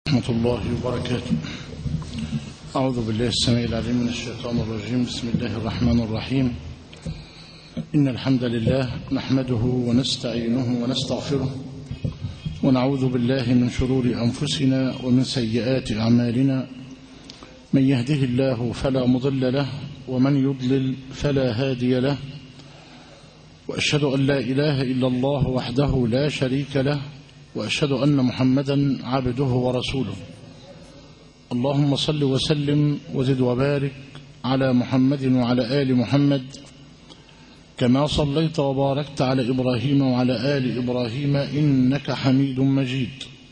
ورحمة الله وبركاته أعوذ بالله السميع العليم من الشيطان الرجيم بسم الله الرحمن الرحيم إن الحمد لله نحمده ونستعينه ونستغفره ونعوذ بالله من شرور أنفسنا ومن سيئات أعمالنا من يهده الله فلا مضل له ومن يضلل فلا هادي له وأشهد أن لا إله إلا الله وحده لا شريك له وأشهد أن محمدا عبده ورسوله اللهم صل وسلم وزد وبارك على محمد وعلى آل محمد كما صليت وباركت على إبراهيم وعلى آل إبراهيم إنك حميد مجيد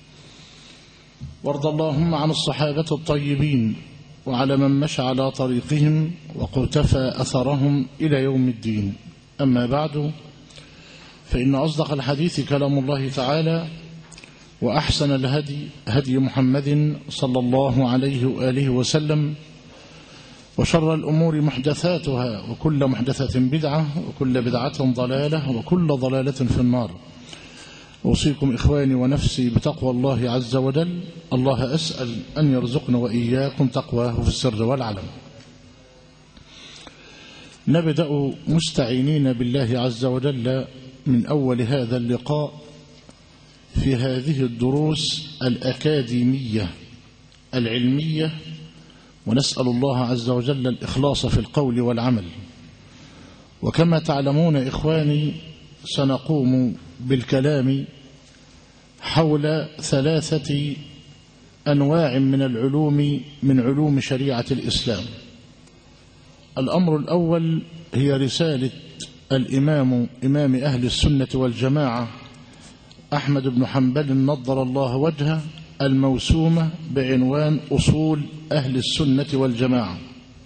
وارض اللهم عن الصحابة الطيبين وعلى من مشى على طريقهم وقتفى أثرهم إلى يوم الدين أما بعد فإن أصدق الحديث كلام الله تعالى وأحسن الهدي هدي محمد صلى الله عليه وآله وسلم وشر الأمور محدثاتها وكل محدثة بدعة وكل بدعة ضلالة وكل ضلالة في النار أوصيكم إخواني ونفسي بتقوى الله عز وجل الله أسأل أن يرزقنا وإياكم تقواه في السر والعلم نبدأ مستعينين بالله عز وجل من أول هذا اللقاء في هذه الدروس الأكاديمية العلمية ونسأل الله عز وجل الإخلاص في القول والعمل وكما تعلمون إخواني سنقوم بالكلام حول ثلاثة أنواع من العلوم من علوم شريعة الإسلام الأمر الأول هي رسالة الإمام إمام أهل السنة والجماعة أحمد بن حنبل نضر الله وجهه الموسومة بعنوان أصول أهل السنة والجماعة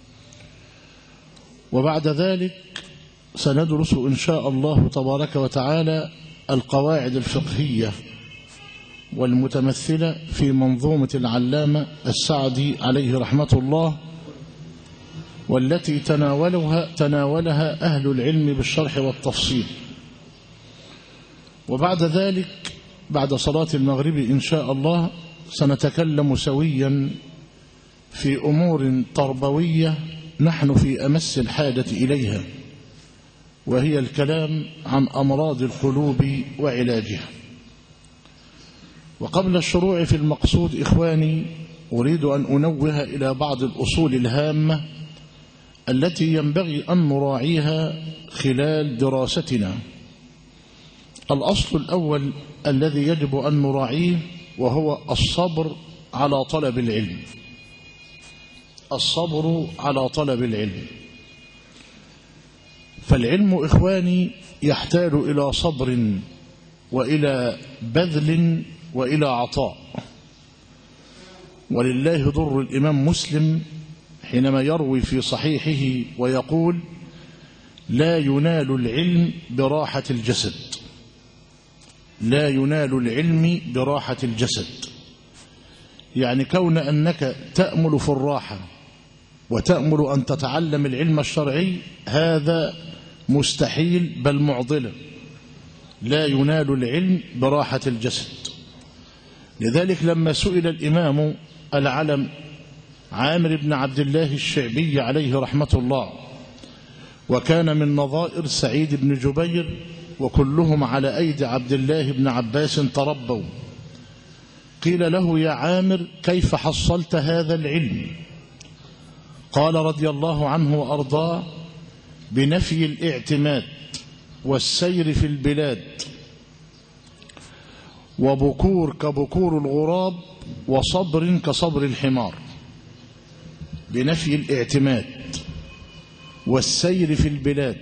وبعد ذلك سندرس إن شاء الله تبارك وتعالى القواعد الفقهية والمتمثلة في منظومة العلامة السعدي عليه رحمة الله والتي تناولها تناولها أهل العلم بالشرح والتفصيل وبعد ذلك بعد صلاة المغرب إن شاء الله سنتكلم سويا في أمور تربوية نحن في أمس الحاجة إليها وهي الكلام عن أمراض القلوب وعلاجها وقبل الشروع في المقصود إخواني أريد أن أنوه إلى بعض الأصول الهامة التي ينبغي أن نراعيها خلال دراستنا الأصل الأول الذي يجب أن نراعيه وهو الصبر على طلب العلم الصبر على طلب العلم فالعلم إخواني يحتاج إلى صبر وإلى بذل وإلى عطاء ولله ضر الإمام مسلم حينما يروي في صحيحه ويقول لا ينال العلم براحة الجسد لا ينال العلم براحة الجسد يعني كون أنك تأمل في الراحة وتأمل أن تتعلم العلم الشرعي هذا مستحيل بل معضلة لا ينال العلم براحة الجسد لذلك لما سئل الإمام العلم عامر بن عبد الله الشعبي عليه رحمة الله وكان من نظائر سعيد بن جبير وكلهم على أيدي عبد الله بن عباس تربوا قيل له يا عامر كيف حصلت هذا العلم قال رضي الله عنه وأرضاه بنفي الاعتماد والسير في البلاد وبكور كبكور الغراب وصبر كصبر الحمار بنفي الاعتماد والسير في البلاد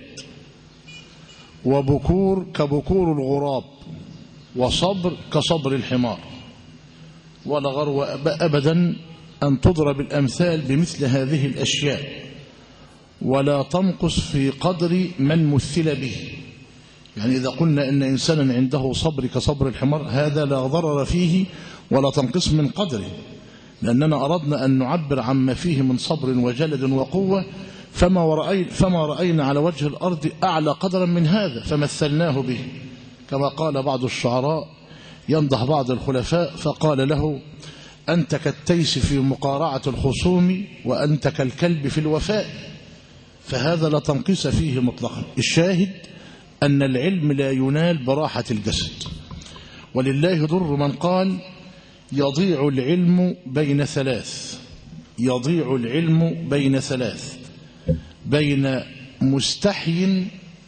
وبكور كبكور الغراب وصبر كصبر الحمار ولا غرو أبدا أن تضرب الأمثال بمثل هذه الأشياء ولا تنقص في قدر من مثل به يعني إذا قلنا إن إنسانا عنده صبر كصبر الحمار هذا لا ضرر فيه ولا تنقص من قدره لأننا أردنا أن نعبر عما فيه من صبر وجلد وقوة فما, ورأينا فما رأينا على وجه الأرض أعلى قدرا من هذا فمثلناه به كما قال بعض الشعراء يمدح بعض الخلفاء فقال له أنت كالتيس في مقارعة الخصوم وأنت كالكلب في الوفاء فهذا لا تنقيس فيه مطلقا الشاهد أن العلم لا ينال براحة الجسد ولله ضر من قال يضيع العلم بين ثلاث يضيع العلم بين ثلاث بين مستحي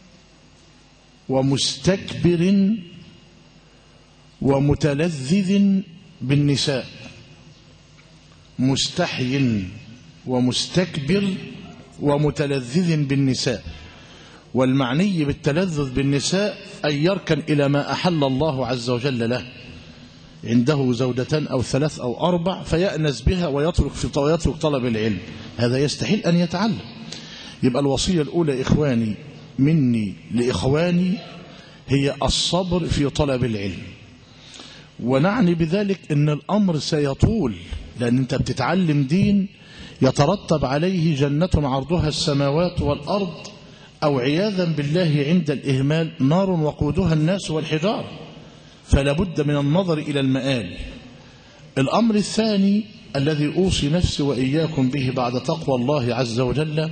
ومستكبر ومتلذذ بالنساء مستحي ومستكبر ومتلذذ بالنساء والمعني بالتلذذ بالنساء أن يركن إلى ما أحل الله عز وجل له عنده زوجتان أو ثلاث أو أربع فيأنس بها ويترك في ويترك طلب العلم هذا يستحيل أن يتعلم يبقى الوصية الأولى إخواني مني لإخواني هي الصبر في طلب العلم ونعني بذلك أن الأمر سيطول لأن أنت بتتعلم دين يترتب عليه جنة عرضها السماوات والأرض أو عياذا بالله عند الإهمال نار وقودها الناس والحجار فلا بد من النظر إلى المآل الأمر الثاني الذي أوصي نفسي وإياكم به بعد تقوى الله عز وجل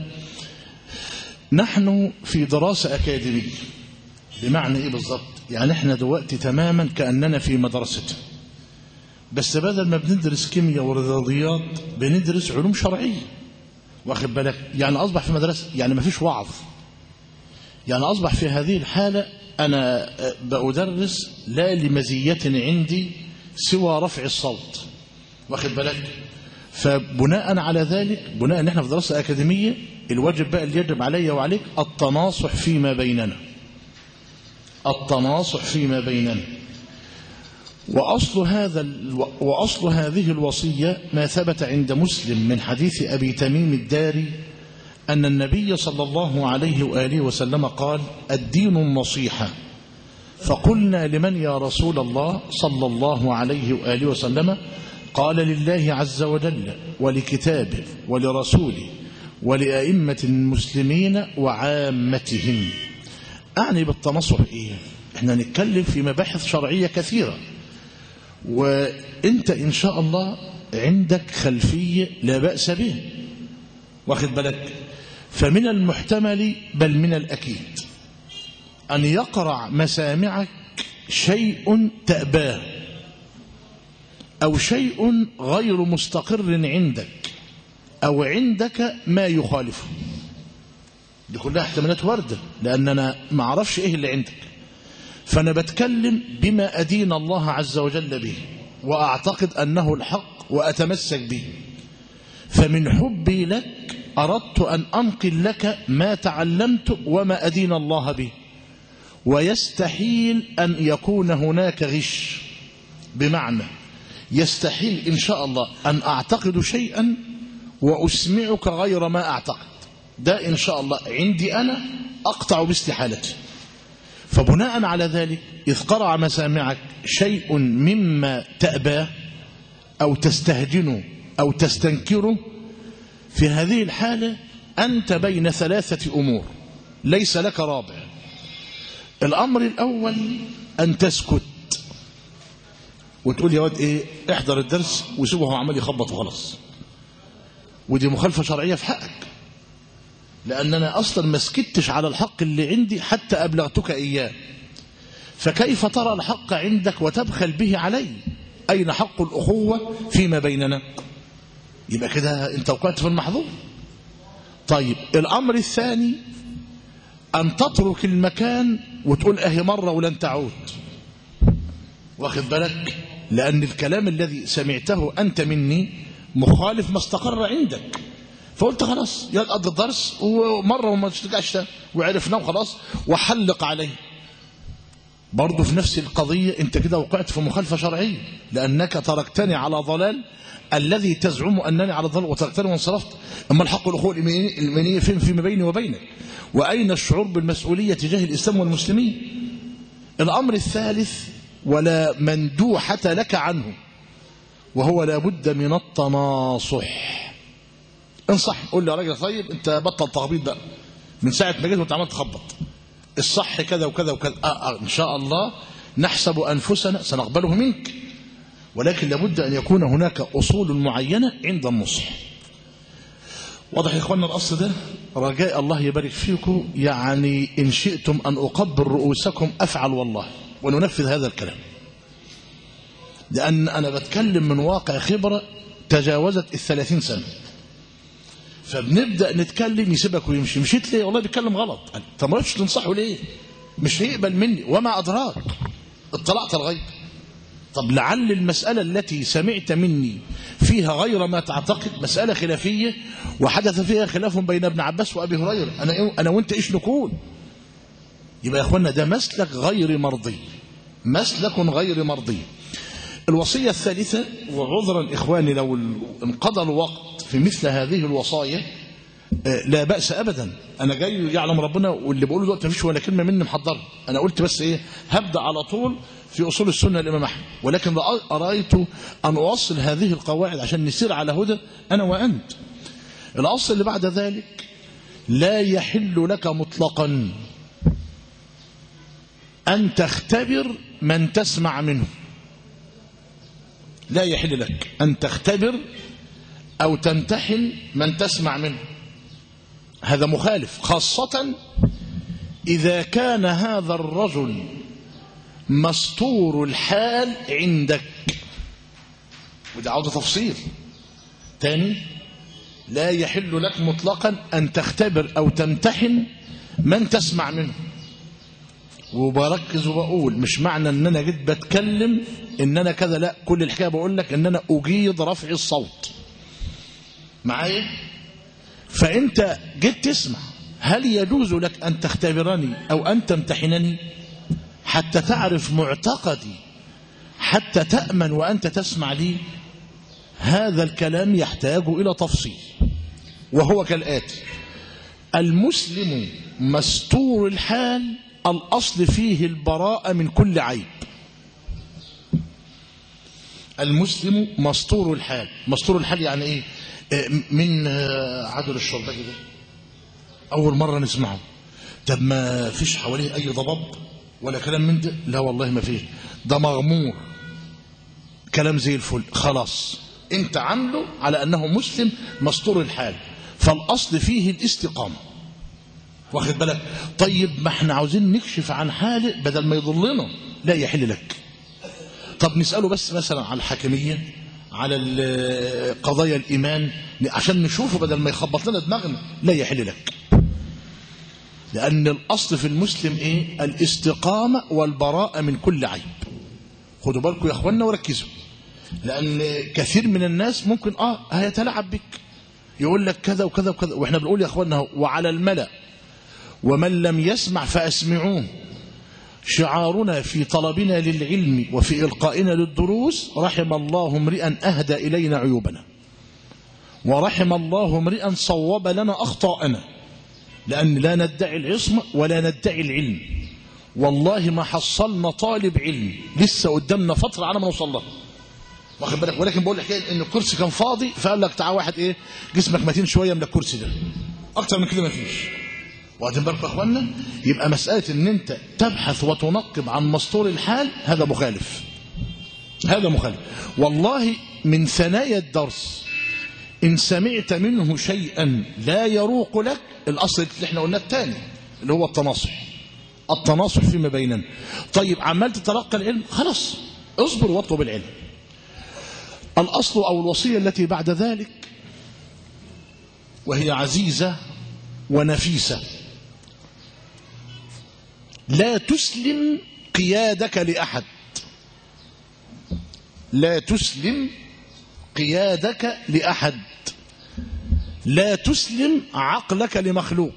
نحن في دراسة أكاديمية بمعنى إيه بالضبط يعني إحنا دلوقتي تماما كأننا في مدرسة بس بدل ما بندرس كيمياء ورياضيات بندرس علوم شرعية واخد بالك يعني أصبح في مدرسة يعني ما فيش وعظ يعني أصبح في هذه الحالة أنا بأدرس لا لمزية عندي سوى رفع الصوت واخد بالك فبناء على ذلك بناء ان احنا في دراسة أكاديمية الواجب بقى اللي يجب علي وعليك التناصح فيما بيننا التناصح فيما بيننا وأصل, هذا وأصل هذه الوصية ما ثبت عند مسلم من حديث أبي تميم الداري أن النبي صلى الله عليه وآله وسلم قال الدين النصيحة فقلنا لمن يا رسول الله صلى الله عليه وآله وسلم قال لله عز وجل ولكتابه ولرسوله ولأئمة المسلمين وعامتهم أعني بالتنصح إيه احنا نتكلم في مباحث شرعية كثيرة وانت إن شاء الله عندك خلفية لا بأس به واخد بالك فمن المحتمل بل من الأكيد أن يقرع مسامعك شيء تأباه أو شيء غير مستقر عندك أو عندك ما يخالفه دي كلها احتمالات واردة لأن أنا ما أعرفش إيه اللي عندك فأنا بتكلم بما أدين الله عز وجل به وأعتقد أنه الحق وأتمسك به فمن حبي لك أردت أن أنقل لك ما تعلمت وما أدين الله به ويستحيل أن يكون هناك غش بمعنى يستحيل إن شاء الله أن أعتقد شيئا وأسمعك غير ما أعتقد ده إن شاء الله عندي أنا أقطع باستحالتي فبناء على ذلك إذ قرع مسامعك شيء مما تأباه أو تستهجنه أو تستنكره في هذه الحالة أنت بين ثلاثة أمور ليس لك رابع الأمر الأول أن تسكت وتقول يا واد إيه احضر الدرس وسيبه هو عمال يخبط وخلاص ودي مخالفة شرعية في حقك لأن أنا أصلا ما سكتش على الحق اللي عندي حتى أبلغتك إياه فكيف ترى الحق عندك وتبخل به علي أين حق الأخوة فيما بيننا يبقى كده أنت وقعت في المحظور طيب الأمر الثاني أن تترك المكان وتقول أهي مرة ولن تعود واخد بالك لأن الكلام الذي سمعته أنت مني مخالف ما استقر عندك فقلت خلاص يقضي الدرس ومرة وما ترجعش وعرفناه وخلاص وحلق عليه برضه في نفس القضية انت كده وقعت في مخالفة شرعية لأنك تركتني على ضلال الذي تزعم أنني على ضلال وتركتني وانصرفت أما الحق الأخوة الإيمانية فين فيما بيني وبينك وأين الشعور بالمسؤولية تجاه الإسلام والمسلمين الأمر الثالث ولا مندوحة لك عنه وهو لابد من التناصح انصح قول لي يا راجل طيب انت بطل تخبيط بقى من ساعة ما جيت وانت عمال تخبط الصح كذا وكذا وكذا آه آه ان شاء الله نحسب انفسنا سنقبله منك ولكن لابد أن يكون هناك أصول معينة عند النصح واضح يا إخواننا الأصل ده رجاء الله يبارك فيكم يعني إن شئتم أن أقبل رؤوسكم أفعل والله وننفذ هذا الكلام لأن أنا بتكلم من واقع خبرة تجاوزت الثلاثين سنة فبنبدأ نتكلم يسيبك ويمشي مشيت ليه والله بيتكلم غلط طب ما رضتش تنصحه ليه مش هيقبل مني وما أدراك اطلعت الغيب طب لعل المسألة التي سمعت مني فيها غير ما تعتقد مسألة خلافية وحدث فيها خلاف بين ابن عباس وأبي هريرة أنا, أنا وانت إيش نكون يبقى يا أخوانا ده مسلك غير مرضي مسلك غير مرضي الوصية الثالثة وعذرا إخواني لو انقضى الوقت في مثل هذه الوصايا لا بأس أبدا أنا جاي يعلم ربنا واللي بقوله دلوقتي مفيش ولا كلمة مني محضر أنا قلت بس إيه هبدأ على طول في أصول السنة الإمام أحمد ولكن أرأيت أن أوصل هذه القواعد عشان نسير على هدى أنا وأنت الأصل اللي بعد ذلك لا يحل لك مطلقا أن تختبر من تسمع منه لا يحل لك أن تختبر أو تمتحن من تسمع منه هذا مخالف خاصة إذا كان هذا الرجل مستور الحال عندك وده عاوز تفصيل تاني لا يحل لك مطلقا أن تختبر أو تمتحن من تسمع منه وبركز وبقول مش معنى ان انا جيت بتكلم ان انا كذا لا كل الحكايه بقول لك ان انا اجيد رفع الصوت معايا فانت جيت تسمع هل يجوز لك ان تختبرني او ان تمتحنني حتى تعرف معتقدي حتى تامن وانت تسمع لي هذا الكلام يحتاج الى تفصيل وهو كالاتي المسلم مستور الحال الأصل فيه البراءة من كل عيب المسلم مستور الحال مستور الحال يعني ايه من عدل الشربجي ده أول مرة نسمعه طب ما فيش حواليه أي ضباب ولا كلام من ده لا والله ما فيه ده مغمور كلام زي الفل خلاص انت عامله على أنه مسلم مستور الحال فالأصل فيه الاستقامة واخد بالك طيب ما احنا عاوزين نكشف عن حاله بدل ما يضلنا لا يحل لك طب نسأله بس مثلا على الحكمية على قضايا الإيمان عشان نشوفه بدل ما يخبط لنا دماغنا لا يحل لك لأن الأصل في المسلم إيه الاستقامة والبراءة من كل عيب خدوا بالكم يا أخوانا وركزوا لأن كثير من الناس ممكن آه هيتلاعب بك يقول لك كذا وكذا وكذا وإحنا بنقول يا أخوانا وعلى الملأ ومن لم يسمع فأسمعوه شعارنا في طلبنا للعلم وفي إلقائنا للدروس رحم الله امرئا أهدى إلينا عيوبنا ورحم الله امرئا صوب لنا أخطاءنا لأن لا ندعي العصمة ولا ندعي العلم والله ما حصلنا طالب علم لسه قدامنا فترة على ما نوصل له واخد بالك ولكن بقول لك ان الكرسي كان فاضي فقال لك تعال واحد ايه جسمك متين شويه من الكرسي ده اكتر من كده ما فيش واخدين بالكم يا اخوانا يبقى مساله ان انت تبحث وتنقب عن مستور الحال هذا مخالف هذا مخالف والله من ثنايا الدرس ان سمعت منه شيئا لا يروق لك الاصل اللي احنا قلناه الثاني اللي هو التناصح التناصح فيما بيننا طيب عمال تتلقى العلم خلاص اصبر واطلب العلم الاصل او الوصيه التي بعد ذلك وهي عزيزه ونفيسه لا تسلم قيادك لأحد لا تسلم قيادك لأحد لا تسلم عقلك لمخلوق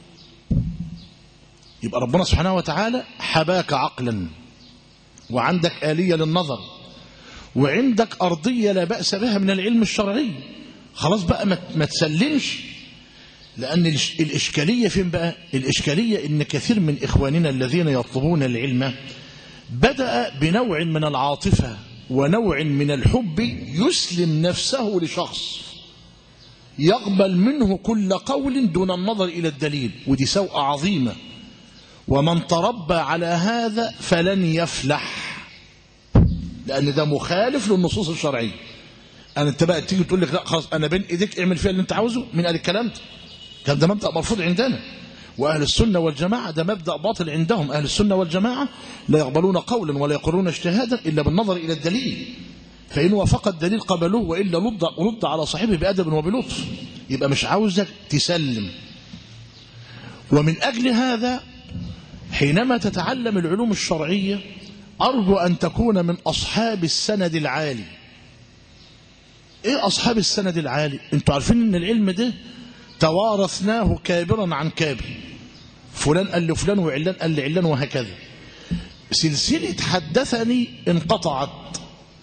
يبقى ربنا سبحانه وتعالى حباك عقلا وعندك آلية للنظر وعندك أرضية لا بأس بها من العلم الشرعي خلاص بقى ما تسلمش لأن الإشكالية فين بقى الإشكالية إن كثير من إخواننا الذين يطلبون العلم بدأ بنوع من العاطفة ونوع من الحب يسلم نفسه لشخص يقبل منه كل قول دون النظر إلى الدليل ودي سوء عظيمة ومن تربى على هذا فلن يفلح لأن ده مخالف للنصوص الشرعية أنا أنت بقى تيجي تقول لك لا خلاص أنا بين إيديك اعمل فيها اللي أنت عاوزه مين قال الكلام ده كان ده مبدأ مرفوض عندنا وأهل السنة والجماعة ده مبدأ باطل عندهم أهل السنة والجماعة لا يقبلون قولا ولا يقرون اجتهادا إلا بالنظر إلى الدليل فإن وافق الدليل قبلوه وإلا رد, رد على صاحبه بأدب وبلطف يبقى مش عاوزك تسلم ومن أجل هذا حينما تتعلم العلوم الشرعية أرجو أن تكون من أصحاب السند العالي إيه أصحاب السند العالي أنتوا عارفين أن العلم ده توارثناه كابرا عن كابر فلان قال لفلان وعلان قال لعلان وهكذا سلسلة حدثني انقطعت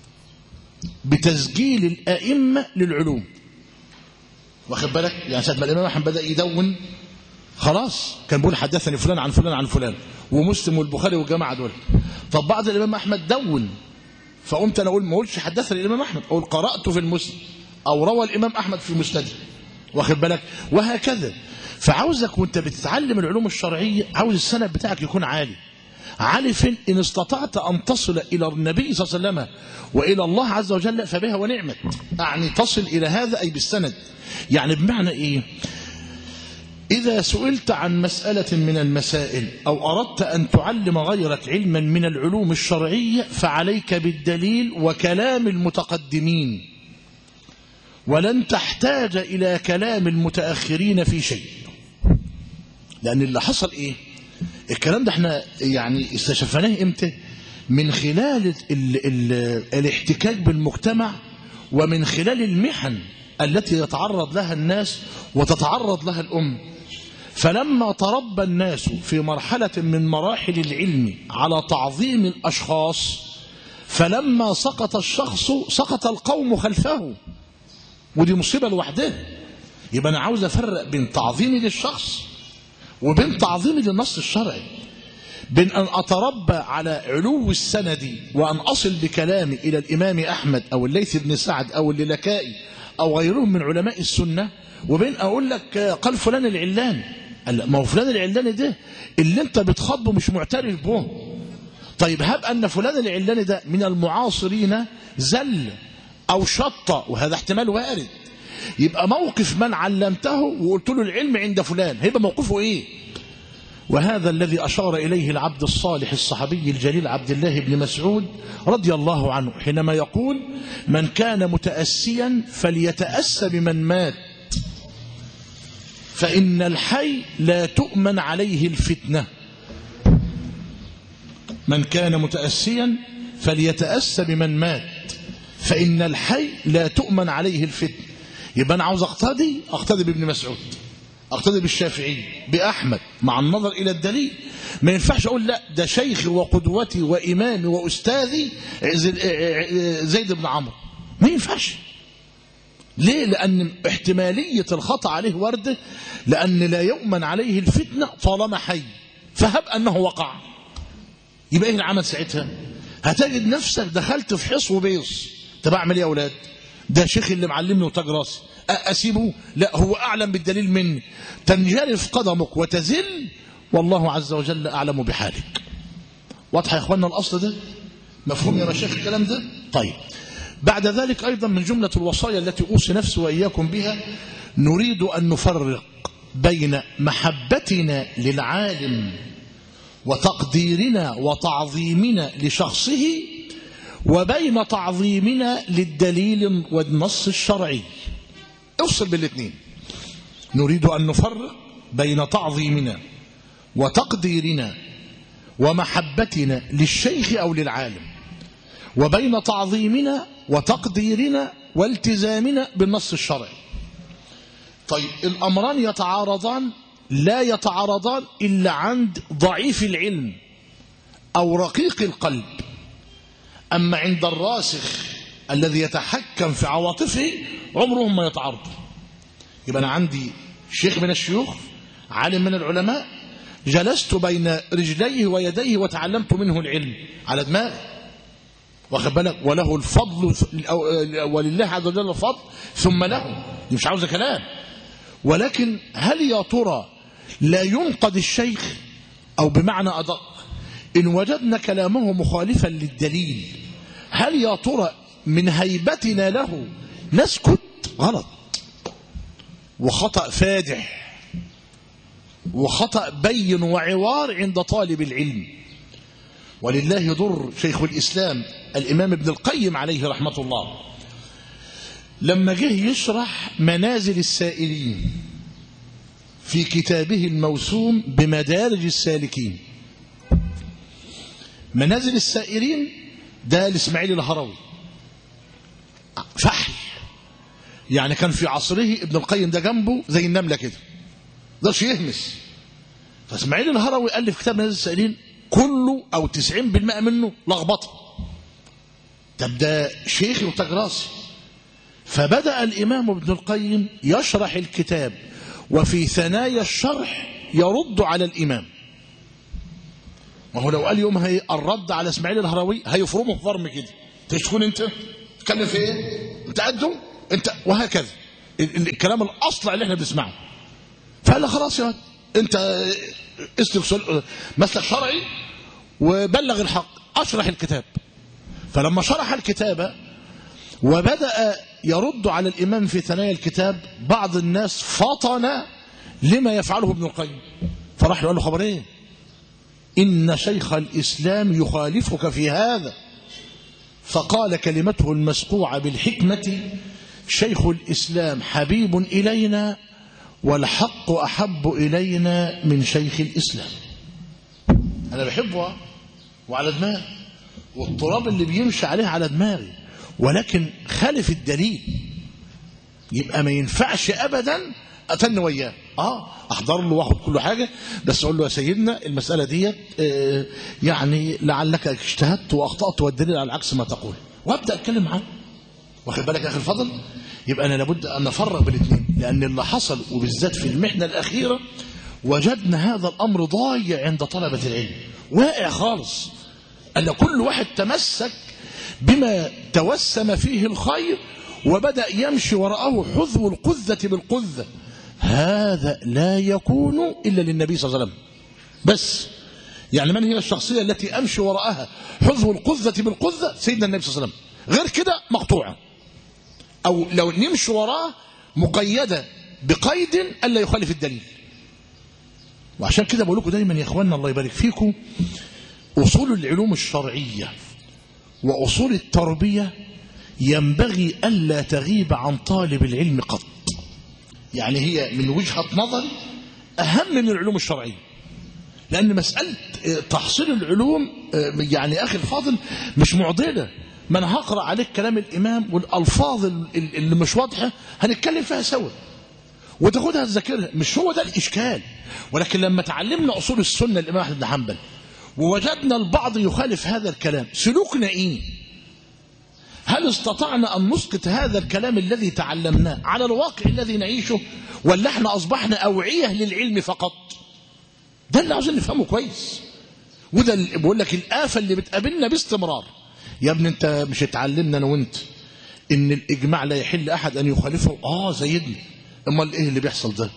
بتسجيل الأئمة للعلوم واخد بالك يعني ساعة ما الإمام أحمد بدأ يدون خلاص كان بيقول حدثني فلان عن فلان عن فلان ومسلم والبخاري والجماعة دول طب بعد الإمام أحمد دون فقمت أنا أقول ما أقولش حدثني الإمام أحمد أقول قرأت في المسلم أو روى الإمام أحمد في مسنده واخد بالك وهكذا فعاوزك وانت بتتعلم العلوم الشرعية عاوز السند بتاعك يكون عالي عالي فين إن استطعت أن تصل إلى النبي صلى الله عليه وسلم وإلى الله عز وجل فبها ونعمت يعني تصل إلى هذا أي بالسند يعني بمعنى إيه إذا سئلت عن مسألة من المسائل أو أردت أن تعلم غيرك علما من العلوم الشرعية فعليك بالدليل وكلام المتقدمين ولن تحتاج إلى كلام المتأخرين في شيء لأن اللي حصل إيه الكلام ده احنا يعني استشفناه امتى من خلال ال ال الاحتكاك بالمجتمع ومن خلال المحن التي يتعرض لها الناس وتتعرض لها الأم فلما تربى الناس في مرحلة من مراحل العلم على تعظيم الأشخاص فلما سقط الشخص سقط القوم خلفه ودي مصيبة لوحدها يبقى أنا عاوز أفرق بين تعظيمي للشخص وبين تعظيمي للنص الشرعي بين أن أتربى على علو السند وأن أصل بكلامي إلى الإمام أحمد أو الليث بن سعد أو الليلكائي أو غيرهم من علماء السنة وبين أقول لك قال فلان العلان ما هو فلان العلاني ده اللي انت بتخاطبه مش معترف به طيب هب أن فلان العلاني ده من المعاصرين زل أو شط وهذا احتمال وارد يبقى موقف من علمته وقلت له العلم عند فلان هيبقى موقفه ايه وهذا الذي أشار إليه العبد الصالح الصحابي الجليل عبد الله بن مسعود رضي الله عنه حينما يقول من كان متأسيا فليتأس بمن مات فإن الحي لا تؤمن عليه الفتنة من كان متأسيا فليتأس بمن مات فإن الحي لا تؤمن عليه الفتنة يبقى أنا عاوز أقتدي أقتدي بابن مسعود أقتدي بالشافعي بأحمد مع النظر إلى الدليل ما ينفعش أقول لا ده شيخي وقدوتي وإمامي وأستاذي زيد بن عمرو ما ينفعش ليه لأن احتمالية الخطأ عليه وردة لأن لا يؤمن عليه الفتنة طالما حي فهب أنه وقع يبقى إيه العمل ساعتها هتجد نفسك دخلت في حص وبيص طب أعمل إيه يا أولاد ده شيخ اللي معلمني وتاج راسي أسيبه لا هو أعلم بالدليل مني تنجرف قدمك وتزل والله عز وجل أعلم بحالك واضح يا إخواننا الأصل ده مفهوم يا مشايخ الكلام ده طيب بعد ذلك أيضا من جملة الوصايا التي أوصي نفسي وإياكم بها نريد أن نفرق بين محبتنا للعالم وتقديرنا وتعظيمنا لشخصه وبين تعظيمنا للدليل والنص الشرعي افصل بالاثنين نريد أن نفرق بين تعظيمنا وتقديرنا ومحبتنا للشيخ أو للعالم وبين تعظيمنا وتقديرنا والتزامنا بالنص الشرعي طيب الأمران يتعارضان لا يتعارضان إلا عند ضعيف العلم أو رقيق القلب أما عند الراسخ الذي يتحكم في عواطفه عمرهم ما يتعارضوا يبقى أنا عندي شيخ من الشيوخ عالم من العلماء جلست بين رجليه ويديه وتعلمت منه العلم على دماغي واخد بالك وله الفضل ولله عز وجل الفضل ثم له مش عاوز كلام ولكن هل يا ترى لا ينقد الشيخ أو بمعنى أدق إن وجدنا كلامه مخالفا للدليل هل يا ترى من هيبتنا له نسكت غلط وخطأ فادح وخطأ بين وعوار عند طالب العلم ولله ضر شيخ الإسلام الإمام ابن القيم عليه رحمة الله لما جه يشرح منازل السائلين في كتابه الموسوم بمدارج السالكين منازل السائرين ده لإسماعيل الهروي فحل يعني كان في عصره ابن القيم ده جنبه زي النملة كده ده يهمس فاسماعيل الهروي ألف كتاب منازل السائلين كله أو 90% منه لخبطه طب ده شيخي وتجراسي فبدأ الإمام ابن القيم يشرح الكتاب وفي ثنايا الشرح يرد على الإمام ما هو لو قال يوم هي الرد على اسماعيل الهروي هيفرمه في فرم كده تشكون انت تتكلم في ايه انت قده انت وهكذا الكلام الاصلع اللي احنا بنسمعه فقال له خلاص يا انت اسلك مسلك شرعي وبلغ الحق اشرح الكتاب فلما شرح الكتاب وبدأ يرد على الإمام في ثنايا الكتاب بعض الناس فطن لما يفعله ابن القيم فراح له قال له خبر ايه إن شيخ الإسلام يخالفك في هذا فقال كلمته المسقوعة بالحكمة شيخ الإسلام حبيب إلينا والحق أحب إلينا من شيخ الإسلام أنا بحبه وعلى دماغي والتراب اللي بيمشي عليه على دماغي ولكن خالف الدليل يبقى ما ينفعش ابدا اتن وياه اه احضر له واخد كل حاجه بس اقول له يا سيدنا المساله دي آه يعني لعلك اجتهدت واخطات والدليل على عكس ما تقول وابدا اتكلم معاه واخد بالك يا اخي الفضل يبقى انا لابد ان نفرق بالاثنين لان اللي حصل وبالذات في المحنه الاخيره وجدنا هذا الامر ضايع عند طلبه العلم واقع خالص ان كل واحد تمسك بما توسم فيه الخير وبدأ يمشي وراءه حذو القذة بالقذة هذا لا يكون إلا للنبي صلى الله عليه وسلم بس يعني من هي الشخصية التي أمشي وراءها حذو القذة بالقذة سيدنا النبي صلى الله عليه وسلم غير كده مقطوعة أو لو نمشي وراه مقيدة بقيد ألا يخالف الدليل وعشان كده بقول لكم دايما يا اخواننا الله يبارك فيكم أصول العلوم الشرعية وأصول التربية ينبغي ألا تغيب عن طالب العلم قط يعني هي من وجهة نظري أهم من العلوم الشرعية لأن مسألة تحصيل العلوم يعني أخي الفاضل مش معضلة ما أنا هقرأ عليك كلام الإمام والألفاظ اللي مش واضحة هنتكلم فيها سوا وتاخدها تذاكرها مش هو ده الإشكال ولكن لما تعلمنا أصول السنة الإمام أحمد بن حنبل ووجدنا البعض يخالف هذا الكلام سلوكنا ايه هل استطعنا ان نسقط هذا الكلام الذي تعلمناه على الواقع الذي نعيشه ولا احنا اصبحنا اوعيه للعلم فقط ده اللي عاوزين نفهمه كويس وده اللي بقول لك الافه اللي بتقابلنا باستمرار يا ابني انت مش اتعلمنا انا وانت ان الاجماع لا يحل احد ان يخالفه اه سيدنا امال ايه اللي بيحصل ده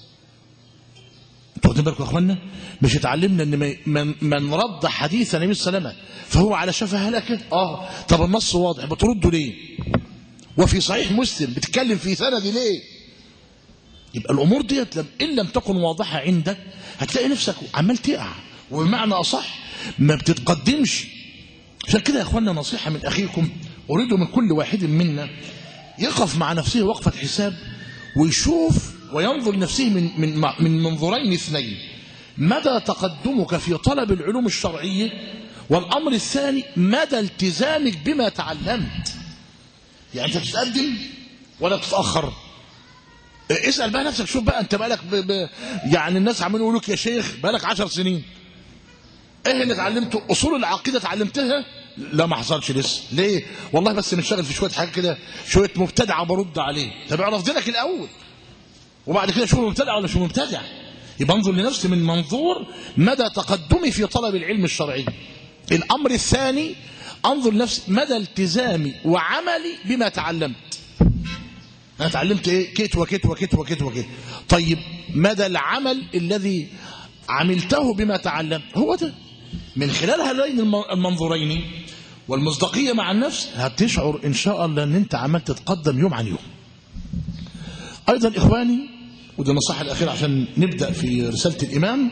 انتوا واخدين بالكم يا اخوانا مش اتعلمنا ان من, من رد حديث النبي صلى الله عليه وسلم فهو على شفا هلكه اه طب النص واضح بترده ليه وفي صحيح مسلم بتتكلم في سند ليه يبقى الامور ديت لم ان لم تكن واضحه عندك هتلاقي نفسك عمال تقع وبمعنى اصح ما بتتقدمش عشان كده يا اخوانا نصيحه من اخيكم اريد من كل واحد منا يقف مع نفسه وقفه حساب ويشوف وينظر لنفسه من من من منظورين اثنين مدى تقدمك في طلب العلوم الشرعيه والامر الثاني مدى التزامك بما تعلمت يعني انت بتتقدم ولا بتتاخر اسال بقى نفسك شوف بقى انت بقالك ب... ب... يعني الناس عمالين يقولوا لك يا شيخ بقالك عشر سنين ايه اللي اتعلمته اصول العقيده اتعلمتها لا ما حصلش لسه ليه والله بس منشغل في شويه حاجات كده شويه مبتدع برد عليه طب اعرف دينك الاول وبعد كده شو مبتدع ولا شو مبتدع يبقى انظر لنفسي من منظور مدى تقدمي في طلب العلم الشرعي الامر الثاني انظر لنفسي مدى التزامي وعملي بما تعلمت انا تعلمت ايه كيت وكيت وكيت وكيت وكيت طيب مدى العمل الذي عملته بما تعلمت هو ده من خلال هذين المنظورين والمصداقية مع النفس هتشعر إن شاء الله أن أنت عمال تتقدم يوم عن يوم أيضا إخواني ودي النصيحة الأخيرة عشان نبدأ في رسالة الإمام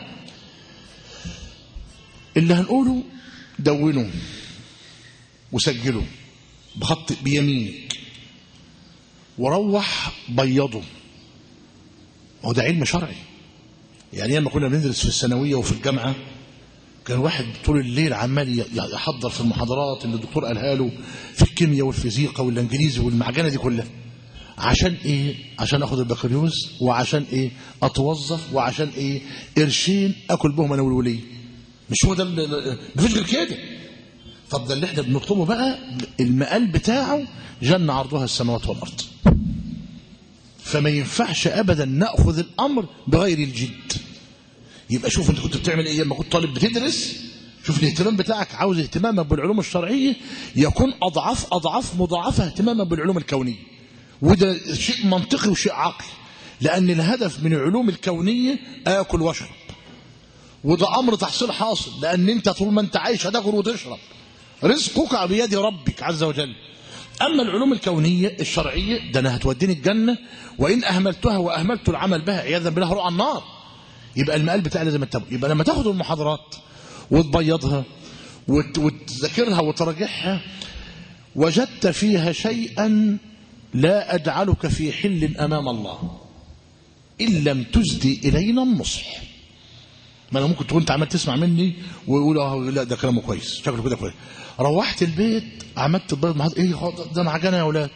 اللي هنقوله دونوا وسجلوا بخط بيمينك وروح بيضه هو ده علم شرعي يعني لما كنا بندرس في الثانوية وفي الجامعة كان واحد طول الليل عمال يحضر في المحاضرات اللي الدكتور قالها له في الكيمياء والفيزيقا والانجليزي والمعجنه دي كلها عشان ايه عشان اخد البكالوريوس وعشان ايه اتوظف وعشان ايه قرشين اكل بهم انا والوليه مش هو ده مفيش غير كده طب ده اللي احنا بنطلبه بقى المقال بتاعه جنة عرضها السماوات والارض فما ينفعش ابدا ناخذ الامر بغير الجد يبقى شوف انت كنت بتعمل ايه لما كنت طالب بتدرس شوف الاهتمام بتاعك عاوز اهتمامك بالعلوم الشرعيه يكون اضعاف اضعاف مضاعفه اهتمامك بالعلوم الكونيه وده شيء منطقي وشيء عقلي لان الهدف من العلوم الكونيه اكل واشرب وده امر تحصيل حاصل لان انت طول ما انت عايش هتاكل وتشرب رزقك بيد ربك عز وجل اما العلوم الكونيه الشرعيه ده انا هتوديني الجنه وان اهملتها واهملت العمل بها عياذا بالله هروح على النار يبقى المقال بتاعي لازم اتبعه يبقى لما تاخد المحاضرات وتبيضها وت... وتذاكرها وتراجعها وجدت فيها شيئا لا أجعلك في حل أمام الله إن لم تزدي إلينا النصح ما أنا ممكن تكون أنت عمال تسمع مني ويقول اه لا ده كلامه كويس شكله كده كويس روحت البيت عملت البيض مع ايه ده معجنه يا اولاد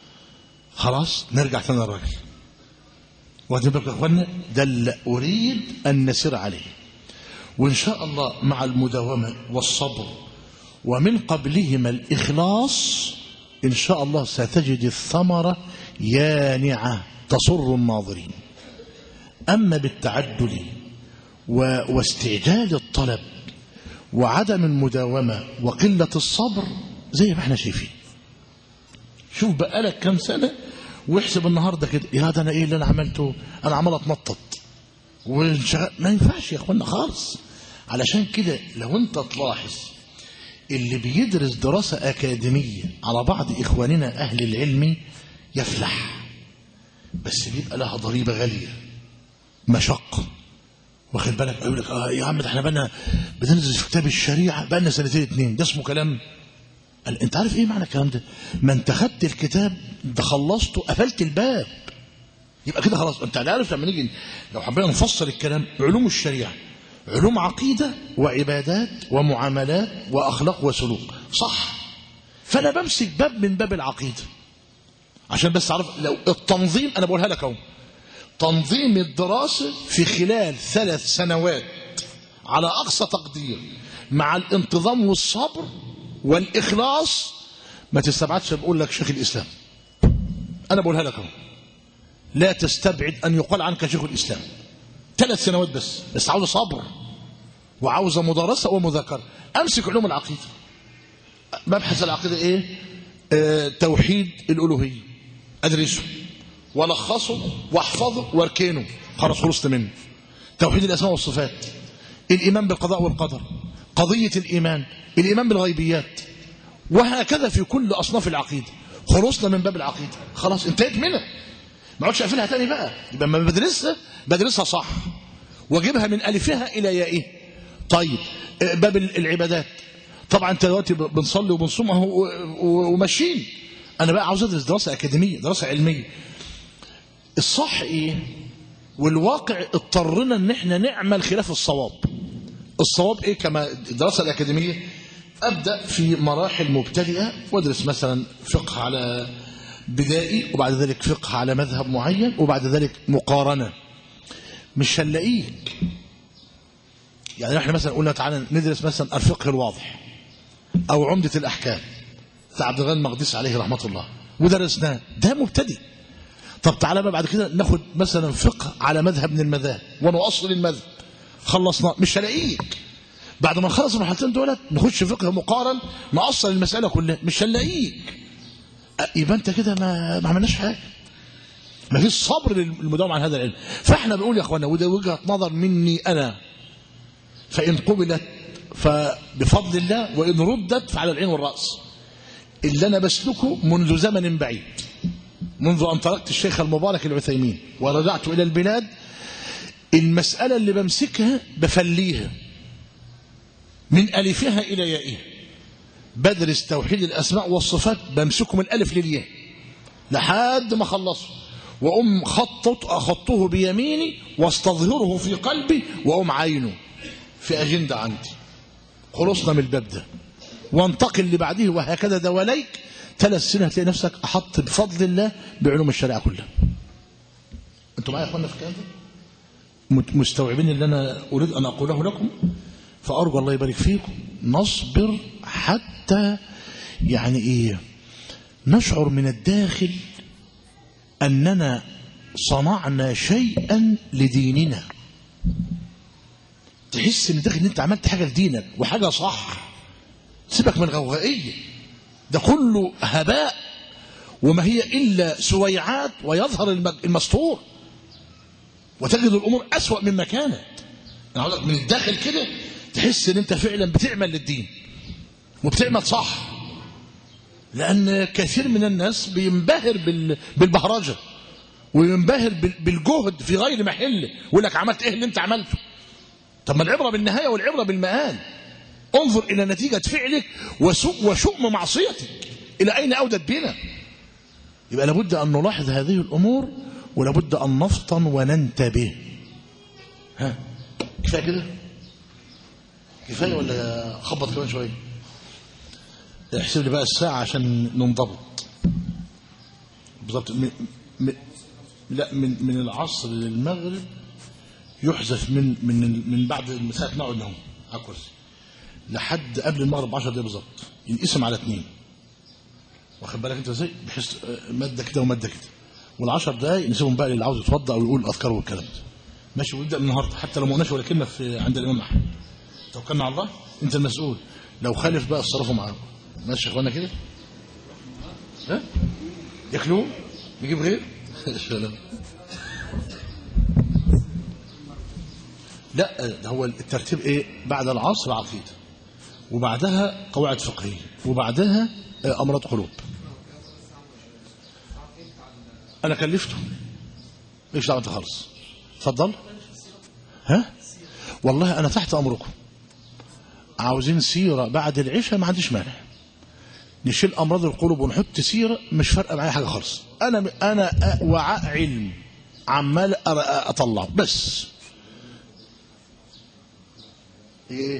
خلاص نرجع تاني للراجل واخدين بالكم يا اخوانا ده اللي اريد ان نسير عليه وان شاء الله مع المداومه والصبر ومن قبلهما الاخلاص ان شاء الله ستجد الثمره يانعه تسر الناظرين اما بالتعدل واستعجال الطلب وعدم المداومه وقله الصبر زي ما احنا شايفين شوف بقالك كام سنه واحسب النهارده كده يا ده انا ايه اللي انا عملته انا عمال اتنطط والشغل ما ينفعش يا اخوانا خالص علشان كده لو انت تلاحظ اللي بيدرس دراسة أكاديمية على بعض إخواننا أهل العلم يفلح بس بيبقى لها ضريبة غالية مشقة واخد بالك يقول لك اه يا عم ده احنا بقى بندرس في كتاب الشريعة بقى لنا سنتين اتنين ده اسمه كلام قال انت عارف ايه معنى الكلام ده ما انت خدت الكتاب ده خلصته قفلت الباب يبقى كده خلاص انت عارف لما نيجي لو حبينا نفصل الكلام علوم الشريعه علوم عقيده وعبادات ومعاملات واخلاق وسلوك صح فانا بمسك باب من باب العقيده عشان بس اعرف لو التنظيم انا بقولها لك اهو تنظيم الدراسه في خلال ثلاث سنوات على اقصى تقدير مع الانتظام والصبر والإخلاص ما تستبعدش بقول لك شيخ الإسلام أنا بقولها لك اهو لا تستبعد أن يقال عنك شيخ الإسلام ثلاث سنوات بس بس عاوزة صبر وعاوزة مدارسة ومذاكرة أمسك علوم العقيدة مبحث العقيدة إيه آه توحيد الألوهية أدرسه ولخصه واحفظه واركنه خلاص خلصت منه توحيد الأسماء والصفات الإيمان بالقضاء والقدر قضية الإيمان الإيمان بالغيبيات وهكذا في كل أصناف العقيدة خلصنا من باب العقيدة خلاص انتهيت منها ما اقعدش اقفلها تاني بقى يبقى لما بدرسها بدرسها صح واجيبها من ألفها إلى يائها طيب باب العبادات طبعا انت دلوقتي بنصلي وبنصوم وماشيين انا بقى عاوز ادرس دراسه اكاديميه دراسه علميه الصح ايه والواقع اضطرنا ان احنا نعمل خلاف الصواب الصواب ايه كما الدراسه الاكاديميه ابدا في مراحل مبتدئه وادرس مثلا فقه على بدائي وبعد ذلك فقه على مذهب معين وبعد ذلك مقارنه مش هنلاقيك يعني احنا مثلا قلنا تعالى ندرس مثلا الفقه الواضح او عمده الاحكام بتاع عبد الغني المقدسي عليه رحمه الله ودرسناه ده مبتدئ طب تعالى بقى بعد كده ناخد مثلا فقه على مذهب من المذاهب ونؤصل المذهب خلصنا مش هلاقيك بعد ما نخلص المرحلتين دولت نخش فقه مقارن نأصل المسألة كلها مش هنلاقيك يبقى انت كده ما, ما عملناش حاجة ما فيش صبر للمداومة عن هذا العلم فاحنا بنقول يا اخوانا وده وجهة نظر مني انا فإن قبلت فبفضل الله وإن ردت فعلى العين والرأس اللي أنا بسلكه منذ زمن بعيد منذ أن تركت الشيخ المبارك العثيمين ورجعت إلى البلاد المسألة اللي بمسكها بفليها من ألفها إلى يائها بدرس توحيد الأسماء والصفات بمسكه من الألف للياء لحد ما خلصه وأم خطط أخطه بيميني واستظهره في قلبي وأم عينه في أجندة عندي خلصنا من الباب ده وانتقل اللي بعده وهكذا دواليك ثلاث سنين هتلاقي نفسك أحط بفضل الله بعلوم الشريعة كلها أنتوا معايا يا أخوانا في الكلام ده مستوعبين اللي أنا أريد أن أقوله لكم فأرجو الله يبارك فيكم نصبر حتى يعني إيه نشعر من الداخل أننا صنعنا شيئا لديننا تحس من داخل ان انت عملت حاجة لدينك وحاجة صح سيبك من غوغائية ده كله هباء وما هي إلا سويعات ويظهر المستور وتجد الأمور أسوأ مما كانت أنا أقول لك من الداخل كده تحس ان انت فعلا بتعمل للدين وبتعمل صح لأن كثير من الناس بينبهر بالبهرجة وينبهر بالجهد في غير محله ويقول لك عملت ايه اللي انت عملته طب ما العبرة بالنهاية والعبرة بالمآل انظر إلى نتيجة فعلك وشؤم معصيتك إلى أين أودت بنا يبقى لابد أن نلاحظ هذه الأمور ولابد أن نفطن وننتبه ها كفاية كده كفاية ولا خبط كمان شوية احسب لي بقى الساعة عشان ننضبط بالضبط م... م... لا من من العصر للمغرب يحذف من من من بعد ساعة نقعد نوم على الكرسي لحد قبل المغرب 10 دقايق بالظبط ينقسم على اثنين واخد بالك انت ازاي بحيث ماده كده وماده كده وال10 دقايق نسيبهم بقى للي عاوز يتوضا او يقول اذكار والكلام ده ماشي ويبدا من النهارده حتى لو ما قلناش ولا كلمه في عند الامام احمد توكلنا على الله انت المسؤول لو خالف بقى اتصرفوا معاهم ماشي يا اخوانا كده ها ياكلوه نجيب غير لا ده هو الترتيب ايه بعد العصر عقيده وبعدها قواعد فقهيه وبعدها امراض قلوب انا كلفته ايش دعوه خالص اتفضل ها والله انا تحت امركم عاوزين سيره بعد العشاء ما عنديش مانع نشيل امراض القلوب ونحط سيره مش فارقه معايا حاجه خالص انا انا وعاء علم عمال اطلع بس ايه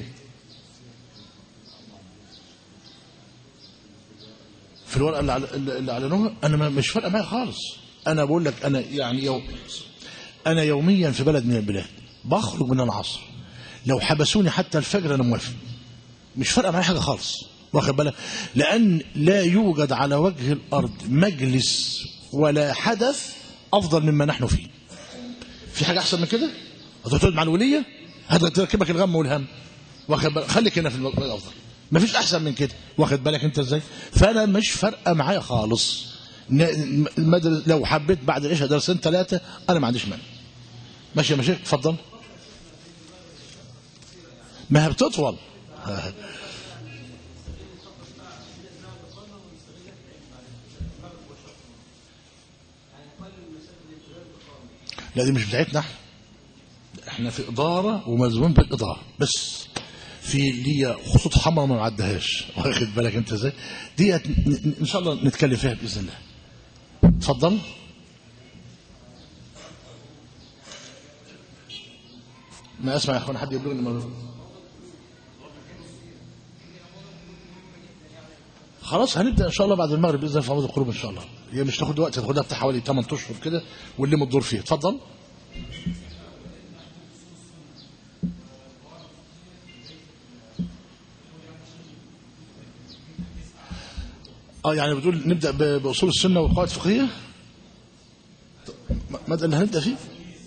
في الورقه اللي اللي اعلنوها انا مش فارقه معايا خالص انا بقول لك انا يعني يوم انا يوميا في بلد من البلاد بخرج من العصر لو حبسوني حتى الفجر انا موافق مش فارقه معايا حاجه خالص واخد بالك لان لا يوجد على وجه الارض مجلس ولا حدث افضل مما نحن فيه في حاجه احسن من كده هتقعد مع الوليه هتركبك الغم والهم واخد بالك خليك هنا في الافضل مفيش احسن من كده واخد بالك انت ازاي فانا مش فارقه معايا خالص لو حبيت بعد العشاء درسين ثلاثه انا ما عنديش مانع ماشي يا مشايخ اتفضل ما هي بتطول لا دي مش بتاعتنا احنا احنا في اداره وملزومين بالاداره بس في ليا خطوط حمراء ما نعدهاش واخد بالك انت ازاي دي ان شاء الله نتكلم فيها باذن الله اتفضل ما اسمع يا اخوان حد يبلغني الموضوع خلاص هنبدا ان شاء الله بعد المغرب باذن الله في عمود القلوب ان شاء الله هي مش تاخد وقت تاخدها بتاع حوالي 8 اشهر كده واللي الدور فيه اتفضل اه يعني بتقول نبدا باصول السنه والقواعد الفقهيه ماذا اللي هنبدا فيه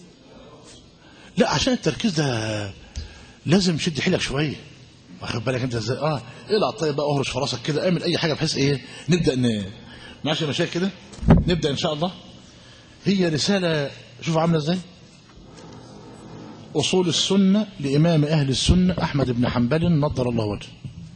لا عشان التركيز ده لازم تشد حيلك شويه واخد بالك انت ازاي اه العب طيب بقى اهرش في راسك كده اعمل اي حاجه بحيث ايه نبدا ن... ماشي يا مشايخ كده نبدا ان شاء الله هي رساله شوف عامله ازاي أصول السنة لإمام أهل السنة أحمد بن حنبل نضر الله وجهه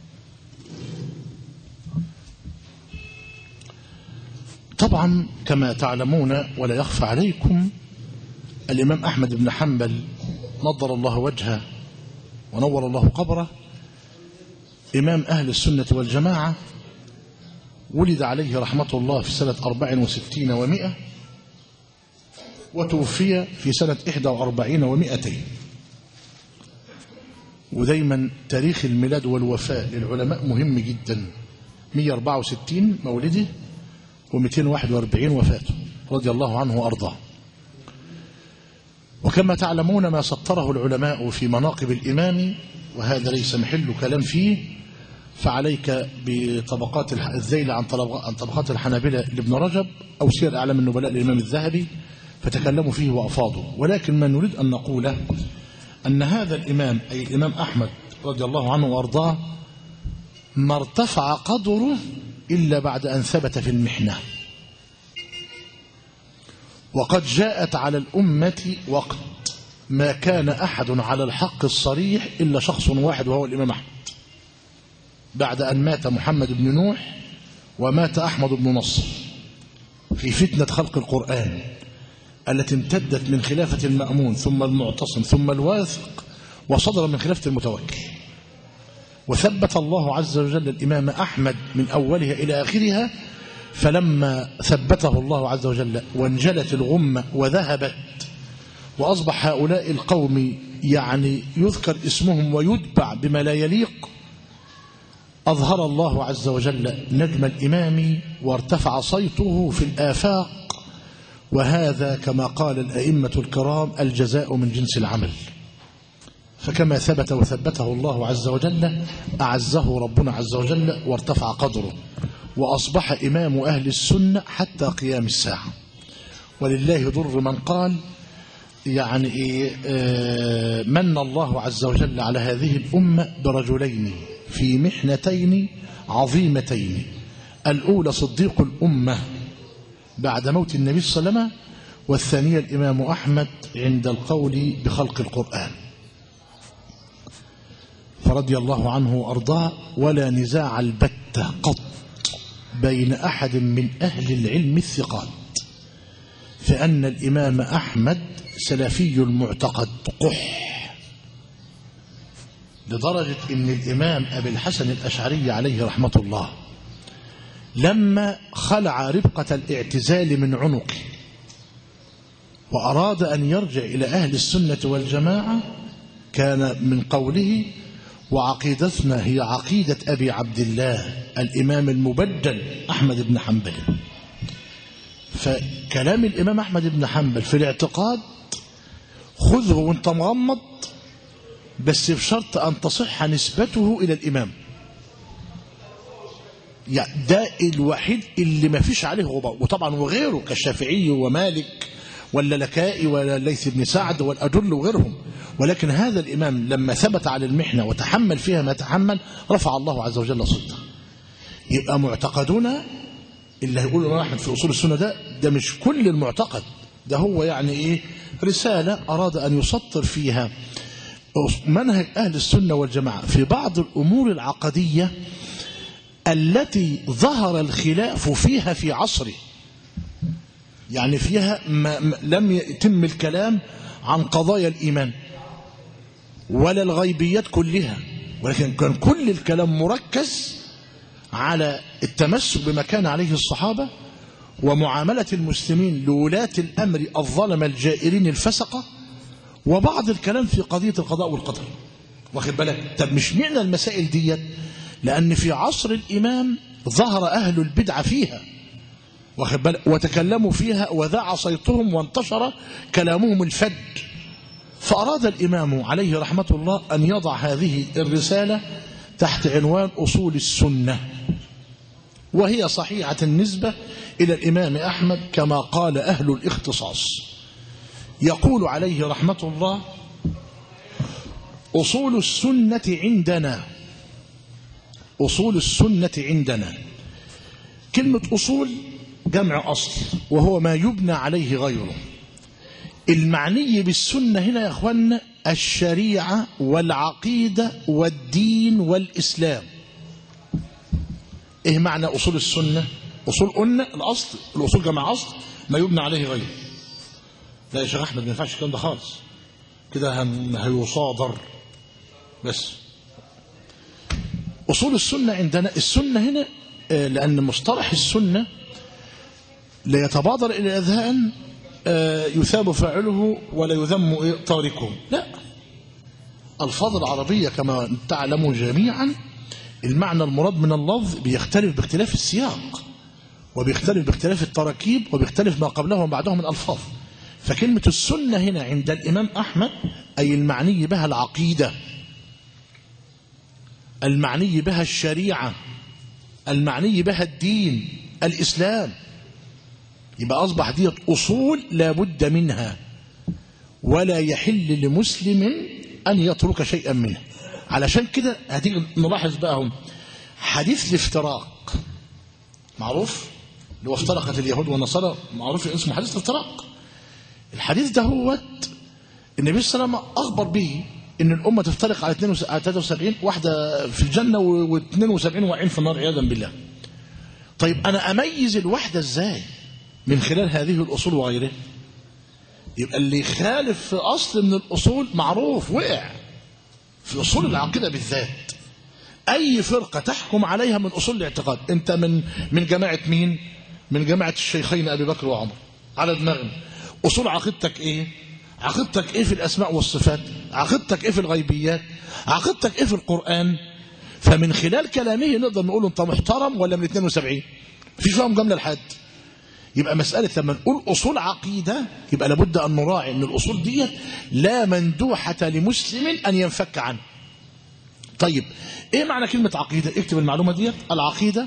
طبعا كما تعلمون ولا يخفى عليكم الإمام أحمد بن حنبل نضر الله وجهه ونور الله قبره إمام أهل السنة والجماعة ولد عليه رحمة الله في سنة 64 ومئة وتوفي في سنة 41 ومئتين ودايما تاريخ الميلاد والوفاة للعلماء مهم جدا 164 مولده و241 وفاته رضي الله عنه وأرضاه وكما تعلمون ما سطره العلماء في مناقب الإمام وهذا ليس محل كلام فيه فعليك بطبقات الذيل عن طبقات الحنابلة لابن رجب أو سير أعلام النبلاء للإمام الذهبي فتكلموا فيه وأفاضوا ولكن ما نريد أن نقوله أن هذا الإمام أي الإمام أحمد رضي الله عنه وأرضاه ما ارتفع قدره إلا بعد أن ثبت في المحنة وقد جاءت على الأمة وقت ما كان أحد على الحق الصريح إلا شخص واحد وهو الإمام أحمد بعد أن مات محمد بن نوح ومات أحمد بن نصر في فتنة خلق القرآن التي امتدت من خلافة المأمون ثم المعتصم ثم الواثق وصدر من خلافة المتوكل وثبت الله عز وجل الإمام أحمد من أولها إلى آخرها فلما ثبته الله عز وجل وانجلت الغمة وذهبت وأصبح هؤلاء القوم يعني يذكر اسمهم ويتبع بما لا يليق أظهر الله عز وجل نجم الإمام وارتفع صيته في الآفاق وهذا كما قال الأئمة الكرام الجزاء من جنس العمل فكما ثبت وثبته الله عز وجل أعزه ربنا عز وجل وارتفع قدره وأصبح إمام أهل السنة حتى قيام الساعة ولله ضر من قال يعني من الله عز وجل على هذه الأمة برجلين في محنتين عظيمتين الأولى صديق الأمة بعد موت النبي صلى الله عليه وسلم والثانية الإمام أحمد عند القول بخلق القرآن فرضي الله عنه وأرضاه ولا نزاع البتة قط بين أحد من أهل العلم الثقات فأن الإمام أحمد سلفي المعتقد قح لدرجة أن الإمام أبي الحسن الأشعري عليه رحمة الله لما خلع ربقة الاعتزال من عنقه وأراد أن يرجع إلى أهل السنة والجماعة كان من قوله وعقيدتنا هي عقيدة أبي عبد الله الإمام المبدل أحمد بن حنبل فكلام الإمام أحمد بن حنبل في الاعتقاد خذه وانت مغمض بس بشرط أن تصح نسبته إلى الإمام يعني ده الوحيد اللي ما فيش عليه غبار وطبعا وغيره كالشافعي ومالك ولا لكائي ولا ليث بن سعد والأجل وغيرهم ولكن هذا الإمام لما ثبت على المحنة وتحمل فيها ما تحمل رفع الله عز وجل صوته يبقى معتقدنا اللي هيقول الإمام أحمد في أصول السنة ده ده مش كل المعتقد ده هو يعني إيه رسالة أراد أن يسطر فيها منهج أهل السنة والجماعة في بعض الأمور العقدية التي ظهر الخلاف فيها في عصره يعني فيها ما لم يتم الكلام عن قضايا الإيمان ولا الغيبيات كلها ولكن كان كل الكلام مركز على التمسك بما كان عليه الصحابة ومعاملة المسلمين لولاة الأمر الظلم الجائرين الفسقة وبعض الكلام في قضية القضاء والقدر واخد بالك طب مش معنى المسائل ديت لأن في عصر الإمام ظهر أهل البدعة فيها واخد بالك وتكلموا فيها وذاع صيتهم وانتشر كلامهم الفج فأراد الإمام عليه رحمة الله أن يضع هذه الرسالة تحت عنوان أصول السنة وهي صحيحة النسبة إلى الإمام أحمد كما قال أهل الاختصاص يقول عليه رحمة الله أصول السنة عندنا أصول السنة عندنا كلمة أصول جمع أصل وهو ما يبنى عليه غيره المعني بالسنة هنا يا أخوانا الشريعة والعقيدة والدين والإسلام إيه معنى أصول السنة أصول قلنا الأصل الأصول جمع أصل ما يبنى عليه غيره لا يا شيخ أحمد ما ينفعش الكلام ده خالص كده هن- هيصادر بس أصول السنة عندنا السنة هنا آه، لأن مصطلح السنة لا يتبادر إلى الأذهان آه، يثاب فاعله ولا يذم إيه؟ تاركه لا الفاظ العربية كما تعلمون جميعا المعنى المراد من اللفظ بيختلف باختلاف السياق وبيختلف باختلاف التراكيب وبيختلف ما قبله وما بعده من ألفاظ فكلمة السنة هنا عند الإمام أحمد أي المعني بها العقيدة المعني بها الشريعة المعني بها الدين الإسلام يبقى أصبح دي أصول لا بد منها ولا يحل لمسلم أن يترك شيئا منها علشان كده هتيجي نلاحظ بقى هم حديث الافتراق معروف اللي هو افترقت اليهود والنصارى معروف اسمه حديث الافتراق الحديث ده هو النبي صلى الله عليه وسلم أخبر به إن الأمة تفترق على 73 واحدة في الجنة و72 واقعين في النار عياذا بالله طيب أنا أميز الوحدة إزاي من خلال هذه الأصول وغيرها يبقى اللي يخالف في أصل من الأصول معروف وقع في أصول العقيدة بالذات أي فرقة تحكم عليها من أصول الاعتقاد أنت من من جماعة مين من جماعة الشيخين أبي بكر وعمر على دماغنا أصول عقيدتك إيه عقيدتك إيه في الأسماء والصفات عقيدتك إيه في الغيبيات عقيدتك إيه في القرآن فمن خلال كلامه نقدر نقول أنت محترم ولا من 72 مفيش فيها مجاملة لحد يبقى مسألة لما نقول أصول عقيدة يبقى لابد أن نراعي أن الأصول دي لا مندوحة لمسلم أن ينفك عنه طيب إيه معنى كلمة عقيدة اكتب المعلومة دي العقيدة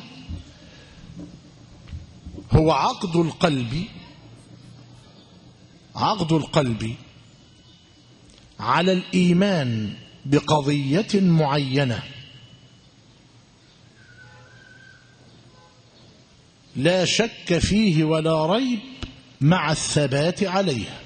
هو عقد القلب عقد القلب على الإيمان بقضية معينة لا شك فيه ولا ريب مع الثبات عليه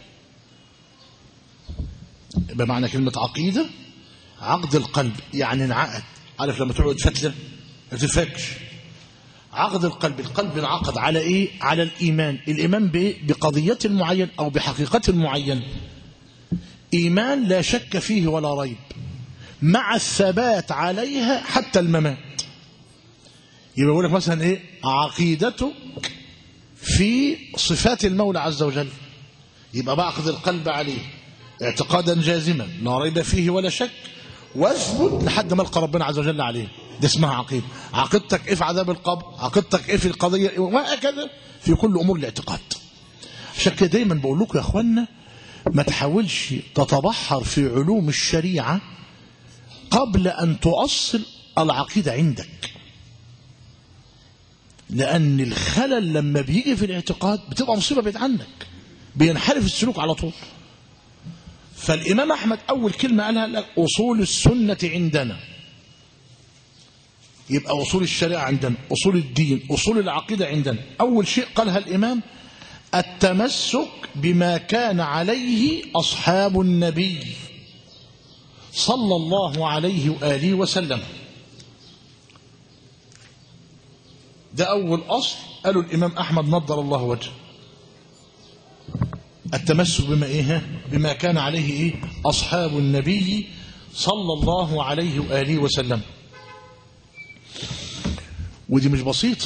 بمعنى كلمة عقيدة عقد القلب يعني انعقد عارف لما تقعد فتلة ما تفكش عقد القلب القلب انعقد على ايه على الايمان الايمان بايه بقضيه معين او بحقيقه معينه ايمان لا شك فيه ولا ريب مع الثبات عليها حتى الممات يبقى يقول لك مثلا ايه عقيدتك في صفات المولى عز وجل يبقى بعقد القلب عليه اعتقادا جازما لا ريب فيه ولا شك واثبت لحد ما القى ربنا عز وجل عليه دي اسمها عقيده عقيدتك ايه في عذاب القبر عقيدتك ايه في القضيه وهكذا في كل امور الاعتقاد عشان كده دايما بقول لكم يا اخوانا ما تحاولش تتبحر في علوم الشريعه قبل ان تؤصل العقيده عندك لان الخلل لما بيجي في الاعتقاد بتبقى مصيبه بعيد عنك بينحرف السلوك على طول فالإمام أحمد أول كلمة قالها لك أصول السنة عندنا يبقى أصول الشريعة عندنا أصول الدين أصول العقيدة عندنا أول شيء قالها الإمام التمسك بما كان عليه أصحاب النبي صلى الله عليه وآله وسلم ده أول أصل قالوا الإمام أحمد نضر الله وجهه التمسك بما إيه بما كان عليه إيه أصحاب النبي صلى الله عليه وآله وسلم ودي مش بسيطة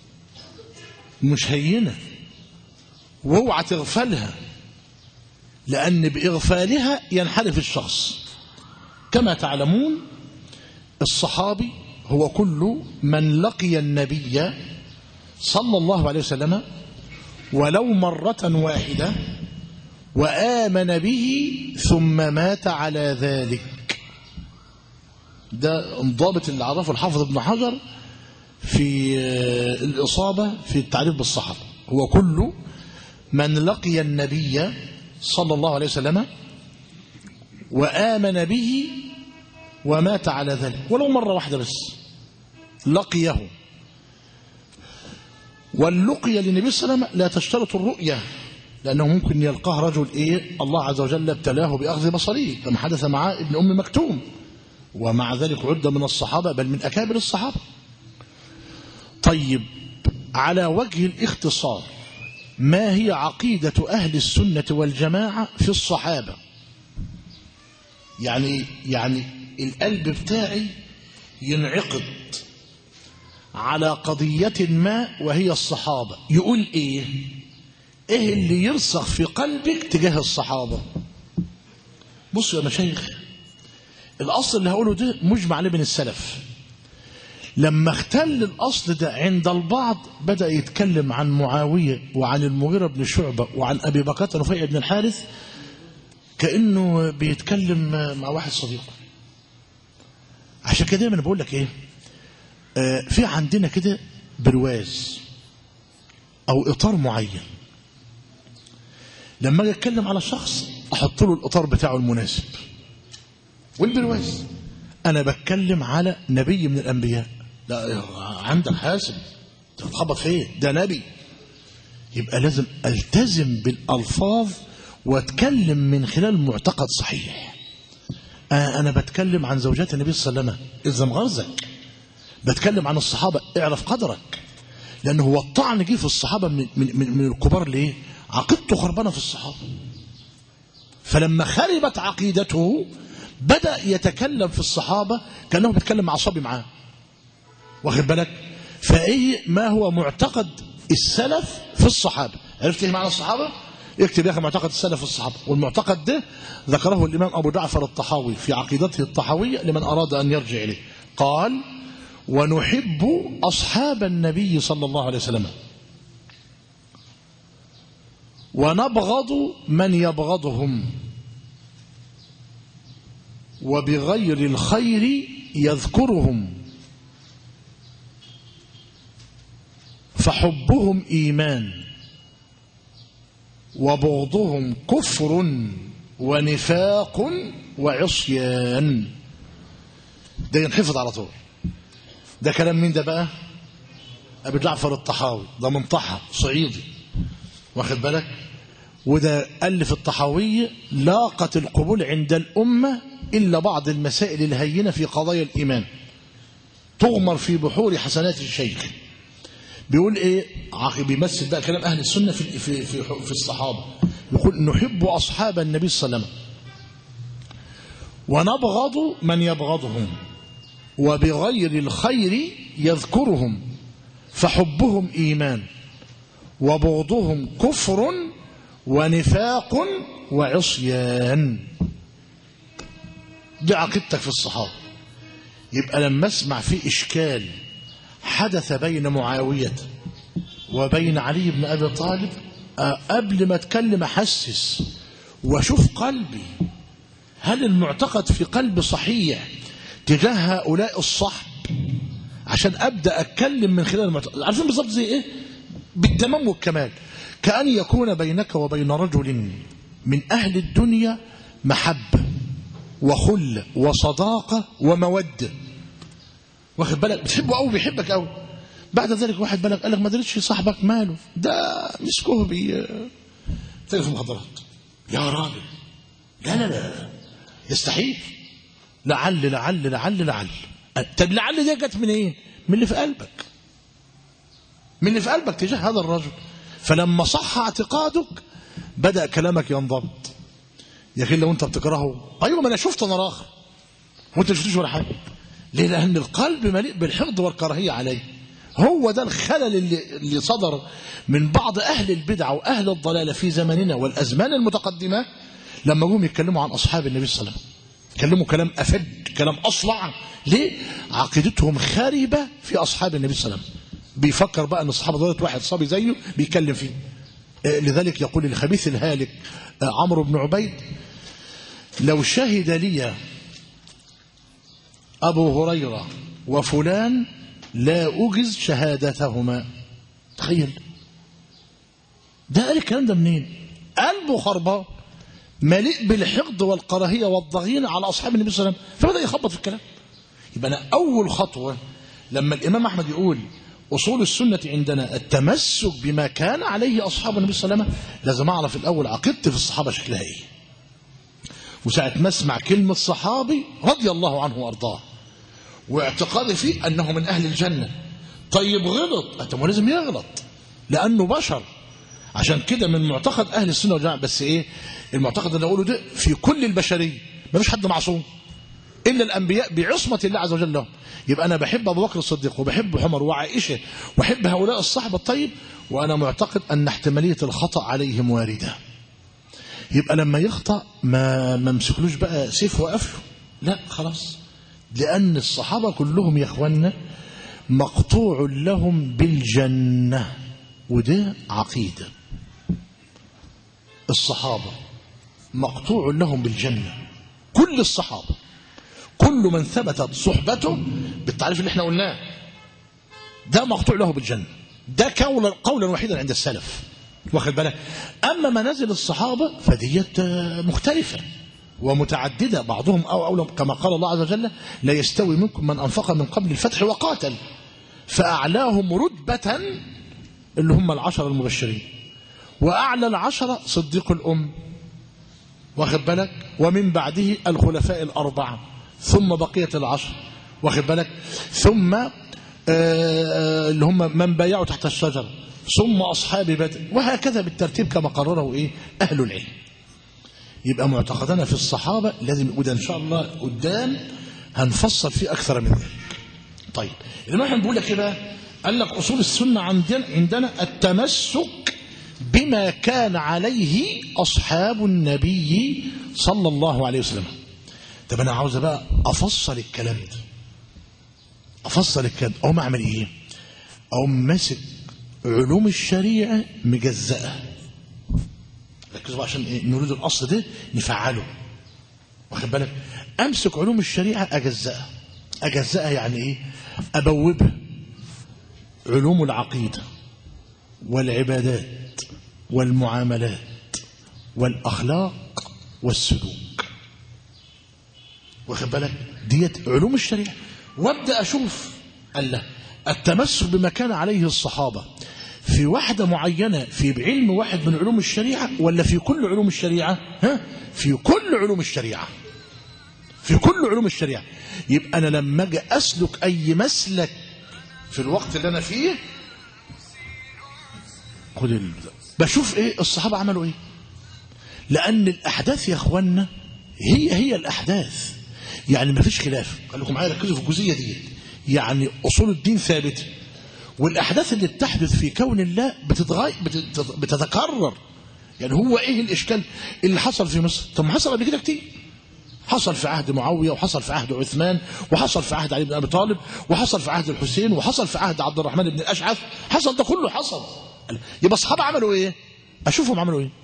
مش هينة واوعى تغفلها لأن بإغفالها ينحرف الشخص كما تعلمون الصحابي هو كل من لقي النبي صلى الله عليه وسلم ولو مرة واحدة وآمن به ثم مات على ذلك ده انضابط اللي عرفه الحافظ ابن حجر في الإصابة في التعريف بالصحابة هو كل من لقي النبي صلى الله عليه وسلم وآمن به ومات على ذلك ولو مرة واحدة بس لقيه واللقية للنبي صلى الله عليه وسلم لا تشترط الرؤية لأنه ممكن يلقاه رجل إيه الله عز وجل ابتلاه بأخذ بصريه كما حدث مع ابن أم مكتوم ومع ذلك عد من الصحابة بل من أكابر الصحابة طيب على وجه الاختصار ما هي عقيدة أهل السنة والجماعة في الصحابة يعني يعني القلب بتاعي ينعقد على قضية ما وهي الصحابة يقول ايه ايه اللي يرسخ في قلبك تجاه الصحابة بصوا يا مشايخ الاصل اللي هقوله ده مجمع عليه بين السلف لما اختل الاصل ده عند البعض بدا يتكلم عن معاويه وعن المغيره بن شعبه وعن ابي بكر نفيع بن الحارث كانه بيتكلم مع واحد صديقه عشان كده دايما بقول لك ايه آه في عندنا كده برواز او اطار معين لما اجي اتكلم على شخص احط له الاطار بتاعه المناسب والبرواز انا بتكلم على نبي من الانبياء لا عندك حاسب تتخبط فين ده نبي يبقى لازم التزم بالالفاظ واتكلم من خلال معتقد صحيح آه انا بتكلم عن زوجات النبي صلى الله عليه وسلم الزم غرزك بتكلم عن الصحابه اعرف قدرك لان هو الطعن جه في الصحابه من, من, من, من الكبار ليه عقيدته خربانه في الصحابه فلما خربت عقيدته بدأ يتكلم في الصحابة كأنه بيتكلم مع صبي معاه واخد بالك فايه ما هو معتقد السلف في الصحابة عرفت ايه معنى الصحابة اكتب يا اخي معتقد السلف في الصحابة والمعتقد ده ذكره الامام ابو جعفر الطحاوي في عقيدته الطحاوية لمن اراد ان يرجع اليه قال ونحب اصحاب النبي صلى الله عليه وسلم ونبغض من يبغضهم وبغير الخير يذكرهم فحبهم ايمان وبغضهم كفر ونفاق وعصيان ده ينحفظ على طول ده كلام مين ده بقى ابي جعفر الطحاوي ده من طحا صعيدي واخد بالك وده ألف الطحاوية لاقت القبول عند الأمة إلا بعض المسائل الهينة في قضايا الإيمان تغمر في بحور حسنات الشيخ بيقول إيه بيمثل بقى كلام أهل السنة في, في, في, في الصحابة يقول نحب أصحاب النبي صلى الله عليه وسلم ونبغض من يبغضهم وبغير الخير يذكرهم فحبهم إيمان وبغضهم كفر ونفاق وعصيان دي عقيدتك في الصحابة يبقى لما اسمع في إشكال حدث بين معاوية وبين علي بن أبي طالب قبل ما اتكلم أحسس واشوف قلبي هل المعتقد في قلبي صحيح تجاه هؤلاء الصحب عشان أبدأ أتكلم من خلال المعتقد عارفين بالظبط زي إيه بالتمام والكمال كأن يكون بينك وبين رجل من أهل الدنيا محبة وخلة وصداقة ومودة واخد بالك بتحبه قوي بيحبك قوي بعد ذلك واحد بالك قال لك ما درتش صاحبك ماله ده مسكوه بي تلف المخدرات يا راجل لا لا لا يستحيل لعل لعل لعل لعل طب لعل دي جت من ايه من اللي في قلبك من اللي في قلبك تجاه هذا الرجل فلما صح اعتقادك بدأ كلامك ينضبط يا اخي لو انت بتكرهه ايوه ما انا شفت انا راخر وانت ما شفتوش ولا حاجه ليه لان القلب مليء بالحقد والكراهيه عليه هو ده الخلل اللي, اللي صدر من بعض اهل البدع واهل الضلاله في زمننا والازمان المتقدمه لما جم يتكلموا عن اصحاب النبي صلى الله عليه وسلم يتكلموا كلام افد كلام اصلع ليه عقيدتهم خاربه في اصحاب النبي صلى الله عليه وسلم بيفكر بقى ان الصحابه دولت واحد صبي زيه بيتكلم فيه لذلك يقول الخبيث الهالك عمرو بن عبيد لو شهد لي أبو هريرة وفلان لا أجز شهادتهما تخيل ده قال الكلام ده منين قلبه خربان مليء بالحقد والكراهيه والضغينة على أصحاب النبي صلى الله عليه وسلم فبدأ يخبط في الكلام يبقى أنا أول خطوة لما الإمام أحمد يقول أصول السنة عندنا التمسك بما كان عليه أصحاب النبي صلى الله عليه وسلم لازم أعرف الأول عقيدتي في الصحابة شكلها إيه وساعة ما أسمع كلمة صحابي رضي الله عنه وأرضاه واعتقادي فيه أنه من أهل الجنة طيب غلط أنت لازم يغلط لأنه بشر عشان كده من معتقد أهل السنة والجماعة بس إيه المعتقد اللي أقوله ده في كل البشرية ما فيش حد معصوم إلا الأنبياء بعصمة الله عز وجل لهم يبقى أنا بحب أبو بكر الصديق وبحب عمر وعائشة وأحب هؤلاء الصحبة الطيب وأنا معتقد أن احتمالية الخطأ عليهم واردة يبقى لما يخطأ ما ما امسكلوش بقى سيف وقفله لا خلاص لأن الصحابة كلهم يا إخواننا مقطوع لهم بالجنة وده عقيدة الصحابة مقطوع لهم بالجنة كل الصحابة كل من ثبتت صحبته بالتعريف اللي احنا قلناه ده مقطوع له بالجنة ده قولا قولا وحيدا عند السلف واخد بالك اما منازل الصحابه فديت مختلفه ومتعدده بعضهم او اولى كما قال الله عز وجل لا يستوي منكم من انفق من قبل الفتح وقاتل فاعلاهم رتبه اللي هم العشر المبشرين واعلى العشره صديق الام واخد بالك ومن بعده الخلفاء الاربعه ثم بقيه العشر واخد بالك ثم آه اللي هم من بايعوا تحت الشجره ثم أصحاب بدر وهكذا بالترتيب كما قرره إيه أهل العلم يبقى معتقدنا في الصحابة لازم وده إن شاء الله قدام هنفصل فيه أكثر من ذلك طيب إذا احنا بنقول لك إيه بقى قال لك أصول السنة عندنا عندنا التمسك بما كان عليه أصحاب النبي صلى الله عليه وسلم طب أنا عاوز بقى أفصل الكلام ده أفصل الكلام أقوم أعمل إيه أقوم ماسك علوم الشريعة مجزأة ركزوا بقى عشان إيه؟ نريد الأصل ده نفعله واخد بالك أمسك علوم الشريعة أجزأها أجزأها يعني إيه أبوبها علوم العقيدة والعبادات والمعاملات والأخلاق والسلوك واخد بالك ديت علوم الشريعة وابدأ أشوف الله التمسك بما كان عليه الصحابة في واحدة معينة في علم واحد من علوم الشريعة ولا في كل علوم الشريعة ها؟ في كل علوم الشريعة في كل علوم الشريعة يبقى أنا لما أجي أسلك أي مسلك في الوقت اللي أنا فيه خد ال... بشوف إيه الصحابة عملوا إيه لأن الأحداث يا أخوانا هي هي الأحداث يعني ما فيش خلاف قال لكم معايا ركزوا في الجزئية دي يعني أصول الدين ثابتة والأحداث اللي بتحدث في كون الله بتتغير بتتكرر يعني هو إيه الإشكال اللي حصل في مصر طب ما حصل قبل كده كتير حصل في عهد معاوية وحصل في عهد عثمان وحصل في عهد علي بن أبي طالب وحصل في عهد الحسين وحصل في عهد عبد الرحمن بن الأشعث حصل ده كله حصل يبقى الصحابة عملوا إيه أشوفهم عملوا إيه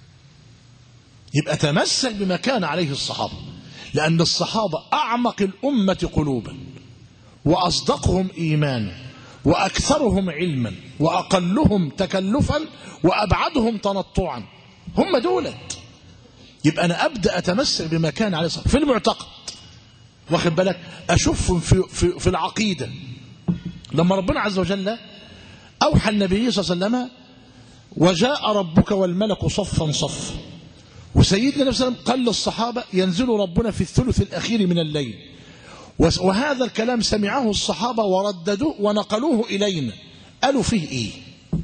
يبقى تمسك بما كان عليه الصحابة لأن الصحابة أعمق الأمة قلوبا وأصدقهم إيمانا وأكثرهم علما وأقلهم تكلفا وأبعدهم تنطعا هم دولت يبقى أنا أبدأ أتمسك بما كان عليه الصلاة في المعتقد واخد بالك أشوفهم في, في, في العقيدة لما ربنا عز وجل أوحى النبي صلى الله عليه وسلم وجاء ربك والملك صفا صفا وسيدنا النبي صلى الله عليه وسلم قال للصحابة ينزل ربنا في الثلث الأخير من الليل وهذا الكلام سمعه الصحابة ورددوه ونقلوه إلينا قالوا فيه إيه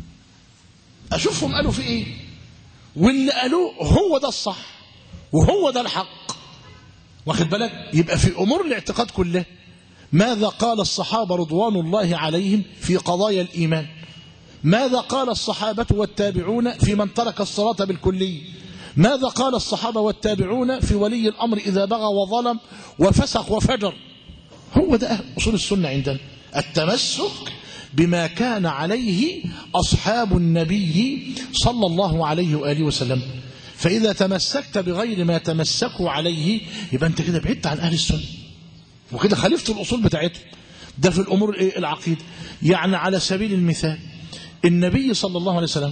أشوفهم قالوا فيه إيه واللي قالوه هو ده الصح وهو ده الحق واخد بالك يبقى في أمور الاعتقاد كله ماذا قال الصحابة رضوان الله عليهم في قضايا الإيمان ماذا قال الصحابة والتابعون في من ترك الصلاة بالكلية ماذا قال الصحابة والتابعون في ولي الأمر إذا بغى وظلم وفسق وفجر هو ده أصول السنة عندنا التمسك بما كان عليه أصحاب النبي صلى الله عليه وآله وسلم فإذا تمسكت بغير ما تمسكوا عليه يبقى أنت كده بعدت عن أهل السنة وكده خالفت الأصول بتاعتهم ده في الأمور العقيدة يعني على سبيل المثال النبي صلى الله عليه وسلم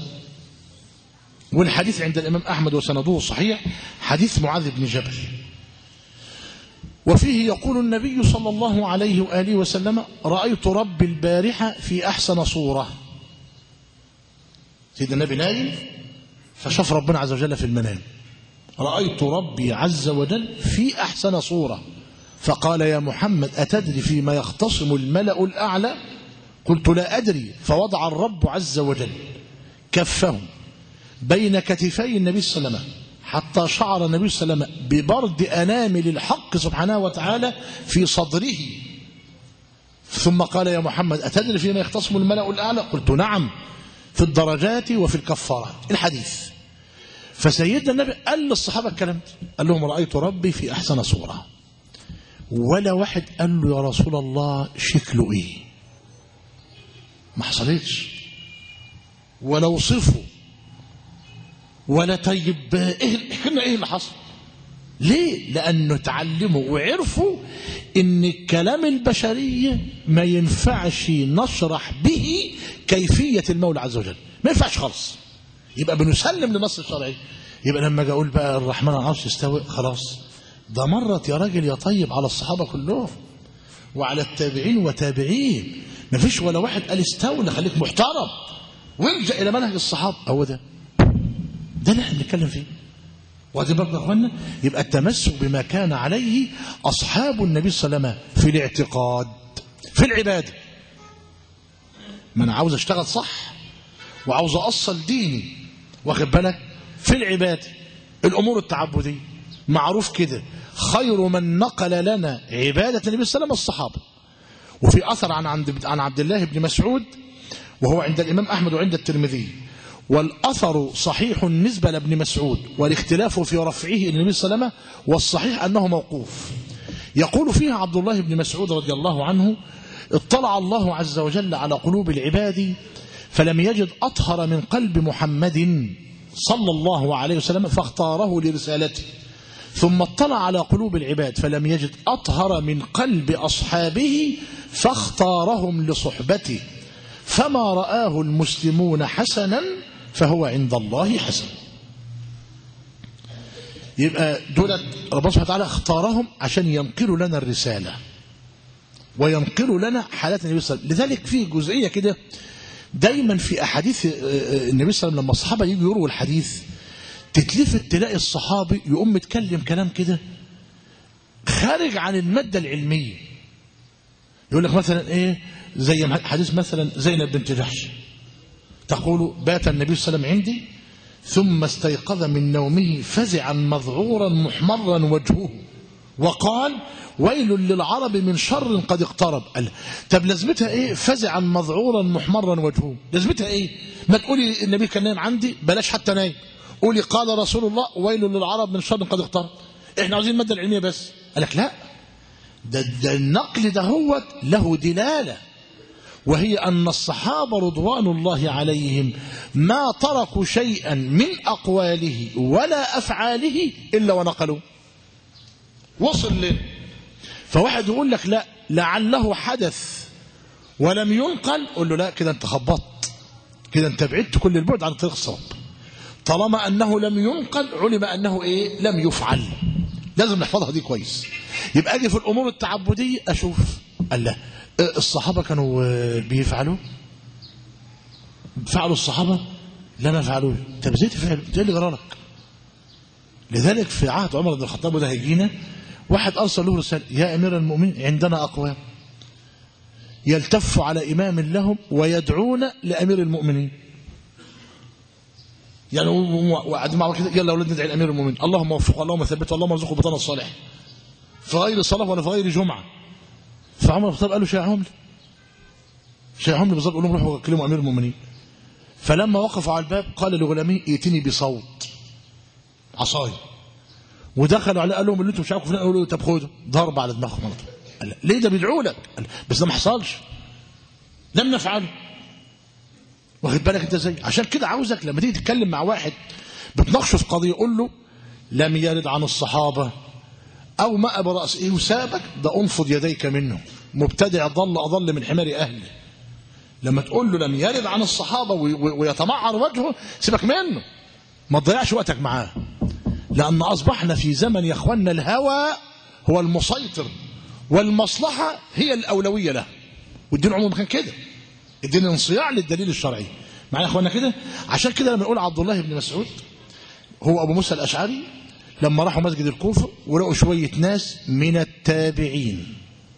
والحديث عند الإمام أحمد وسنده صحيح حديث معاذ بن جبل وفيه يقول النبي صلى الله عليه وآله وسلم رأيت ربي البارحة في أحسن صورة سيدنا النبي نايم فشاف ربنا عز وجل في المنام رأيت ربي عز وجل في أحسن صورة فقال يا محمد أتدري فيما يختصم الملأ الأعلى قلت لا أدري فوضع الرب عز وجل كفه بين كتفي النبي صلى الله عليه وسلم حتى شعر النبي صلى الله عليه وسلم ببرد أنامل الحق سبحانه وتعالى في صدره ثم قال يا محمد أتدري فيما يختصم الملأ الأعلى قلت نعم في الدرجات وفي الكفارات الحديث فسيدنا النبي قال للصحابة الكلام ده قال لهم رأيت ربي في أحسن صورة ولا واحد قال له يا رسول الله شكله ايه ما حصلتش ولا وصفه ولا طيب ايه احكي ايه اللي حصل ليه لانه اتعلموا وعرفوا ان الكلام البشريه ما ينفعش نشرح به كيفيه المولى عز وجل ما ينفعش خالص يبقى بنسلم للنص الشرعي يبقى لما اجي اقول بقى الرحمن على العرش استوى خلاص ده مرت يا راجل يا طيب على الصحابه كلهم وعلى التابعين وتابعين ما فيش ولا واحد قال استولى خليك محترم والجا الى منهج الصحابه هو ده ده اللي احنا بنتكلم فيه وادي برضه يا اخوانا يبقى التمسك بما كان عليه اصحاب النبي صلى الله عليه وسلم في الاعتقاد في العباده ما انا عاوز اشتغل صح وعاوز اصل ديني واخد بالك في العباده الامور التعبديه معروف كده خير من نقل لنا عباده النبي صلى الله عليه وسلم الصحابه وفي اثر عن عند عن عبد الله بن مسعود وهو عند الامام احمد وعند الترمذي والأثر صحيح نسبة لابن مسعود والاختلاف في رفعه إلى النبي صلى الله عليه وسلم والصحيح أنه موقوف يقول فيها عبد الله بن مسعود رضي الله عنه اطلع الله عز وجل على قلوب العباد فلم يجد أطهر من قلب محمد صلى الله عليه وسلم فاختاره لرسالته ثم اطلع على قلوب العباد فلم يجد أطهر من قلب أصحابه فاختارهم لصحبته فما رآه المسلمون حسنا فهو عند الله حسن يبقى دولت ربنا سبحانه وتعالى اختارهم عشان ينقلوا لنا الرسالة وينقلوا لنا حالات النبي صلى الله عليه وسلم لذلك في جزئية كده دايما في أحاديث النبي صلى الله عليه وسلم لما الصحابة يجوا يرووا الحديث تتلفت تلاقي الصحابي يقوم متكلم كلام كده خارج عن المادة العلمية يقول لك مثلا ايه زي حديث مثلا زينب بنت جحش تقول بات النبي صلى الله عليه وسلم عندي ثم استيقظ من نومه فزعا مذعورا محمرا وجهه وقال ويل للعرب من شر قد اقترب قال طب لازمتها ايه فزعا مذعورا محمرا وجهه لازمتها ايه ما تقولي النبي كان نايم عندي بلاش حتى نايم قولي قال رسول الله ويل للعرب من شر قد اقترب احنا عاوزين الماده العلميه بس قال لك لا ده, ده النقل ده هو له دلاله وهي أن الصحابة رضوان الله عليهم ما تركوا شيئا من أقواله ولا أفعاله إلا ونقلوا وصل لنا فواحد يقول لك لا لعله حدث ولم ينقل قل له لا كده انت خبطت كده انت بعدت كل البعد عن طريق الصواب طالما أنه لم ينقل علم أنه إيه لم يفعل لازم نحفظها دي كويس يبقى أجي في الأمور التعبدية أشوف قال لا الصحابة كانوا بيفعلوا فعلوا الصحابة لا ما فعلوش طب ازاي تفعل ايه اللي جرى لك لذلك في عهد عمر بن الخطاب وده هيجينا واحد ارسل له رساله يا امير المؤمنين عندنا اقوام يلتف على امام لهم ويدعون لامير المؤمنين يعني وقاعدين مع كده يلا يا اولاد ندعي لامير المؤمنين اللهم وفقه اللهم ثبته اللهم ارزقه بطانه الصالح في غير صلاه ولا في غير جمعه فعمر بن الخطاب قال له شيعهم لي شيعهم لي بالظبط قول لهم روحوا كلموا امير المؤمنين فلما وقفوا على الباب قال لغلاميه ائتني بصوت عصاي ودخلوا عليه قال لهم اللي انتم مش عارفين قالوا له طب خده ضرب على دماغهم على طول قال ليه ده بيدعوا لك قال بس ده ما حصلش لم نفعله واخد بالك انت ازاي عشان كده عاوزك لما تيجي تتكلم مع واحد بتناقشه في قضيه قول له لم يرد عن الصحابه أو ما برأس إيه وسابك ده أنفض يديك منه مبتدع ضل أضل من حمار أهله لما تقول له لم يرد عن الصحابة ويتمعر وجهه سيبك منه ما تضيعش وقتك معاه لأن أصبحنا في زمن يا أخوانا الهوى هو المسيطر والمصلحة هي الأولوية له والدين عموما كان كده الدين انصياع للدليل الشرعي معايا يا اخوانا كده عشان كده لما نقول عبد الله بن مسعود هو ابو موسى الاشعري لما راحوا مسجد الكوفه ولقوا شويه ناس من التابعين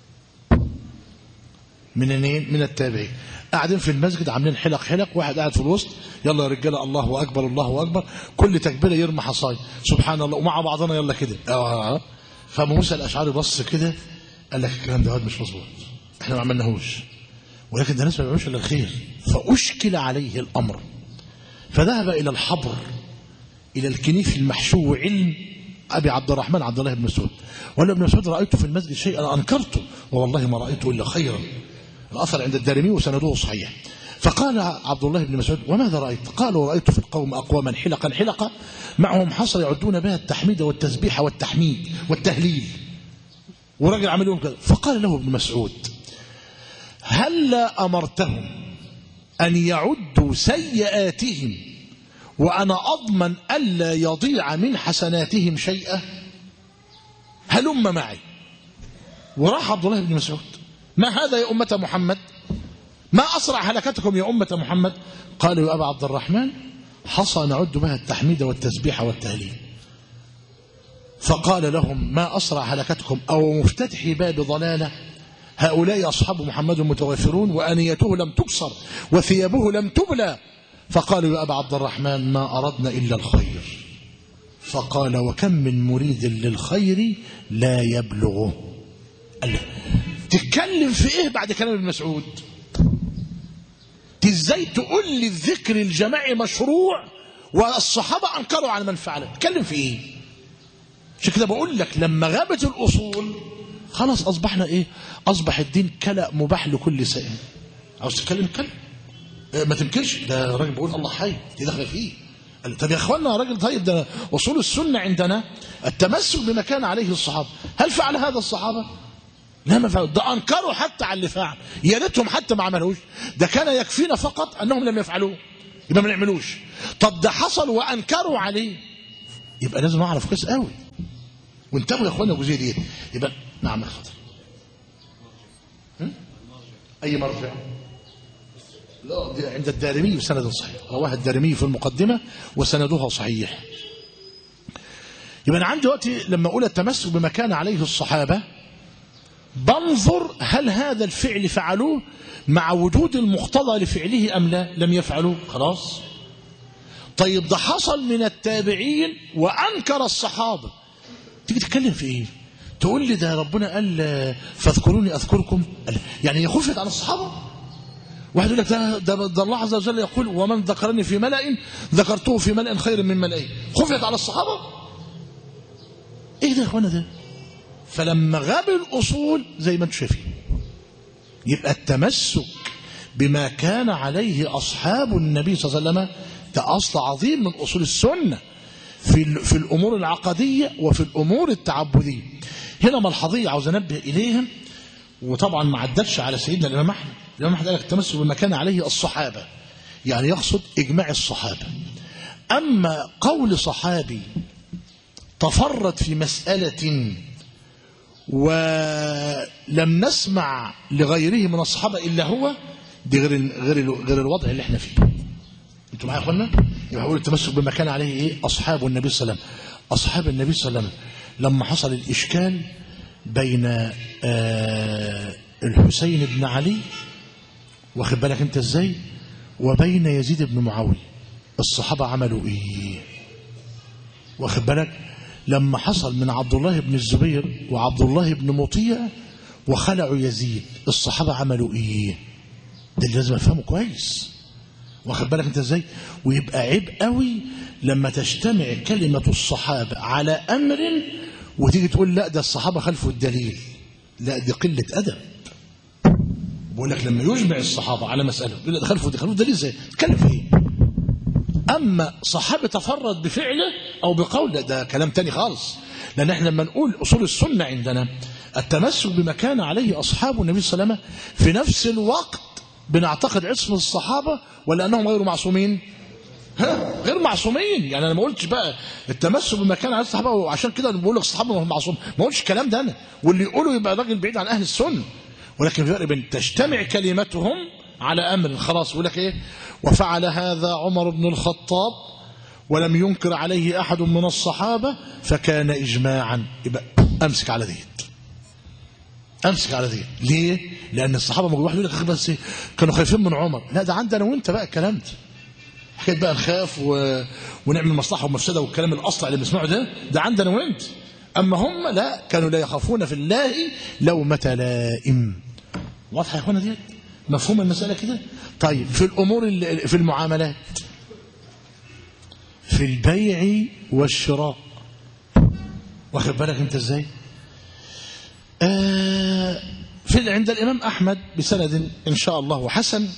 من منين من التابعين قاعدين في المسجد عاملين حلق حلق واحد قاعد في الوسط يلا يا رجاله الله اكبر الله اكبر كل تكبيره يرمي حصاي سبحان الله ومع بعضنا يلا كده آه. فابو موسى الاشعري بص كده قال لك الكلام ده مش مظبوط احنا ما عملناهوش ولكن ده الناس ما بيعملوش الا الخير فاشكل عليه الامر فذهب الى الحبر الى الكنيف المحشو علم ابي عبد الرحمن عبد الله بن مسعود ولا ابن مسعود رايت في المسجد شيئا انكرته والله ما رايته الا خيرا الاثر عند الدارمي وسنده صحيح فقال عبد الله بن مسعود وماذا رايت؟ قال رايت في القوم اقواما حلقا حلقا معهم حصى يعدون بها التحميد والتسبيح والتحميد والتهليل وراجل عمل لهم كذا فقال له ابن مسعود هلا امرتهم ان يعدوا سيئاتهم وانا اضمن الا يضيع من حسناتهم شيئا هلم معي وراح عبد الله بن مسعود ما هذا يا امه محمد ما اسرع هلكتكم يا امه محمد قالوا يا ابا عبد الرحمن حصى نعد بها التحميد والتسبيح والتهليل فقال لهم ما اسرع هلكتكم او مفتتح باب ضلاله هؤلاء أصحاب محمد متوافرون وأنيته لم تكسر وثيابه لم تبلى فقالوا يا أبا عبد الرحمن ما أردنا إلا الخير فقال وكم من مريد للخير لا يبلغه قال له تتكلم في إيه بعد كلام ابن مسعود ازاي تقول لي الذكر الجماعي مشروع والصحابة أنكروا على من فعله تتكلم في إيه عشان كده بقول لك لما غابت الأصول خلاص أصبحنا إيه أصبح الدين كلأ مباح لكل سائل عاوز تتكلم اتكلم إيه ما تنكرش ده راجل بيقول الله حي دي داخله فيه قال طب يا اخوانا يا راجل طيب ده اصول السنه عندنا التمسك بما كان عليه الصحابه هل فعل هذا الصحابه لا ما فعلوا ده انكروا حتى على اللي فعل يا ريتهم حتى ما عملوش ده كان يكفينا فقط انهم لم يفعلوه يبقى ما نعملوش طب ده حصل وانكروا عليه يبقى لازم اعرف كويس قوي وانتبهوا يا اخوانا الجزئيه دي يبقى نعم اتفضل اي مرجع لا دي عند الدارمي بسند صحيح رواه الدارمي في المقدمه وسندها صحيح يبقى انا عندي دلوقتي لما اقول التمسك بما كان عليه الصحابه بنظر هل هذا الفعل فعلوه مع وجود المقتضى لفعله ام لا لم يفعلوه خلاص طيب ده حصل من التابعين وانكر الصحابه تيجي تتكلم في ايه تقول لي ده ربنا قال فاذكروني اذكركم يعني هي خفت على الصحابه واحد يقول لك ده, ده, ده الله عز وجل يقول ومن ذكرني في ملأ ذكرته في ملأ خير من ملئين خفت على الصحابه ايه ده يا اخوانا ده فلما غاب الاصول زي ما انتم شايفين يبقى التمسك بما كان عليه اصحاب النبي صلى الله عليه وسلم ده اصل عظيم من اصول السنه في في الامور العقديه وفي الامور التعبديه هنا ملحظيه عاوز انبه اليها وطبعا ما عدتش على سيدنا الامام احمد الامام احمد قال لك التمسك بما كان عليه الصحابه يعني يقصد اجماع الصحابه اما قول صحابي تفرد في مساله ولم نسمع لغيره من الصحابه الا هو دي غير غير غير الوضع اللي احنا فيه انتوا معايا يا اخوانا يبقى هقول التمسك بما كان عليه ايه اصحاب النبي صلى الله عليه وسلم اصحاب النبي صلى الله عليه وسلم لما حصل الاشكال بين آه الحسين بن علي واخد بالك انت ازاي وبين يزيد بن معاويه الصحابه عملوا ايه واخد بالك لما حصل من عبد الله بن الزبير وعبد الله بن مطيع وخلعوا يزيد الصحابه عملوا ايه ده اللي لازم افهمه كويس واخد بالك انت ازاي ويبقى عيب قوي لما تجتمع كلمه الصحابه على امر وتيجي تقول لا ده الصحابه خلفوا الدليل لا دي قله ادب بقول لك لما يجمع الصحابه على مساله يقول لا ده خلفوا دي خلفوا الدليل ازاي تتكلم في ايه اما صحابي تفرد بفعله او بقوله ده كلام تاني خالص لان احنا لما نقول اصول السنه عندنا التمسك بما كان عليه اصحاب النبي صلى الله عليه وسلم في نفس الوقت بنعتقد عصمه الصحابه ولا انهم غير معصومين ها غير معصومين يعني انا ما قلتش بقى التمسك بمكان على الصحابه وعشان كده بقول لك الصحابه مش معصوم ما قلتش الكلام ده انا واللي يقوله يبقى راجل بعيد عن اهل السنه ولكن في فرق بين تجتمع كلمتهم على امر خلاص يقول لك ايه وفعل هذا عمر بن الخطاب ولم ينكر عليه احد من الصحابه فكان اجماعا يبقى امسك على ديت امسك على دي ليه لان الصحابه موجود واحد يقول لك أخي بس كانوا خايفين من عمر لا ده عندنا وانت بقى الكلام ده حكايه بقى نخاف و... ونعمل مصلحه ومفسده والكلام الاصلع اللي بنسمعه ده ده عندنا وانت اما هم لا كانوا لا يخافون في الله لومة لائم واضحه يا اخوانا دي مفهوم المساله كده طيب في الامور اللي في المعاملات في البيع والشراء واخد بالك انت ازاي آه في عند الإمام أحمد بسند إن شاء الله حسن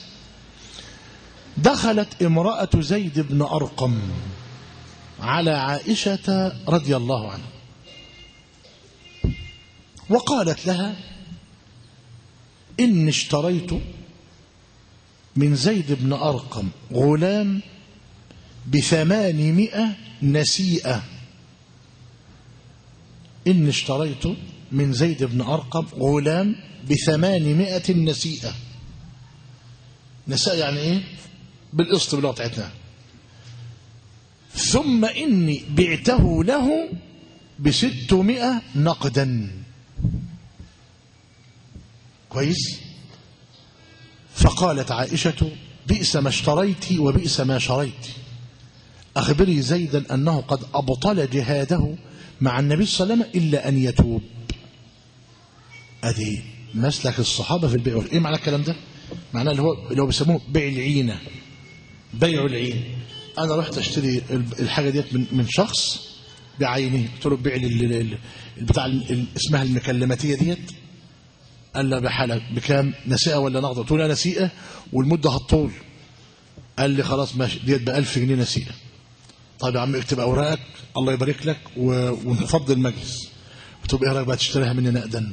دخلت امرأة زيد بن أرقم على عائشة رضي الله عنها وقالت لها إني اشتريت من زيد بن أرقم غلام بثمانمائة نسيئة إني اشتريت من زيد بن أرقم غلام بثمانمائة نسيئة نساء يعني إيه بالقسط باللغة بتاعتنا ثم إني بعته له بستمائة نقدا كويس فقالت عائشة بئس ما اشتريت وبئس ما شريت أخبري زيدا أنه قد أبطل جهاده مع النبي صلى الله عليه وسلم إلا أن يتوب ادي مسلك الصحابه في البيع ايه معنى الكلام ده معناه اللي هو اللي هو بيسموه بيع العينه بيع العين انا رحت اشتري الحاجه ديت من من شخص بعينه قلت له بيع لي بتاع اسمها المكلماتيه ديت قال لي بحالك بكام نسيئه ولا نقد قلت له نسيئه والمده هتطول قال لي خلاص ماشي ديت ب 1000 جنيه نسيئه طيب يا عم اكتب اوراقك الله يبارك لك ونفضي المجلس قلت له ايه رايك بقى تشتريها مني نقدا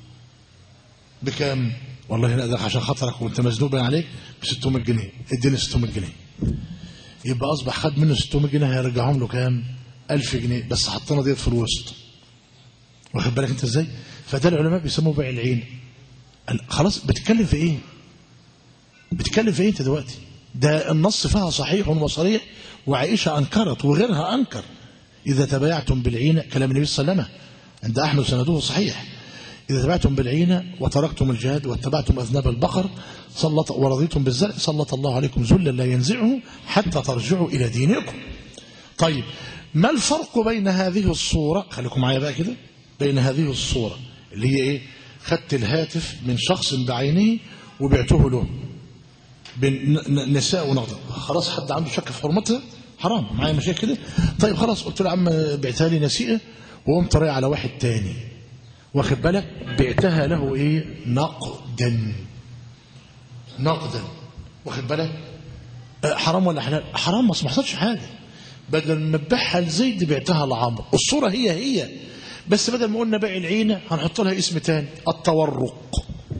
بكام والله نقدر عشان خاطرك وانت مزنوق عليك ب 600 جنيه اديني 600 جنيه يبقى اصبح خد منه 600 جنيه هيرجعهم له كام 1000 جنيه بس حطينا ديت في الوسط واخد بالك انت ازاي فده العلماء بيسموه بيع العين خلاص بتتكلم في ايه بتتكلم في ايه انت دلوقتي ده النص فيها صحيح وصريح وعائشه انكرت وغيرها انكر اذا تبايعتم بالعين كلام النبي صلى الله عليه وسلم عند احمد سنده صحيح إذا تبعتم بالعينة وتركتم الجهاد واتبعتم أذناب البقر سلط ورضيتم بالزرع سلط الله عليكم ذلا لا ينزعه حتى ترجعوا إلى دينكم طيب ما الفرق بين هذه الصورة خليكم معايا بقى كده بين هذه الصورة اللي هي إيه خدت الهاتف من شخص بعينه وبعته له بين نساء ونقدر خلاص حد عنده شك في حرمتها حرام معايا مشاكل كده طيب خلاص قلت له يا عم بعتها لي نسيئه وقمت رايح على واحد تاني واخد بالك بعتها له ايه نقدا نقدا واخد بالك أه حرام ولا حلال حرام ما حصلش حاجه بدل ما تبيعها لزيد بعتها لعمرو الصوره هي هي بس بدل ما قلنا بيع العينه هنحط لها اسم تاني التورق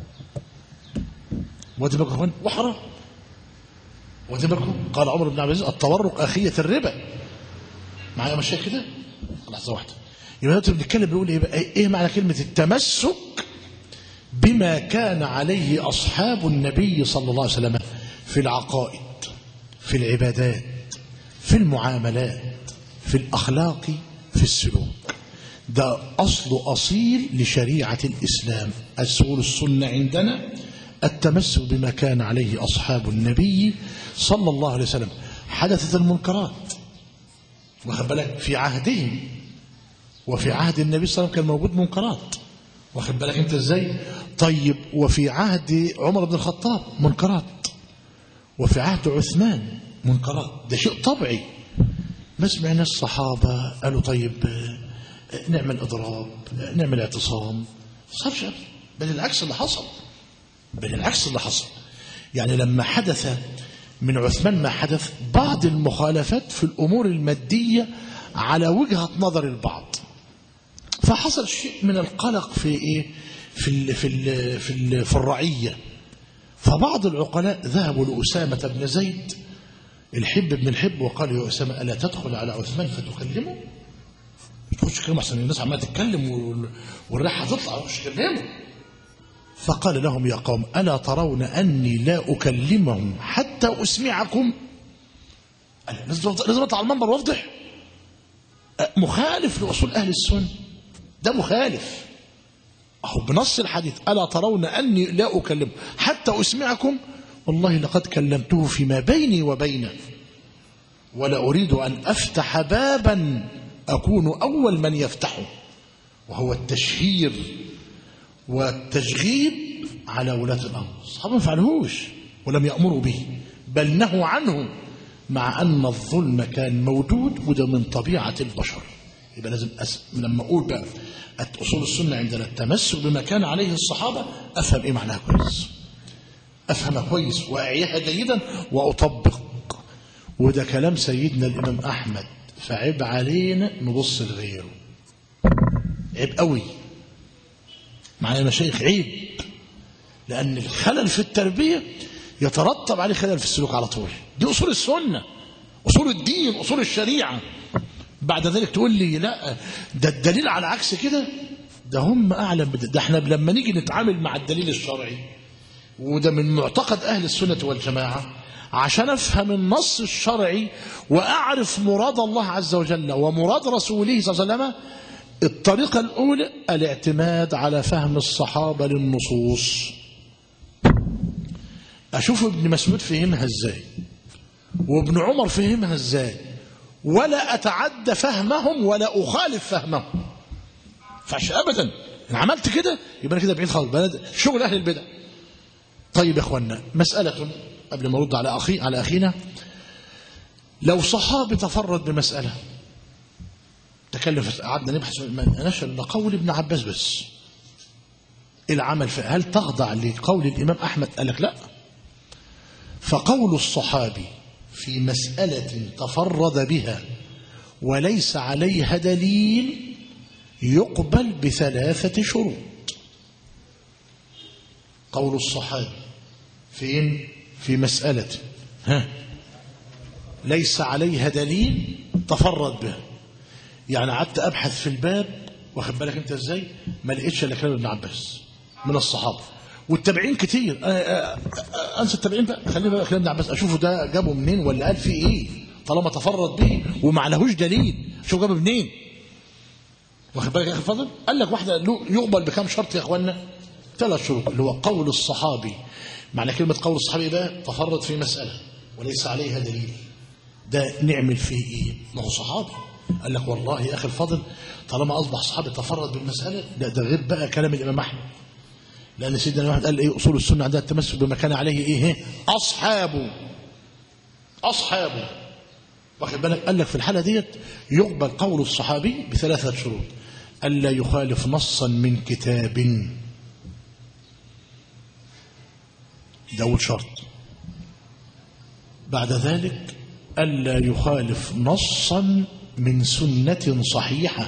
ودي بالكم وحرام ودي بالكم قال عمر بن عبد العزيز التورق اخيه الربا معايا ماشيه كده لحظه واحده يبقى دلوقتي بنتكلم بيقول ايه بقى ايه معنى كلمه التمسك بما كان عليه اصحاب النبي صلى الله عليه وسلم في العقائد في العبادات في المعاملات في الاخلاق في السلوك ده اصل اصيل لشريعه الاسلام اصول السنه عندنا التمسك بما كان عليه اصحاب النبي صلى الله عليه وسلم حدثت المنكرات واخد بالك في عهدهم وفي عهد النبي صلى الله عليه وسلم كان موجود منكرات واخد بالك انت ازاي طيب وفي عهد عمر بن الخطاب منكرات وفي عهد عثمان منكرات ده شيء طبيعي ما سمعنا الصحابة قالوا طيب نعمل إضراب نعمل اعتصام صارش بل العكس اللي حصل بل العكس اللي حصل يعني لما حدث من عثمان ما حدث بعض المخالفات في الأمور المادية على وجهة نظر البعض فحصل شيء من القلق في ايه في ال في ال في, ال في الرعيه فبعض العقلاء ذهبوا لأسامة بن زيد الحب ابن الحب وقال يا أسامة ألا تدخل على عثمان فتكلمه تخش تكلمه أحسن الناس عمالة تتكلم وال- والريحة تطلع مش تكلمه فقال لهم يا قوم ألا ترون أني لا أكلمهم حتى أسمعكم قال لازم لازم أطلع على المنبر وأفضح أه، مخالف لأصول أهل السنة ده مخالف أهو بنص الحديث ألا ترون أني لا أكلم حتى أسمعكم والله لقد كلمته فيما بيني وبينه ولا أريد أن أفتح بابا أكون أول من يفتحه وهو التشهير والتشغيب على ولاة الأمر الصحابة ما فعلوش ولم يأمروا به بل نهوا عنه مع أن الظلم كان موجود وده من طبيعة البشر يبقى لازم أس... لما أقول بقى أصول السنة عندنا التمسك بما كان عليه الصحابة أفهم إيه معناها كويس أفهمها كويس وأعيها جيدا وأطبق وده كلام سيدنا الإمام أحمد فعيب علينا نبص لغيره عيب قوي معايا مشايخ عيب لأن الخلل في التربية يترتب عليه خلل في السلوك على طول دي أصول السنة أصول الدين أصول الشريعة بعد ذلك تقول لي لا ده الدليل على عكس كده ده هم أعلم بده ده احنا لما نيجي نتعامل مع الدليل الشرعي وده من معتقد أهل السنة والجماعة عشان أفهم النص الشرعي وأعرف مراد الله عز وجل ومراد رسوله صلى الله عليه وسلم الطريقة الأولى الاعتماد على فهم الصحابة للنصوص أشوف ابن مسعود فهمها إزاي وابن عمر فهمها إزاي ولا أتعدى فهمهم ولا أخالف فهمهم فعش أبدا إن عملت كده يبقى أنا كده بعيد خالص بلد شغل أهل البدع طيب يا أخوانا مسألة قبل ما أرد على أخي على أخينا لو صحابي تفرد بمسألة تكلم في- قعدنا نبحث ما نشر إلا قول ابن عباس بس العمل في هل تخضع لقول الإمام أحمد قال لك لا فقول الصحابي في مسألة تفرد بها وليس عليها دليل يقبل بثلاثة شروط قول الصحابي فين في مسألة ها ليس عليها دليل تفرد بها يعني قعدت ابحث في الباب واخد بالك انت ازاي ما لقيتش الا كلام ابن عباس من الصحابه والتابعين كتير آه، آه، آه، انسى التابعين بقى خليني بقى كلام ابن عباس اشوفه ده جابه منين ولا قال فيه ايه طالما تفرد به وما عليهوش دليل شوف جابه منين واخد بالك يا اخي الفاضل قال لك واحده له- يقبل بكام شرط يا اخوانا ثلاث شروط اللي هو قول الصحابي معنى كلمه قول الصحابي بقى تفرد في مساله وليس عليها دليل ده نعمل فيه ايه ما هو صحابي قال لك والله يا اخي الفاضل طالما اصبح صحابي تفرد بالمساله ده, ده غير بقى كلام الامام احمد لان سيدنا الامام احمد قال ايه اصول السنه عندها التمسك بما كان عليه ايه إيه؟ اصحابه اصحابه واخد بالك قال لك في الحاله ديت يقبل قول الصحابي بثلاثه شروط الا يخالف نصا من كتاب ده اول شرط بعد ذلك ألا يخالف نصا من سنة صحيحة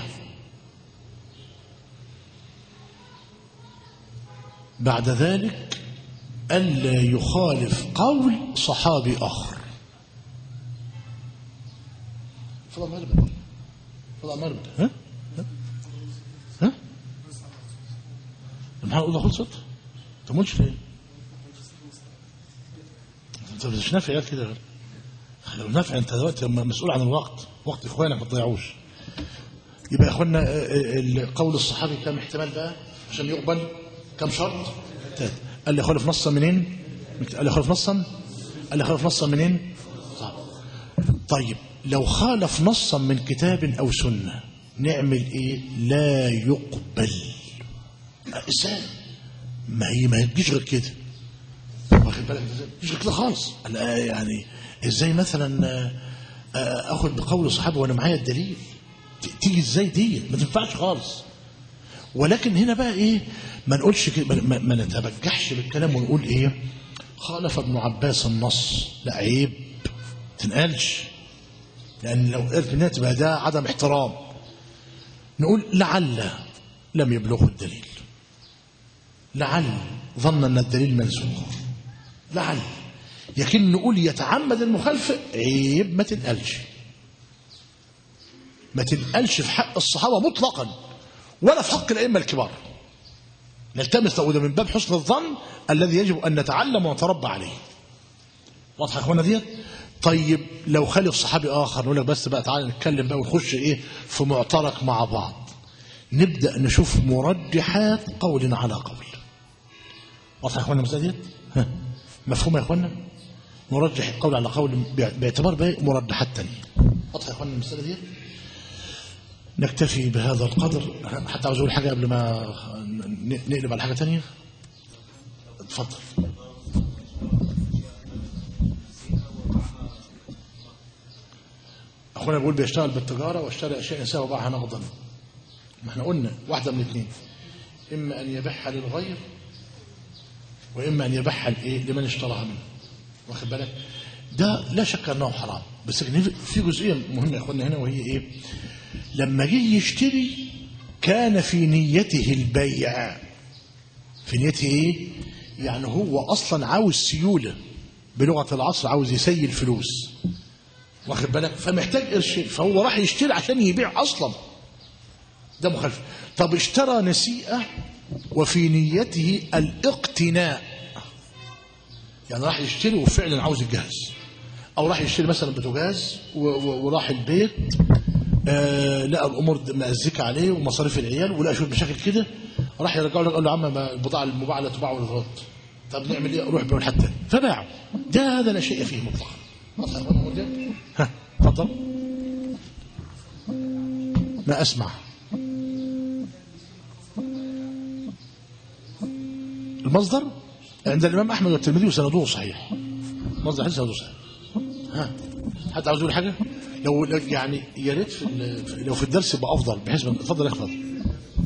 بعد ذلك ألا يخالف قول صحابي آخر فضل مربد فضل مربد ها ها ها محمد الله خلصت تموتش ليه انت مش نافع قال كده لو نافع انت دلوقتي مسؤول عن الوقت وقت اخوانك ما تضيعوش يبقى يا اخوانا آه، آه، قول الصحابي كم احتمال بقى عشان يقبل كم شرط ثلاثة. قال لي خالف نصا منين قال لي خالف نصا قال لي خالف نصا منين طيب. طيب لو خالف نصا من كتاب او سنه نعمل ايه لا يقبل ازاي ما هي ما تجيش غير كده واخد بالك ازاي مش كده خالص لا يعني ازاي مثلا آه، آه، اخد بقول صحابي وانا معايا الدليل ت- تيجي ازاي دي ما تنفعش خالص ولكن هنا بقى ايه ما نقولش كده ما- ما, ما نتبجحش بالكلام ونقول ايه خالف ابن عباس النص لا عيب تنقالش لان لو قلت انها تبقى ده عدم احترام نقول لعل لم يبلغه الدليل لعل ظن ان الدليل منسوخ لعل لكن نقول يتعمد المخالفة عيب ما تنقلش ما تنقلش في حق الصحابة مطلقا ولا في حق الأئمة الكبار نلتمس وده من باب حسن الظن الذي يجب أن نتعلم ونتربى عليه واضحة يا اخوانا ديت طيب لو خلف صحابي آخر نقول لك بس بقى تعالى نتكلم بقى ونخش إيه في معترك مع بعض نبدأ نشوف مرجحات قول على قول واضحة يا اخوانا المسألة ديت ها. مفهوم يا اخوانا نرجح القول على قول باعتبار بقى مرجحات تانية واضحة يا اخوانا المسألة ديت نكتفي بهذا القدر حتى عاوز اقول حاجه قبل ما ن- نقلب على حاجه تانية اتفضل اخونا بيقول بيشتغل بالتجاره واشترى اشياء نساء وباعها نقدا ما احنا قلنا واحده من الاثنين اما ان يبيعها للغير واما ان يبيعها لايه لمن اشتراها منه واخد بالك ده لا شك انه حرام بس في جزئيه مهمه يا اخوانا هنا وهي ايه لما جه يشتري كان في نيته البيع في نيته ايه يعني هو اصلا عاوز سيوله بلغه العصر عاوز يسيل فلوس واخد بالك فمحتاج قرشين فهو راح يشتري عشان يبيع اصلا ده مخالف طب اشترى نسيئه وفي نيته الاقتناء يعني راح يشتري وفعلا عاوز الجهاز او راح يشتري مثلا بوتاجاز و- و- وراح البيت آه لقى الامور مأزكه عليه ومصاريف العيال ولقى شويه مشاكل كده راح يرجعوا له قال له يا عم ما البضاعه المباعه لا تباع ولا ترد طب نعمل ايه روح بيعه لحد تاني فباعه ده هذا لا شيء فيه مطلقا واضح يا أخوان الأمور دي؟ ها اتفضل ما اسمع المصدر عند الامام احمد والترمذي وسنده صحيح مصدر حديث سنده صحيح ها حد عاوز يقول حاجه لو لو- يعني يا ريت في ال- لو في الدرس يبقى افضل بحيث ما- اتفضل يا أخي، اتفضل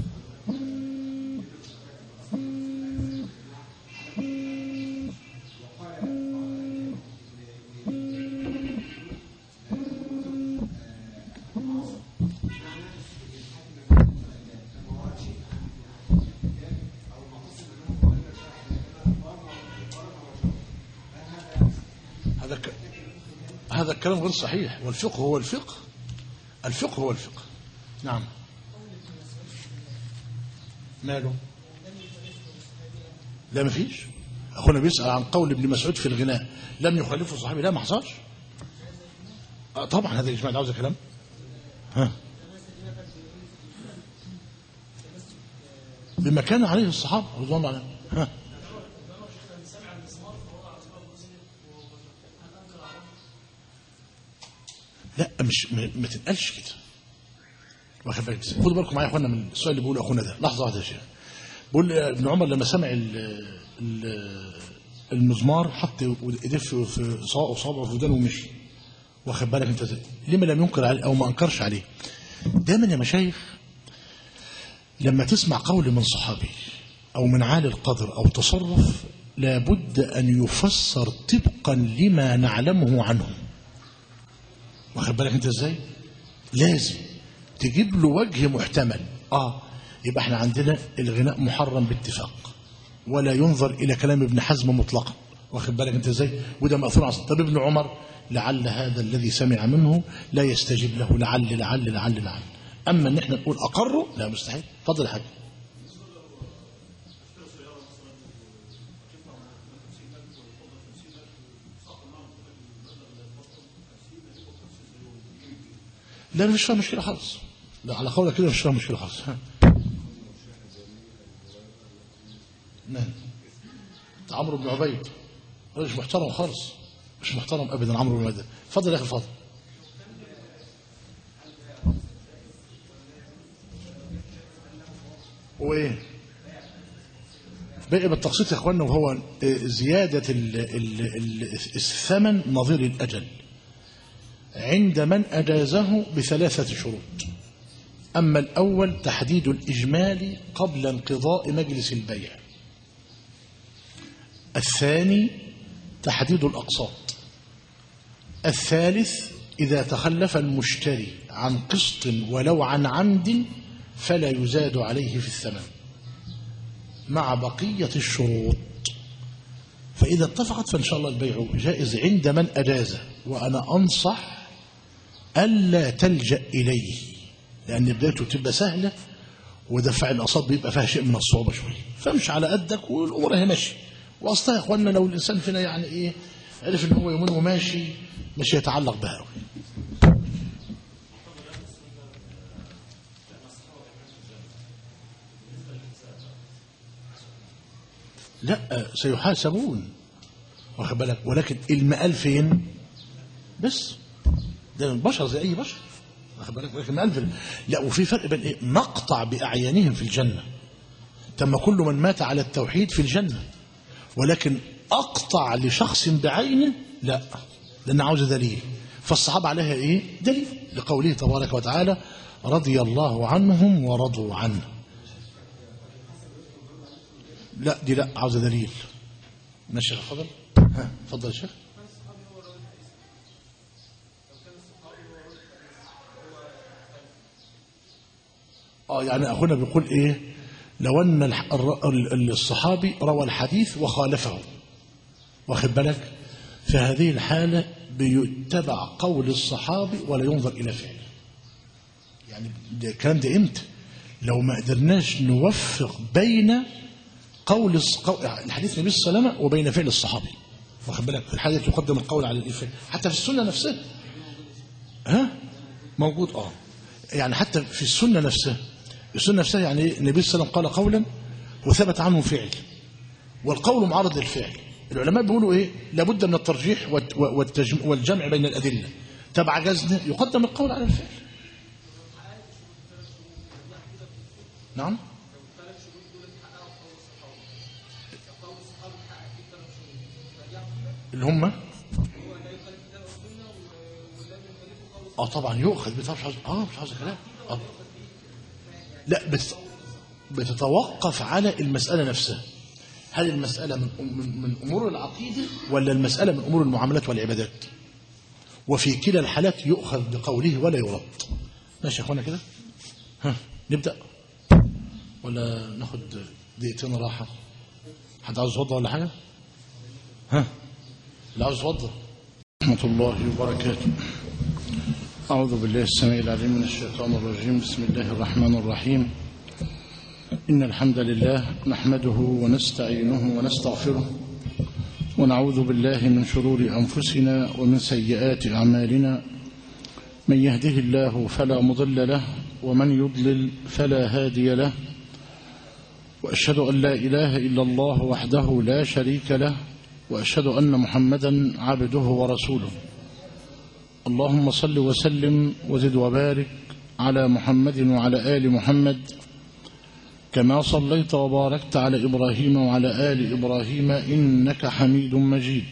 هذا ك... هذا الكلام غير صحيح والفقه هو الفقه الفقه هو الفقه نعم ماله لا ما فيش اخونا بيسأل عن قول ابن مسعود في الغناء لم يخالفه صحابي لا ما حصلش آه طبعا هذا اجماع ده عاوز كلام ها بما كان عليه الصحابه رضوان الله عليهم ها لا مش ما ما تنقلش كده واخد بالك إزاي؟ خدوا بالكم معايا يا اخوانا من السؤال اللي بيقوله اخونا ده لحظه واحده يا شيخ بيقول ابن عمر لما سمع ال ال المزمار حط ايديه في في صا- صابعه في ودانه ومشي واخد بالك انت ازاي لما لم ينكر عليه او ما انكرش عليه دايما يا مشايخ لما تسمع قول من صحابي او من عالي القدر او تصرف لابد ان يفسر طبقا لما نعلمه عنهم واخد بالك انت ازاي لازم تجيب له وجه محتمل اه يبقى احنا عندنا الغناء محرم باتفاق ولا ينظر الى كلام ابن حزم مطلقا واخد بالك انت ازاي وده ماثور عن طب ابن عمر لعل هذا الذي سمع منه لا يستجيب له لعل لعل لعل لعل اما ان احنا نقول اقره لا مستحيل اتفضل يا حاج لا مش فيها مشكله خالص لا على قولك كده مش فيها مشكله خالص ها. نعم ده عمرو بن عبيد راجل مش محترم خالص مش محترم ابدا عمرو بن عبيد اتفضل يا اخي الفاضل وايه بقي بالتقسيط يا اخوانا وهو زياده ال ال ال الثمن نظير الاجل عند من أجازه بثلاثة شروط أما الأول تحديد الإجمال قبل انقضاء مجلس البيع الثاني تحديد الأقساط الثالث إذا تخلف المشتري عن قسط ولو عن عمد فلا يزاد عليه في الثمن مع بقية الشروط فإذا اتفقت فإن شاء الله البيع جائز عند من أجازه وأنا أنصح ألا تلجأ إليه لأن بدايته تبقى سهلة ودفع الأصاب بيبقى فيها شيء من الصعوبة شوية فمش على قدك والأمور هي ماشية وأصلها يا إخواننا لو الإنسان فينا يعني إيه عرف إن هو يومين وماشي مش يتعلق بها أوي لا سيحاسبون واخد بالك ولكن المآل فين بس ده البشر زي اي بشر واخد بالك ولكن المآل في لا وفي فرق بين ايه نقطع باعيانهم في الجنه تم كل من مات على التوحيد في الجنه ولكن اقطع لشخص بعينه لا لان عاوز دليل فالصحابه عليها ايه دليل لقوله تبارك وتعالى رضي الله عنهم ورضوا عنه لا دي لا عاوزه دليل ماشي يا فضل ها اتفضل يا شيخ اه يعني اخونا بيقول ايه لو ان الح- الر- ال- الصحابي روى الحديث وخالفه واخد بالك في هذه الحالة بيتبع قول الصحابي ولا ينظر إلى فعله يعني ده الكلام ده امتى لو ما قدرناش نوفق بين قول الص- قول- الحديث النبي صلى الله عليه وسلم وبين فعل الصحابي واخد بالك في الحديث يقدم القول على الفعل حتى في السنة نفسها ها موجود اه يعني حتى في السنة نفسها السنة نفسها يعني إيه؟ النبي صلى الله عليه وسلم قال قولا وثبت عنه فعل والقول معارض للفعل العلماء بيقولوا ايه لابد من الترجيح والت- والتجم- والجمع بين الأدلة تبع جزنا يقدم القول على الفعل نعم اللي هم اه طبعا يؤخذ بس مش عاوز اه مش عاوز كلام آه. لا بس بتتوقف على المسألة نفسها هل المسألة من من, من أمور العقيدة ولا المسألة من أمور المعاملات والعبادات وفي كلا الحالات يؤخذ بقوله ولا يرد ماشي يا اخوانا كده ها نبدأ ولا ناخد دقيقتين راحة حد عاوز يتوضى ولا حاجة ها اللي عاوز يتوضى ورحمة الله وبركاته أعوذ بالله السميع العليم من الشيطان الرجيم بسم الله الرحمن الرحيم إن الحمد لله نحمده ونستعينه ونستغفره ونعوذ بالله من شرور أنفسنا ومن سيئات أعمالنا من يهده الله فلا مضل له ومن يضلل فلا هادي له وأشهد أن لا إله إلا الله وحده لا شريك له وأشهد أن محمدا عبده ورسوله اللهم صل وسلم وزد وبارك على محمد وعلى آل محمد كما صليت وباركت على إبراهيم وعلى آل إبراهيم إنك حميد مجيد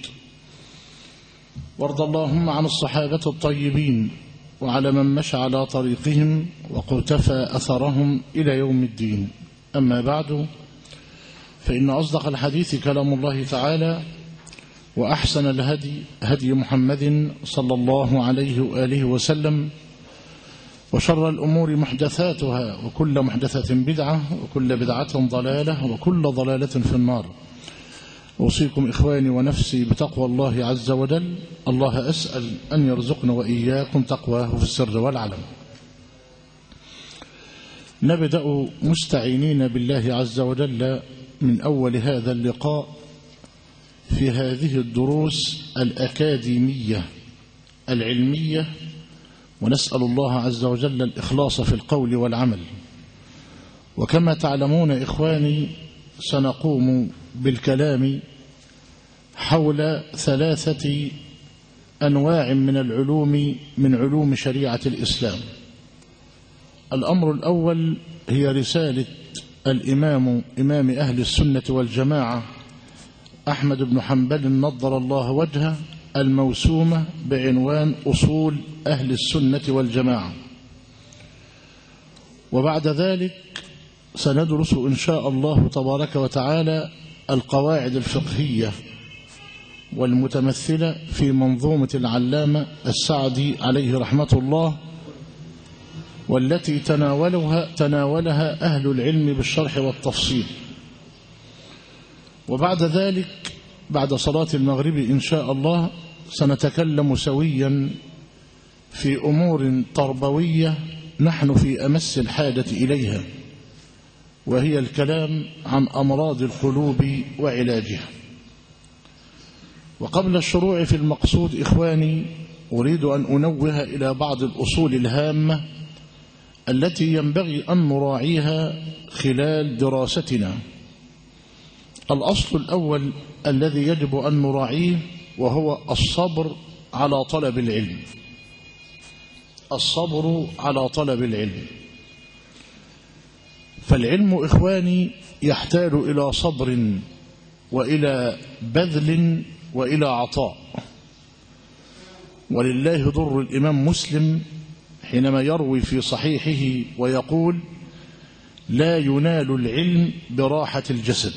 وارض اللهم عن الصحابة الطيبين وعلى من مشى على طريقهم وقتفى أثرهم إلى يوم الدين أما بعد فإن أصدق الحديث كلام الله تعالى وأحسن الهدي هدي محمد صلى الله عليه وآله وسلم وشر الأمور محدثاتها وكل محدثة بدعة وكل بدعة ضلالة وكل ضلالة في النار أوصيكم إخواني ونفسي بتقوى الله عز وجل الله أسأل أن يرزقنا وإياكم تقواه في السر والعلم نبدأ مستعينين بالله عز وجل من أول هذا اللقاء في هذه الدروس الأكاديمية العلمية ونسأل الله عز وجل الإخلاص في القول والعمل وكما تعلمون إخواني سنقوم بالكلام حول ثلاثة أنواع من العلوم من علوم شريعة الإسلام الأمر الأول هي رسالة الإمام إمام أهل السنة والجماعة أحمد بن حنبل نضر الله وجهه الموسومة بعنوان أصول أهل السنة والجماعة وبعد ذلك سندرس إن شاء الله تبارك وتعالى القواعد الفقهية والمتمثلة في منظومة العلامة السعدي عليه رحمة الله والتي تناولها تناولها أهل العلم بالشرح والتفصيل وبعد ذلك بعد صلاة المغرب إن شاء الله سنتكلم سويا في أمور تربوية نحن في أمس الحاجة إليها وهي الكلام عن أمراض القلوب وعلاجها وقبل الشروع في المقصود إخواني أريد أن أنوه إلى بعض الأصول الهامة التي ينبغي أن نراعيها خلال دراستنا الأصل الأول الذي يجب أن نراعيه وهو الصبر على طلب العلم الصبر على طلب العلم فالعلم إخواني يحتاج إلى صبر وإلى بذل وإلى عطاء ولله ضر الإمام مسلم حينما يروي في صحيحه ويقول لا ينال العلم براحة الجسد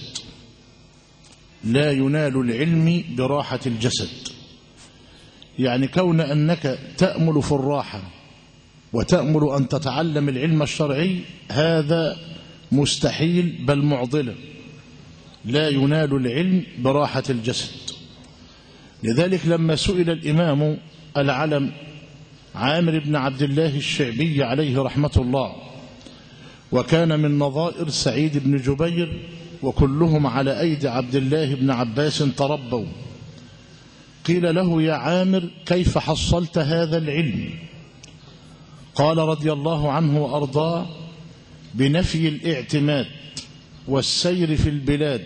لا ينال العلم براحة الجسد يعني كون أنك تأمل في الراحة وتأمل أن تتعلم العلم الشرعي هذا مستحيل بل معضلة لا ينال العلم براحة الجسد لذلك لما سئل الإمام العلم عامر بن عبد الله الشعبي عليه رحمة الله وكان من نظائر سعيد بن جبير وكلهم على أيدي عبد الله بن عباس تربوا قيل له يا عامر كيف حصلت هذا العلم قال رضي الله عنه وأرضاه بنفي الاعتماد والسير في البلاد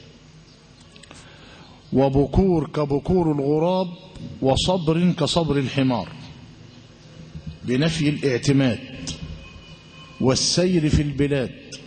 وبكور كبكور الغراب وصبر كصبر الحمار بنفي الاعتماد والسير في البلاد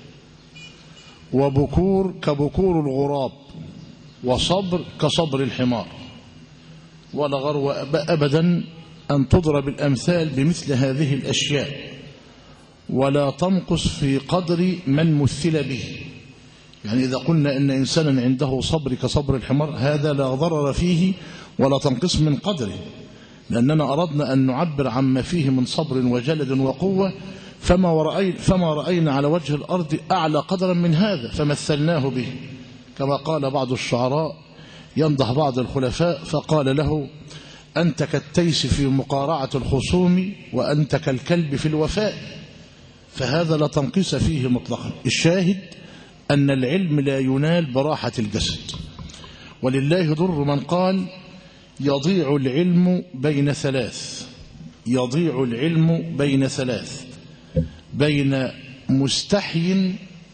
وبكور كبكور الغراب وصبر كصبر الحمار ولا غرو أبدا أن تضرب الأمثال بمثل هذه الأشياء ولا تنقص في قدر من مثل به يعني إذا قلنا إن إنسانا عنده صبر كصبر الحمار هذا لا ضرر فيه ولا تنقص من قدره لأننا أردنا أن نعبر عما فيه من صبر وجلد وقوة فما, ورأينا فما رأينا على وجه الأرض أعلى قدرا من هذا فمثلناه به كما قال بعض الشعراء يمدح بعض الخلفاء فقال له أنت كالتيس في مقارعة الخصوم وأنت كالكلب في الوفاء فهذا لا تنقص فيه مطلقا الشاهد أن العلم لا ينال براحة الجسد ولله ضر من قال يضيع العلم بين ثلاث يضيع العلم بين ثلاث بين مستحي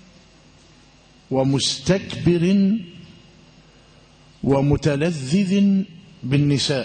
ومستكبر ومتلذذ بالنساء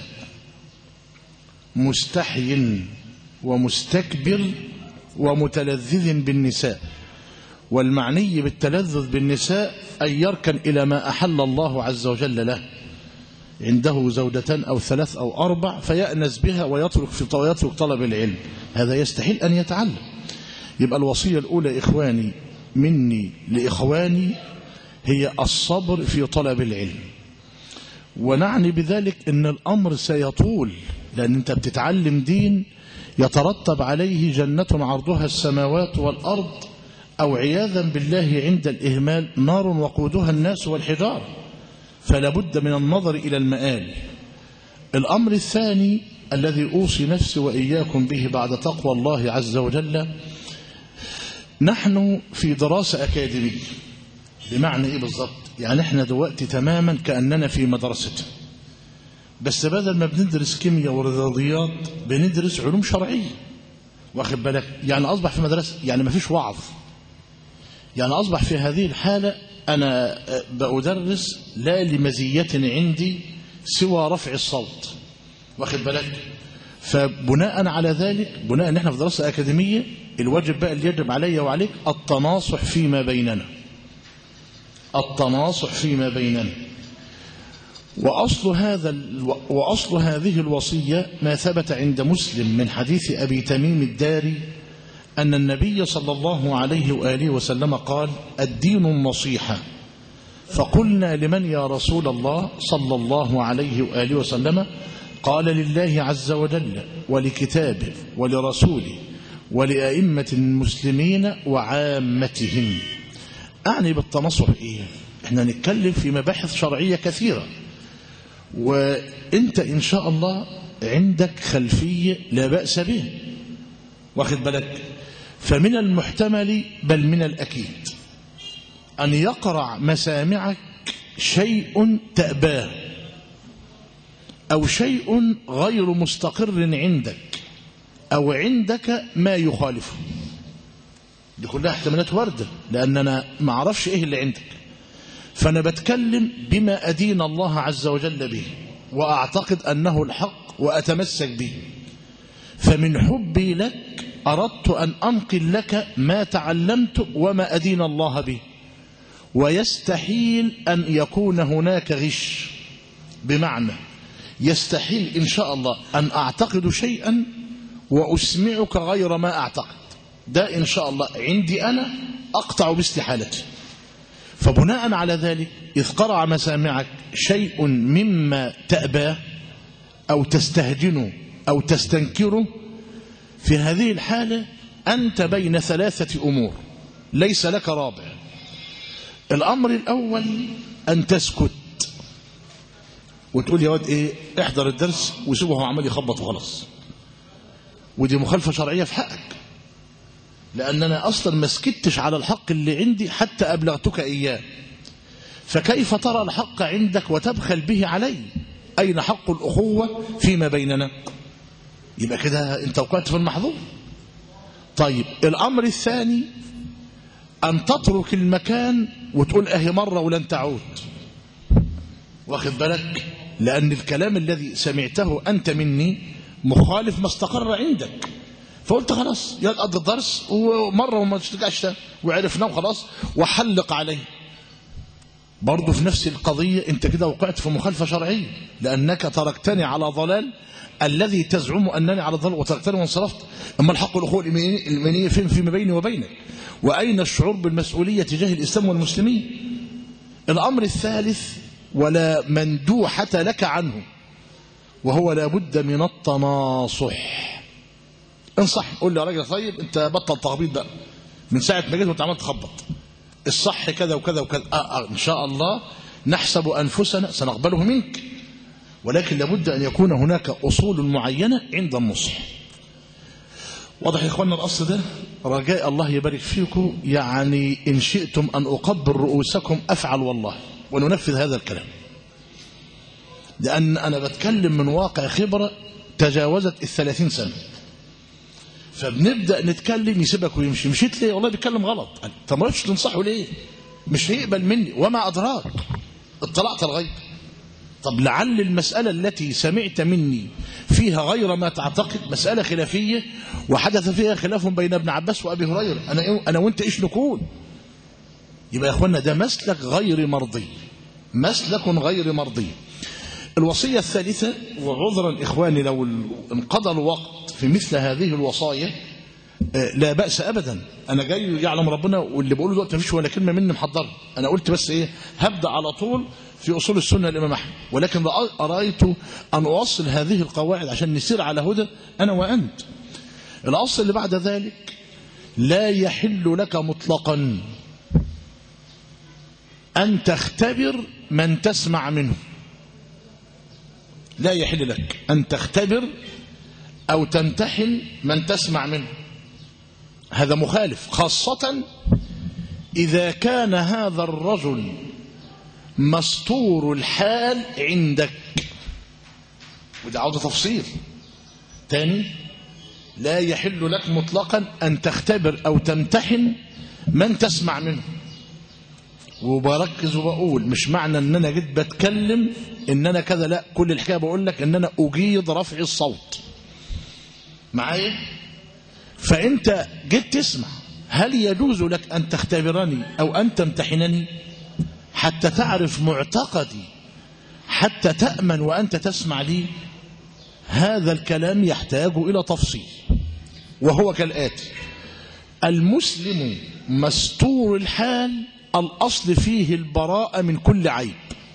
مستحي ومستكبر ومتلذذ بالنساء والمعني بالتلذذ بالنساء أن يركن إلى ما أحل الله عز وجل له عنده زوجتان أو ثلاث أو أربع فيأنس بها ويترك في ويترك طلب العلم هذا يستحيل أن يتعلم يبقى الوصية الأولى إخواني مني لإخواني هي الصبر في طلب العلم ونعني بذلك أن الأمر سيطول لأن أنت بتتعلم دين يترتب عليه جنة عرضها السماوات والأرض أو عياذا بالله عند الإهمال نار وقودها الناس والحجار فلا بد من النظر إلى المآل الأمر الثاني الذي أوصي نفسي وإياكم به بعد تقوى الله عز وجل نحن في دراسة أكاديمية بمعنى إيه بالضبط يعني إحنا دلوقتي تماما كأننا في مدرسة بس بدل ما بندرس كيمياء ورياضيات بندرس علوم شرعية واخد بالك يعني أصبح في مدرسة يعني ما فيش وعظ يعني أصبح في هذه الحالة أنا بأدرس لا لمزية عندي سوى رفع الصوت واخد بالك فبناء على ذلك بناء ان احنا في دراسة أكاديمية الواجب بقى اللي يجب علي وعليك التناصح فيما بيننا التناصح فيما بيننا وأصل, هذا وأصل هذه الوصية ما ثبت عند مسلم من حديث أبي تميم الداري أن النبي صلى الله عليه وآله وسلم قال الدين النصيحة فقلنا لمن يا رسول الله صلى الله عليه وآله وسلم قال لله عز وجل ولكتابه ولرسوله ولأئمة المسلمين وعامتهم أعني بالتنصح إيه احنا نتكلم في مباحث شرعية كثيرة وانت ان شاء الله عندك خلفية لا بأس به واخد بالك فمن المحتمل بل من الأكيد أن يقرع مسامعك شيء تأباه أو شيء غير مستقر عندك أو عندك ما يخالفه دي كلها احتمالات واردة لأن أنا ما أعرفش إيه اللي عندك فأنا بتكلم بما أدين الله عز وجل به وأعتقد أنه الحق وأتمسك به فمن حبي لك أردت أن أنقل لك ما تعلمت وما أدين الله به ويستحيل أن يكون هناك غش بمعنى يستحيل إن شاء الله أن أعتقد شيئا وأسمعك غير ما أعتقد ده إن شاء الله عندي أنا أقطع باستحالتي فبناء على ذلك إذ قرع مسامعك شيء مما تأباه أو تستهجنه أو تستنكره في هذه الحالة أنت بين ثلاثة أمور ليس لك رابع الأمر الأول أن تسكت وتقول يا واد إيه احضر الدرس وسيبه هو عمال يخبط وخلاص ودي مخالفة شرعية في حقك لأن أنا أصلا ما سكتش على الحق اللي عندي حتى أبلغتك إياه فكيف ترى الحق عندك وتبخل به علي أين حق الأخوة فيما بيننا يبقى كده أنت وقعت في المحظور طيب الأمر الثاني أن تترك المكان وتقول أهي مرة ولن تعود واخد بالك لأن الكلام الذي سمعته أنت مني مخالف ما استقر عندك فقلت خلاص يقضي الدرس ومرة وما تشتكاش وعرفناه وخلاص وحلق عليه برضه في نفس القضية انت كده وقعت في مخالفة شرعية لأنك تركتني على ضلال الذي تزعم أنني على ضلال وتركتني وانصرفت أما الحق الأخوة الإيمانية فين فيما بيني وبينك وأين الشعور بالمسؤولية تجاه الإسلام والمسلمين الأمر الثالث ولا مندوحة لك عنه وهو لابد من التناصح انصح قول لي يا راجل طيب انت بطل تخبيط بقى من ساعة ما جيت وانت عمال تخبط الصح كذا وكذا وكذا آه آه ان شاء الله نحسب انفسنا سنقبله منك ولكن لابد ان يكون هناك اصول معينه عند النصح واضح يا اخواننا الاصل ده رجاء الله يبارك فيكم يعني ان شئتم ان اقبل رؤوسكم افعل والله وننفذ هذا الكلام لان انا بتكلم من واقع خبره تجاوزت الثلاثين سنه فبنبدا نتكلم يسيبك ويمشي مشيت ليه والله بيتكلم غلط انت ما رضيتش تنصحه ليه مش هيقبل مني وما ادراك اطلعت الغيب طب لعل المساله التي سمعت مني فيها غير ما تعتقد مساله خلافيه وحدث فيها خلاف بين ابن عباس وابي هريره انا انا وانت ايش نكون يبقى يا اخوانا ده مسلك غير مرضي مسلك غير مرضي الوصيه الثالثه وعذرا اخواني لو انقضى الوقت في مثل هذه الوصايا لا بأس أبدا أنا جاي يعلم ربنا واللي بقوله دلوقتي مفيش ولا كلمة مني محضرة أنا قلت بس إيه هبدأ على طول في أصول السنة الإمام أحمد ولكن أرأيت أن أوصل هذه القواعد عشان نسير على هدى أنا وأنت الأصل اللي بعد ذلك لا يحل لك مطلقا أن تختبر من تسمع منه لا يحل لك أن تختبر أو تمتحن من تسمع منه هذا مخالف خاصة إذا كان هذا الرجل مستور الحال عندك وده عاوز تفصيل تاني لا يحل لك مطلقا أن تختبر أو تمتحن من تسمع منه وبركز وبقول مش معنى ان انا جيت بتكلم ان انا كذا لا كل الحكايه بقول لك ان انا اجيد رفع الصوت معايا فانت جيت تسمع هل يجوز لك ان تختبرني او ان تمتحنني حتى تعرف معتقدي حتى تامن وانت تسمع لي هذا الكلام يحتاج الى تفصيل وهو كالاتي المسلم مستور الحال الاصل فيه البراءه من كل عيب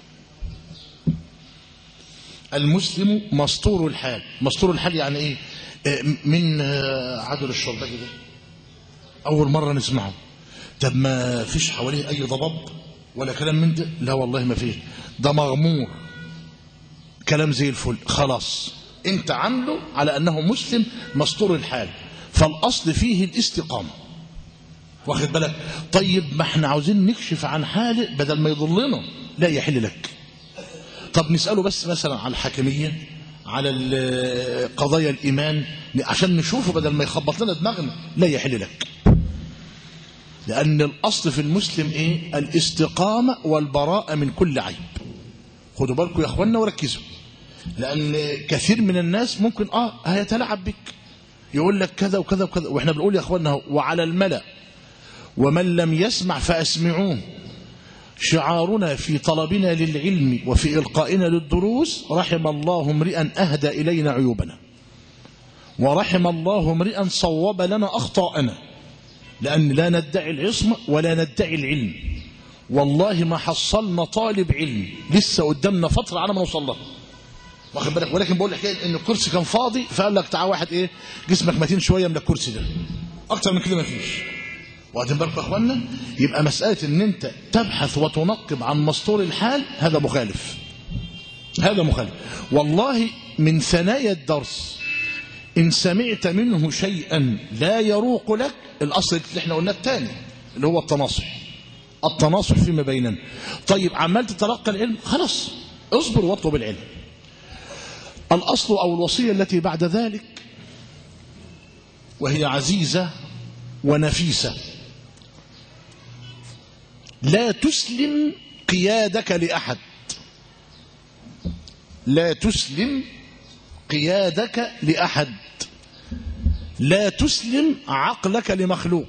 المسلم مستور الحال مستور الحال يعني ايه من عدل الشربجي ده أول مرة نسمعه طب ما فيش حواليه أي ضباب ولا كلام من ده لا والله ما فيش ده مغمور الكلام زي الفل خلاص انت عامله على انه مسلم مستور الحال فالاصل فيه الاستقامه واخد بالك طيب ما احنا عاوزين نكشف عن حاله بدل ما يضلنا لا يحل لك طب نساله بس مثلا على الحكميه على ال- قضايا الايمان عشان نشوفه بدل ما يخبط لنا دماغنا لا يحل لك لأن الأصل في المسلم إيه؟ الاستقامة والبراءة من كل عيب خدوا بالكم يا أخوانا وركزوا لأن كثير من الناس ممكن آه هيتلاعب بك يقول لك كذا وكذا وكذا وإحنا بنقول يا أخوانا أهو، وعلى الملأ ومن لم يسمع فأسمعوه شعارنا في طلبنا للعلم وفي إلقائنا للدروس رحم الله امرئا أهدى إلينا عيوبنا ورحم الله امرئا صوب لنا أخطاءنا لأن لا ندعي العصمة ولا ندعي العلم والله ما حصلنا طالب علم لسه قدامنا فترة على ما نوصل له واخد بالك ولكن بقول حكايه ان الكرسي كان فاضي فقال لك تعال واحد ايه جسمك متين شويه من الكرسي ده اكتر من كده ما فيش واخدين بالكم يا اخوانا يبقى مساله ان انت تبحث وتنقب عن مستور الحال هذا مخالف هذا مخالف والله من ثنايا الدرس إن سمعت منه شيئا لا يروق لك الأصل اللي احنا قلناه الثاني اللي هو التناصح التناصح فيما بيننا طيب عمال تتلقى العلم خلاص اصبر واطلب العلم الأصل أو الوصية التي بعد ذلك وهي عزيزة ونفيسة لا تسلم قيادك لأحد لا تسلم قيادك لأحد لا تسلم عقلك لمخلوق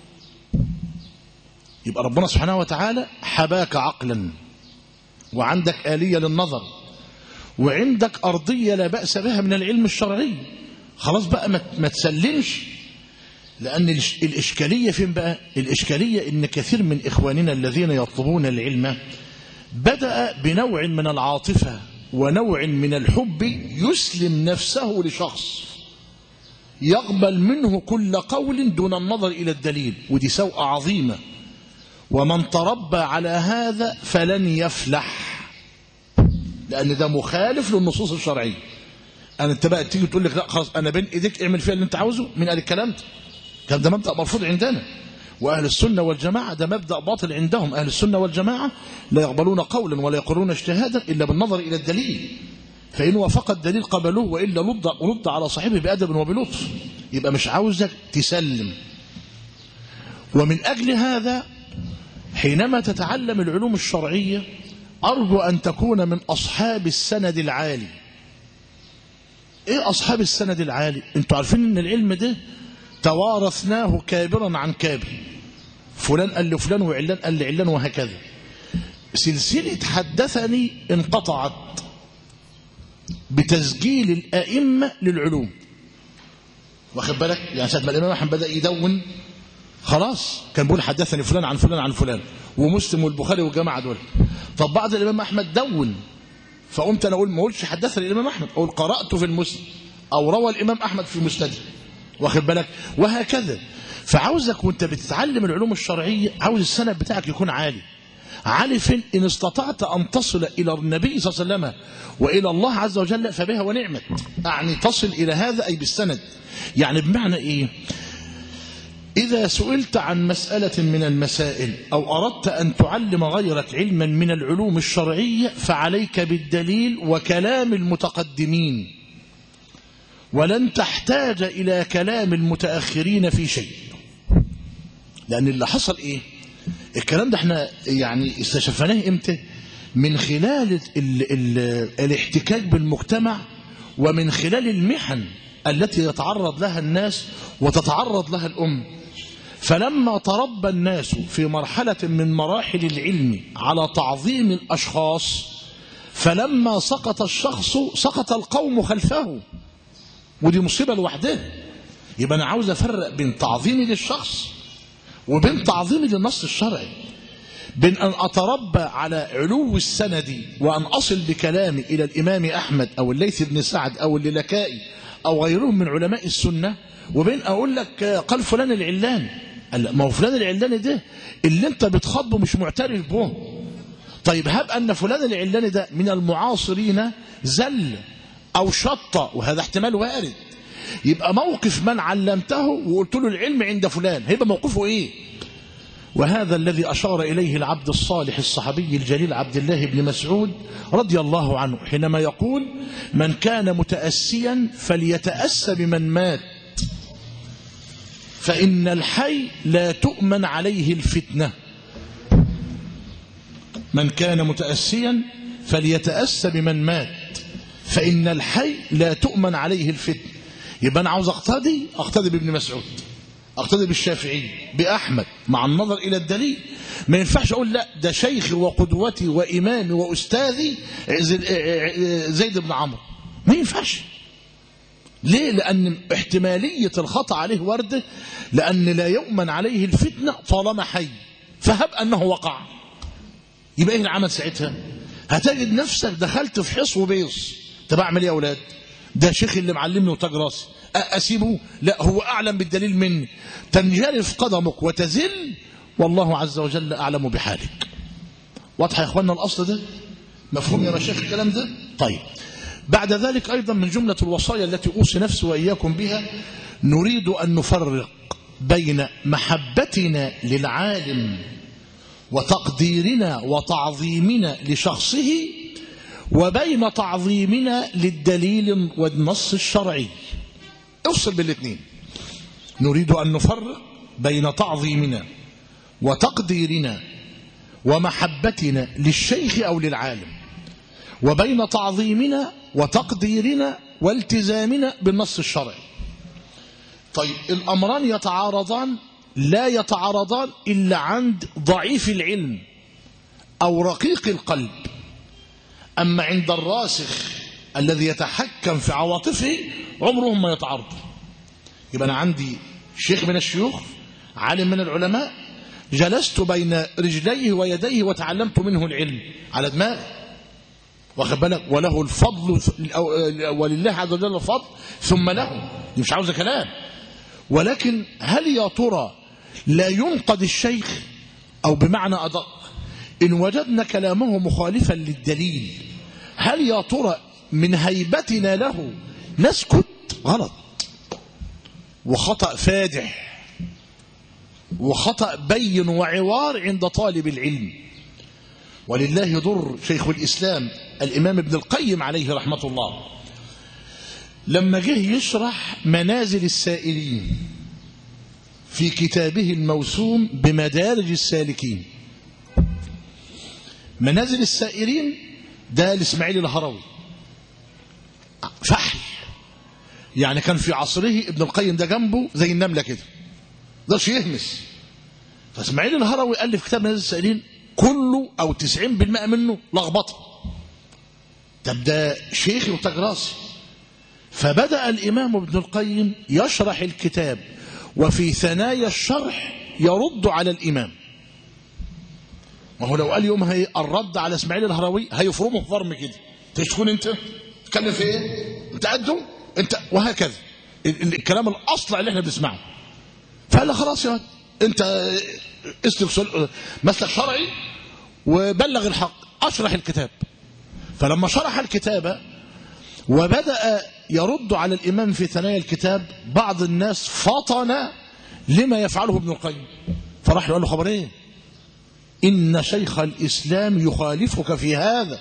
يبقى ربنا سبحانه وتعالى حباك عقلا وعندك آلية للنظر وعندك أرضية لا بأس بها من العلم الشرعي خلاص بقى ما ما تسلمش لأن الإش- الإشكالية فين بقى الإشكالية إن كثير من إخواننا الذين يطلبون العلم بدأ بنوع من العاطفة ونوع من الحب يسلم نفسه لشخص يقبل منه كل قول دون النظر إلى الدليل ودي سوء عظيمة ومن تربى على هذا فلن يفلح لأن ده مخالف للنصوص الشرعية أنا أنت بقى تيجي تقول لك لا خلاص أنا بين إيديك اعمل فيها اللي أنت عاوزه مين قال الكلام ده كان ده مبدأ مرفوض عندنا وأهل السنة والجماعة ده مبدأ باطل عندهم أهل السنة والجماعة لا يقبلون قولا ولا يقرون اجتهادا إلا بالنظر إلى الدليل فإن وافق الدليل قبلوه وإلا رد رد على صاحبه بأدب وبلطف يبقى مش عاوزك تسلم ومن أجل هذا حينما تتعلم العلوم الشرعية أرجو أن تكون من أصحاب السند العالي إيه أصحاب السند العالي أنتوا عارفين أن العلم ده توارثناه كابرا عن كابر فلان قال لفلان وعلان قال لعلان وهكذا سلسلة حدثني انقطعت بتسجيل الأئمة للعلوم واخد بالك يعني ساعة ما الإمام أحمد بدأ يدون خلاص كان بيقول حدثني فلان عن فلان عن فلان ومسلم والبخاري والجماعة دول طب بعد الإمام أحمد دون فقمت أنا أقول ما أقولش حدثني الإمام أحمد أقول قرأت في المسلم أو روى الإمام أحمد في مسنده واخد بالك وهكذا فعاوزك وانت بتتعلم العلوم الشرعية عاوز السند بتاعك يكون عالي عالي فين إن استطعت أن تصل إلى النبي صلى الله عليه وسلم وإلى الله عز وجل فبها ونعمت يعني تصل إلى هذا أي بالسند يعني بمعنى إيه إذا سئلت عن مسألة من المسائل أو أردت أن تعلم غيرك علما من العلوم الشرعية فعليك بالدليل وكلام المتقدمين ولن تحتاج إلى كلام المتأخرين في شيء لأن اللي حصل إيه الكلام ده احنا يعني استشفناه امتى من خلال ال ال الاحتكاك بالمجتمع ومن خلال المحن التي يتعرض لها الناس وتتعرض لها الأم فلما تربى الناس في مرحلة من مراحل العلم على تعظيم الأشخاص فلما سقط الشخص سقط القوم خلفه ودي مصيبة لوحدها يبقى أنا عاوز أفرق بين تعظيمي للشخص وبين تعظيمي للنص الشرعي بين أن أتربى على علو السند وأن أصل بكلامي إلى الإمام أحمد أو الليث بن سعد أو الليلكائي أو غيرهم من علماء السنة وبين أقول لك قال فلان العلان قال ما هو فلان العلاني ده اللي أنت بتخاطبه مش معترف به طيب هب أن فلان العلاني ده من المعاصرين زل أو شط وهذا احتمال وارد يبقى موقف من علمته وقلت له العلم عند فلان هيبقى موقفه ايه وهذا الذي أشار إليه العبد الصالح الصحابي الجليل عبد الله بن مسعود رضي الله عنه حينما يقول من كان متأسيا فليتأسى بمن مات فإن الحي لا تؤمن عليه الفتنة من كان متأسيا فليتأسى بمن مات فإن الحي لا تؤمن عليه الفتنة يبقى أنا عاوز أقتدي أقتدي بابن مسعود أقتدي بالشافعي بأحمد مع النظر إلى الدليل ما ينفعش أقول لا ده شيخي وقدوتي وإمامي وأستاذي زيد بن عمرو ما ينفعش ليه لأن احتمالية الخطأ عليه وردة لأن لا يؤمن عليه الفتنة طالما حي فهب أنه وقع يبقى ايه العمل ساعتها هتجد نفسك دخلت في حص وبيص طب اعمل ايه يا اولاد ده شيخ اللي معلمني وتاج راسي اسيبه لا هو اعلم بالدليل مني تنجرف قدمك وتزل والله عز وجل اعلم بحالك واضح يا اخوانا الاصل ده مفهوم يا مشايخ الكلام ده طيب بعد ذلك ايضا من جمله الوصايا التي اوصي نفسي واياكم بها نريد ان نفرق بين محبتنا للعالم وتقديرنا وتعظيمنا لشخصه وبين تعظيمنا للدليل والنص الشرعي افصل بالاثنين نريد أن نفرق بين تعظيمنا وتقديرنا ومحبتنا للشيخ أو للعالم وبين تعظيمنا وتقديرنا والتزامنا بالنص الشرعي طيب الأمران يتعارضان لا يتعارضان إلا عند ضعيف العلم أو رقيق القلب أما عند الراسخ الذي يتحكم في عواطفه عمرهم ما يتعارضوا يبقى أنا عندي شيخ من الشيوخ عالم من العلماء جلست بين رجليه ويديه وتعلمت منه العلم على دماغي واخد بالك وله الفضل ولله عز وجل الفضل ثم له دي مش عاوزه كلام ولكن هل يا ترى لا ينقد الشيخ أو بمعنى أدق إن وجدنا كلامه مخالفا للدليل هل يا ترى من هيبتنا له نسكت غلط وخطأ فادح وخطأ بين وعوار عند طالب العلم ولله ضر شيخ الإسلام الإمام ابن القيم عليه رحمة الله لما جه يشرح منازل السائلين في كتابه الموسوم بمدارج السالكين منازل السائرين ده الإسماعيلي الهروي فحل يعني كان في عصره ابن القيم ده جنبه زي النملة كده ده يهمس فاسماعيل الهروي قال لي في كتاب منازل السائلين كله أو 90% منه لخبطه طب ده شيخي وتاج راسي فبدأ الإمام ابن القيم يشرح الكتاب وفي ثنايا الشرح يرد على الإمام وهو لو قال يوم هي الرد على اسماعيل الهروي هيفرمه فرم كده تشكون انت تتكلم في ايه انت قده انت وهكذا الكلام الاصلع اللي احنا بنسمعه فقال خلاص يا انت اسلك مسلك شرعي وبلغ الحق اشرح الكتاب فلما شرح الكتاب وبدأ يرد على الإمام في ثنايا الكتاب بعض الناس فطن لما يفعله ابن القيم فراح له قال له خبر ايه إن شيخ الإسلام يخالفك في هذا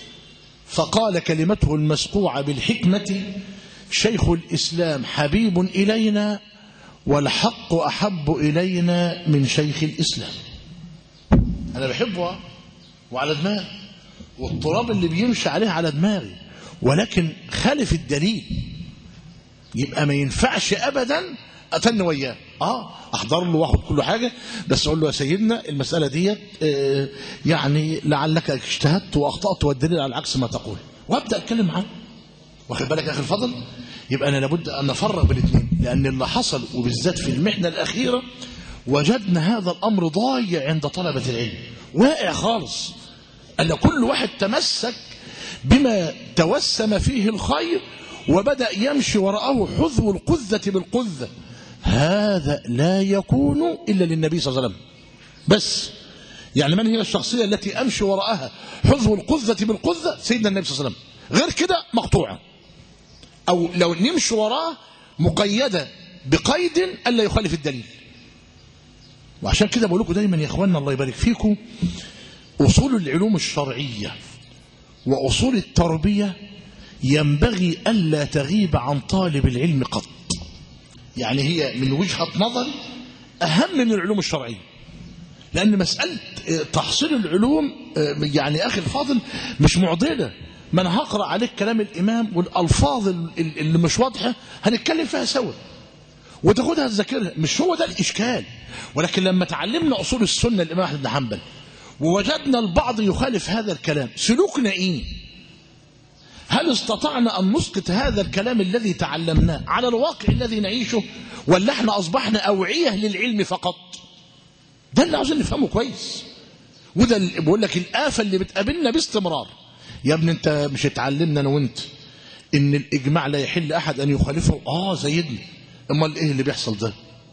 فقال كلمته المسقوعة بالحكمة شيخ الإسلام حبيب إلينا والحق أحب إلينا من شيخ الإسلام أنا بحبه وعلى دماغي والتراب اللي بيمشي عليه على دماغي ولكن خالف الدليل يبقى ما ينفعش ابدا اتن وياه اه احضر له واخد كل حاجه بس اقول له يا سيدنا المساله ديت آه يعني لعلك اجتهدت واخطات والدليل على عكس ما تقول وابدا اتكلم معاه واخد بالك يا اخي الفضل يبقى انا لابد ان نفرق بالاثنين لان اللي حصل وبالذات في المحنه الاخيره وجدنا هذا الامر ضايع عند طلبه العلم واقع خالص ان كل واحد تمسك بما توسم فيه الخير وبدأ يمشي وراءه حذو القذة بالقذة هذا لا يكون إلا للنبي صلى الله عليه وسلم بس يعني من هي الشخصية التي أمشي وراءها حذو القذة بالقذة سيدنا النبي صلى الله عليه وسلم غير كده مقطوعة أو لو نمشي وراه مقيدة بقيد ألا يخالف الدليل وعشان كده بقول لكم دايما يا اخواننا الله يبارك فيكم اصول العلوم الشرعيه واصول التربيه ينبغي الا تغيب عن طالب العلم قط يعني هي من وجهه نظري اهم من العلوم الشرعيه لان مساله تحصيل العلوم يعني اخي الفاضل مش معضله ما انا هقرا عليك كلام الامام والالفاظ اللي مش واضحه هنتكلم فيها سوا وتاخدها تذاكرها مش هو ده الاشكال ولكن لما تعلمنا اصول السنه الامام احمد بن حنبل ووجدنا البعض يخالف هذا الكلام سلوكنا ايه هل استطعنا ان نسقط هذا الكلام الذي تعلمناه على الواقع الذي نعيشه ولا احنا اصبحنا اوعيه للعلم فقط ده اللي عاوزين نفهمه كويس وده اللي بقول لك الافه اللي بتقابلنا باستمرار يا ابني انت مش اتعلمنا انا وانت ان الاجماع لا يحل احد ان يخالفه اه زيدني امال ايه اللي بيحصل ده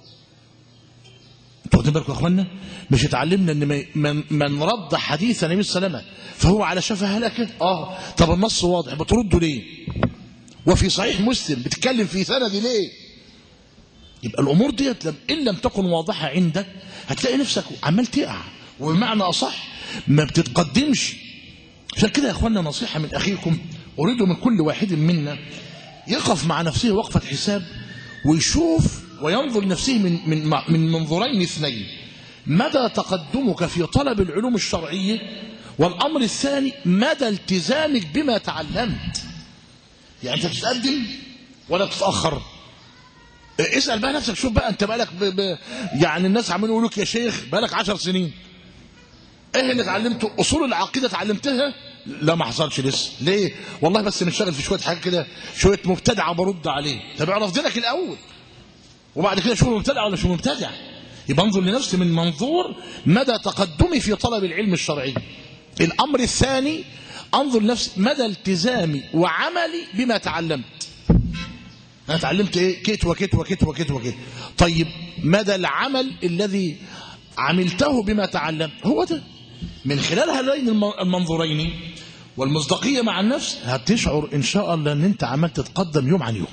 انتوا واخدين بالكم يا اخوانا مش اتعلمنا ان من, من رد حديث النبي صلى الله عليه وسلم فهو على شفا هلكه اه طب النص واضح بترده ليه وفي صحيح مسلم بتتكلم في سند ليه يبقى الامور ديت لم ان لم تكن واضحه عندك هتلاقي نفسك عمال تقع وبمعنى اصح ما بتتقدمش عشان كده يا اخوانا نصيحه من اخيكم اريد من كل واحد منا يقف مع نفسه وقفه حساب ويشوف وينظر لنفسه من من من منظورين اثنين مدى تقدمك في طلب العلوم الشرعيه والامر الثاني مدى التزامك بما تعلمت يعني انت بتتقدم ولا بتتاخر اسال بقى نفسك شوف بقى انت بقالك ب... ب... يعني الناس عمالين يقولوا لك يا شيخ بقالك عشر سنين ايه اللي اتعلمته اصول العقيده اتعلمتها لا ما حصلش لسه ليه والله بس منشغل في شويه حاجات كده شويه مبتدعه برد عليه طب اعرف دينك الاول وبعد كده شوف مبتدع ولا شو مبتدع يبقى انظر لنفسي من منظور مدى تقدمي في طلب العلم الشرعي الامر الثاني انظر لنفسي مدى التزامي وعملي بما تعلمت انا اتعلمت ايه كيت وكيت وكيت وكيت وكيت طيب مدى العمل الذي عملته بما تعلمت هو ده من خلال هذين المنظورين والمصداقيه مع النفس هتشعر ان شاء الله ان انت عمال تتقدم يوم عن يوم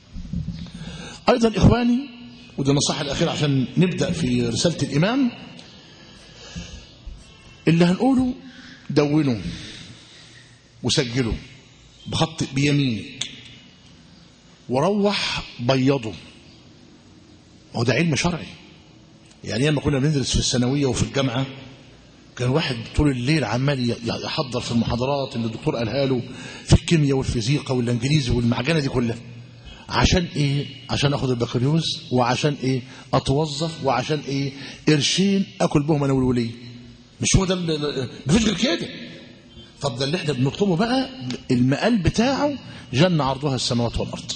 ايضا اخواني وده النصيحه الاخيره عشان نبدا في رساله الامام اللي هنقوله دونه وسجله بخط بيمينك وروح بيضه هو ده علم شرعي يعني لما كنا بندرس في الثانويه وفي الجامعه كان واحد طول الليل عمال يحضر في المحاضرات اللي الدكتور قالها له في الكيمياء والفيزيقا والانجليزي والمعجنه دي كلها عشان ايه عشان اخد البكالوريوس وعشان ايه اتوظف وعشان ايه قرشين اكل بهم انا والوليه مش هو ده مفيش غير كده طب ده اللي احنا بنطلبه بقى المقال بتاعه جنة عرضها السماوات والارض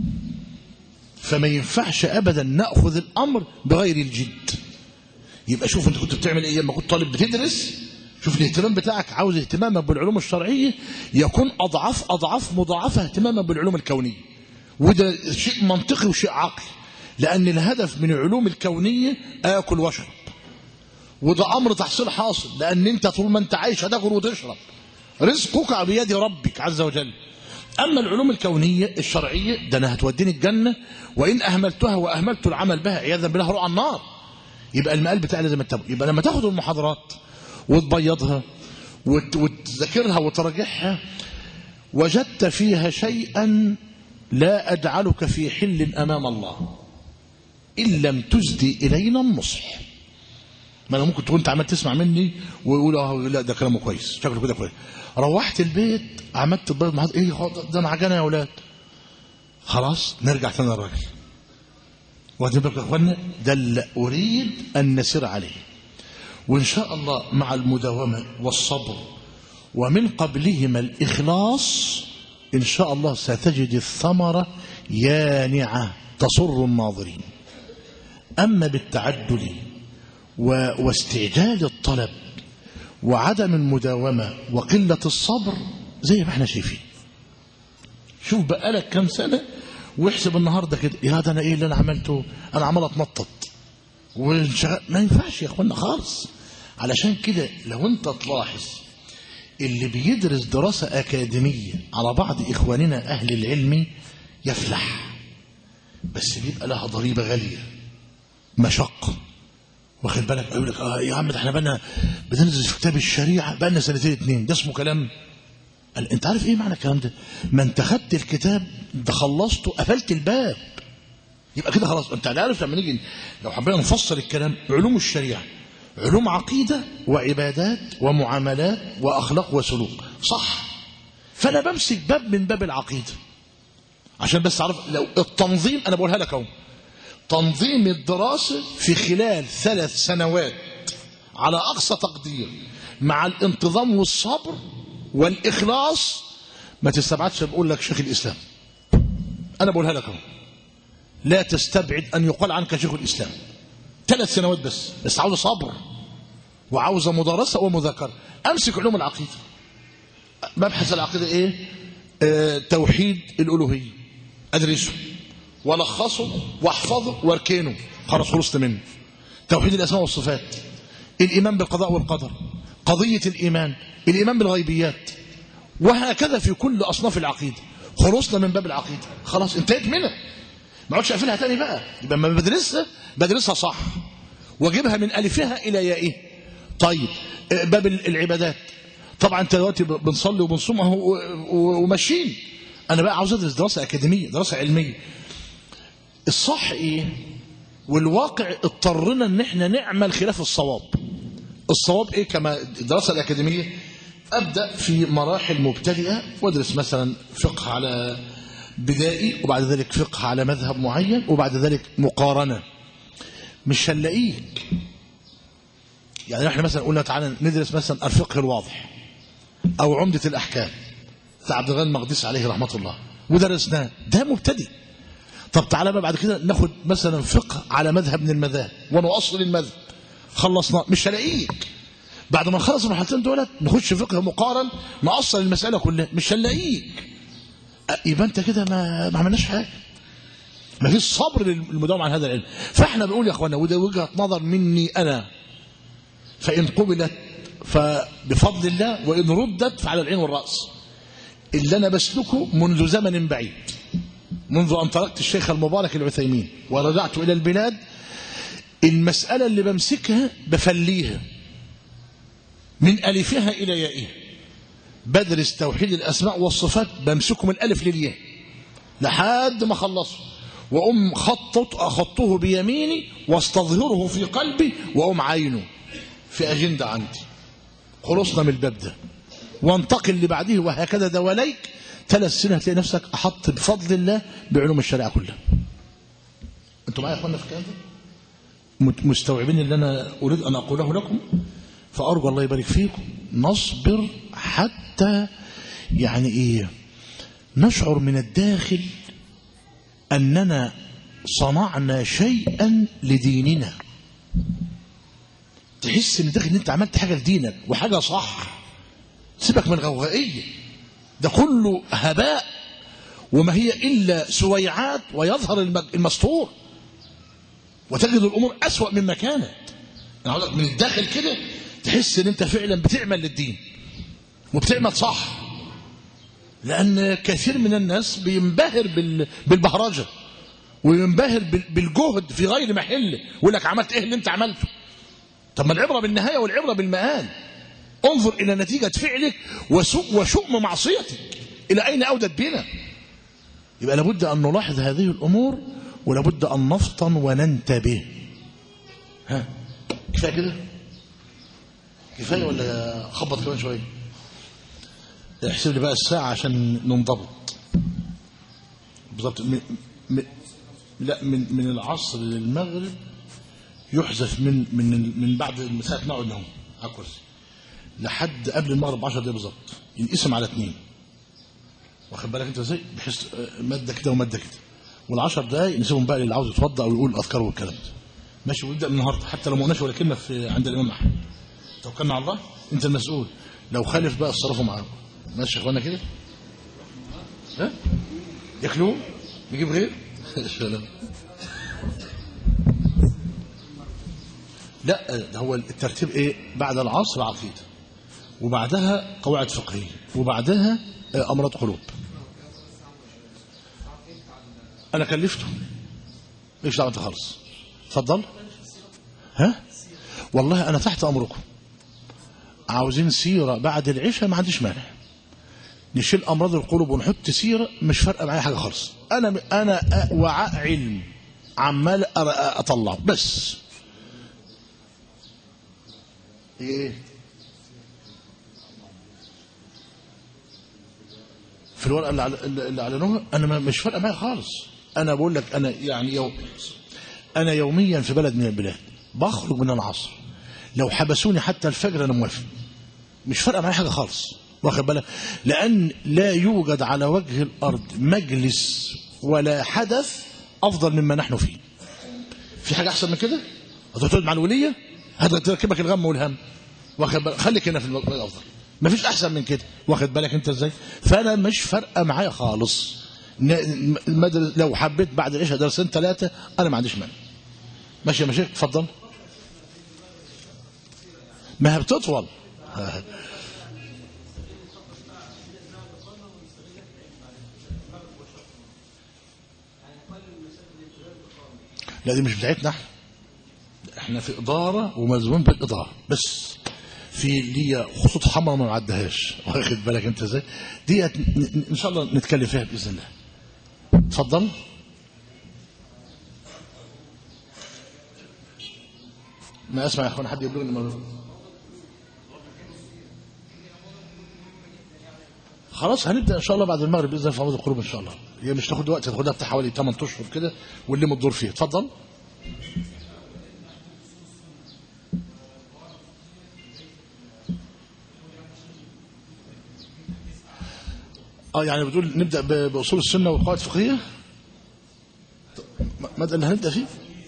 فما ينفعش ابدا ناخذ الامر بغير الجد يبقى شوف انت كنت بتعمل ايه لما كنت طالب بتدرس شوف الاهتمام بتاعك عاوز اهتمامك بالعلوم الشرعيه يكون اضعاف اضعاف مضاعفه اهتمامك بالعلوم الكونيه وده شيء منطقي وشيء عقلي لان الهدف من العلوم الكونيه اكل واشرب وده امر تحصيل حاصل لان انت طول ما انت عايش هتاكل وتشرب رزقك بيد ربك عز وجل اما العلوم الكونيه الشرعيه ده انا هتوديني الجنه وان اهملتها واهملت العمل بها عياذا بالله هروح على النار يبقى المقال بتاعي لازم اتبعه يبقى لما تاخد المحاضرات وتبيضها وت... وتذاكرها وتراجعها وجدت فيها شيئا لا أجعلك في حل أمام الله إن لم تزدي إلينا النصح ما أنا ممكن تكون أنت عمال تسمع مني ويقول اه لا ده كلامه كويس شكله كده كويس روحت البيت عملت تبيض محاضرة إيه ده معجنة يا أولاد خلاص نرجع تاني للراجل واخدين بالكم يا اخوانا ده اللي اريد ان نسير عليه وان شاء الله مع المداومه والصبر ومن قبلهما الاخلاص ان شاء الله ستجد الثمره يانعه تسر الناظرين اما بالتعدل و... واستعجال الطلب وعدم المداومه وقله الصبر زي ما احنا شايفين شوف بقالك كم سنه واحسب النهارده كده يا ده انا ايه اللي انا عملته انا عمال اتنطط وانشغل ما ينفعش يا اخوانا خالص علشان كده لو انت تلاحظ اللي بيدرس دراسة أكاديمية على بعض إخواننا أهل العلم يفلح بس بيبقى لها ضريبة غالية مشقة واخد بالك يقول لك اه يا عم ده احنا بقى بندرس في كتاب الشريعه بقى لنا سنتين اتنين ده اسمه كلام قال انت عارف ايه معنى الكلام ده ما انت خدت الكتاب ده خلصته قفلت الباب يبقى كده خلاص انت عارف لما نيجي لو حبينا نفصل الكلام علوم الشريعه علوم عقيده وعبادات ومعاملات واخلاق وسلوك صح فانا بمسك باب من باب العقيده عشان بس اعرف لو التنظيم انا بقولها لك اهو تنظيم الدراسة في خلال ثلاث سنوات على أقصى تقدير مع الانتظام والصبر والإخلاص ما تستبعدش بقول لك شيخ الإسلام أنا بقولها لك اهو لا تستبعد أن يقال عنك شيخ الإسلام ثلاث سنوات بس بس عاوزة صبر وعاوزة مدارسة ومذاكرة أمسك علوم العقيدة مبحث العقيدة إيه آه توحيد الألوهية أدرسه ولخصه واحفظه واركنه خلاص خلصت منه توحيد الاسماء والصفات الايمان بالقضاء والقدر قضيه الايمان الايمان بالغيبيات وهكذا في كل اصناف العقيده خلصنا من باب العقيده خلاص انتهيت منها ما اقعدش اقفلها تاني بقى يبقى لما بدرسها بدرسها صح واجيبها من الفها الى يائها طيب باب العبادات طبعا انت دلوقتي بنصلي وبنصوم وماشيين انا بقى عاوز ادرس دراسه اكاديميه دراسه علميه الصح ايه والواقع اضطرنا ان احنا نعمل خلاف الصواب الصواب ايه كما الدراسه الاكاديميه ابدا في مراحل مبتدئه وادرس مثلا فقه على بدائي وبعد ذلك فقه على مذهب معين وبعد ذلك مقارنه مش هنلاقيك يعني احنا مثلا قلنا تعالى ندرس مثلا الفقه الواضح او عمده الاحكام بتاع عبد الغني المقدسي عليه رحمه الله ودرسناه ده مبتدئ طب تعالى بقى بعد كده ناخد مثلا فقه على مذهب من المذاهب ونؤصل المذهب خلصنا مش هلاقيك بعد ما نخلص المرحلتين دولت نخش فقه مقارن نأصل المسألة كلها مش هنلاقيك يبقى انت كده ما, ما عملناش حاجة ما فيش صبر للمداوم عن هذا العلم فاحنا بنقول يا اخوانا وده وجهة نظر مني انا فإن قبلت فبفضل الله وإن ردت فعلى العين والرأس اللي أنا بسلكه منذ زمن بعيد منذ أن تركت الشيخ المبارك العثيمين ورجعت إلى البلاد المسألة اللي بمسكها بفليها من ألفها إلى يائها بدرس توحيد الأسماء والصفات بمسكه من الألف للياء لحد ما خلصه وأم خطط أخطه بيميني واستظهره في قلبي وأم عينه في أجندة عندي خلصنا من الباب ده وانتقل لبعده وهكذا دواليك ثلاث سنين هتلاقي نفسك أحط بفضل الله بعلوم الشريعة كلها انتوا معايا يا اخوانا في الكلام ده مستوعبين اللي انا اريد ان اقوله لكم فارجو الله يبارك فيكم نصبر حتى يعني ايه نشعر من الداخل اننا صنعنا شيئا لديننا تحس ان داخل ان انت عملت حاجه لدينك وحاجه صح سيبك من غوغائيه ده كله هباء وما هي الا سويعات ويظهر المستور وتجد الامور اسوا مما كانت انا عاوزك من الداخل كده تحس ان انت فعلا بتعمل للدين وبتعمل صح لان كثير من الناس بينبهر بالبهرجه وينبهر بالجهد في غير محله يقول لك عملت ايه اللي انت عملته طب ما العبره بالنهايه والعبره بالمآل انظر الى نتيجه فعلك وسوء وشؤم معصيتك الى اين اودت بنا يبقى لابد ان نلاحظ هذه الامور ولابد أن نفطن وننتبه ها كفاية كده كفاية ولا خبط كمان شوية احسب لي بقى الساعة عشان ننضبط بالضبط من م... لا من من العصر للمغرب يحذف من من من بعد ساعة نقعد نوم على الكرسي لحد قبل المغرب ب 10 دقايق بالظبط ينقسم على اثنين واخد بالك انت ازاي بحيث ماده كده وماده كده والعشر دقايق نسيبهم بقى للي عاوز يتوضا او يقول الاذكار والكلام ده ماشي ويبدا من النهارده حتى لو ما قلناش ولا كلمه في عند الامام احمد توكلنا على الله انت المسؤول لو خالف بقى اتصرفوا معاه ماشي يا اخوانا كده ها ياكلوه نجيب غير لا ده هو الترتيب ايه بعد العصر عقيده وبعدها قواعد فقهية وبعدها آه، أمراض قلوب أنا كلفته إيش دعوة أنت خالص اتفضل ها والله أنا تحت أمركم عاوزين سيرة بعد العشاء ما عنديش مانع نشيل أمراض القلوب ونحط سيرة مش فارقة معايا حاجة خالص أنا أنا أ- وعاء علم عمال أ- أ- أطلع بس إيه في الورقة اللي على- اللي أعلنوها أنا ما- مش فارقة معايا خالص أنا بقول لك أنا يعني يوم أنا يوميا في بلد من البلاد بخرج من العصر لو حبسوني حتى الفجر أنا موافق مش فارقه معايا حاجه خالص واخد بالك لان لا يوجد على وجه الارض مجلس ولا حدث افضل مما نحن فيه في حاجه احسن من كده هتقعد مع الوليه هتركبك الغم والهم واخد بالك خليك هنا في الم- الافضل مفيش احسن من كده واخد بالك انت ازاي فانا مش فارقه معايا خالص ن- المدرس لو حبيت بعد العشاء درسين ثلاثه انا ما عنديش مانع ماشي يا مشايخ اتفضل ما هي بتطول لا دي مش بتاعتنا احنا احنا في إدارة وملزومين بالإدارة بس في ليا خطوط حمراء ما نعدهاش واخد بالك انت ازاي ديت ن- ن- ان شاء الله نتكلم فيها باذن الله اتفضل ما اسمع يا اخوان حد يقول لي ما- خلاص هنبدا ان شاء الله بعد المغرب باذن الله في عمود القلوب ان شاء الله هي مش تاخد وقت تاخدها بتاع حوالي 8 اشهر كده واللي الدور فيه اتفضل اه يعني بتقول نبدا ب- باصول السنه والقواعد الفقهيه طب ما- ما ده اللي هنبدا فيه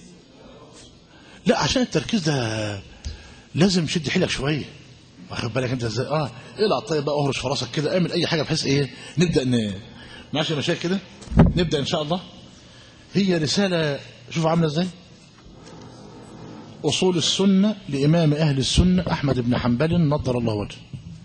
لا عشان التركيز ده لازم شد حيلك شويه واخد بالك انت ازاي اه العب طيب بقى اهرش في راسك كده اعمل اي حاجه بحيث ايه نبدا ن ماشي يا مشايخ كده نبدا ان شاء الله هي رساله شوف عامله ازاي اصول السنه لامام اهل السنه احمد بن حنبل نضر الله وجهه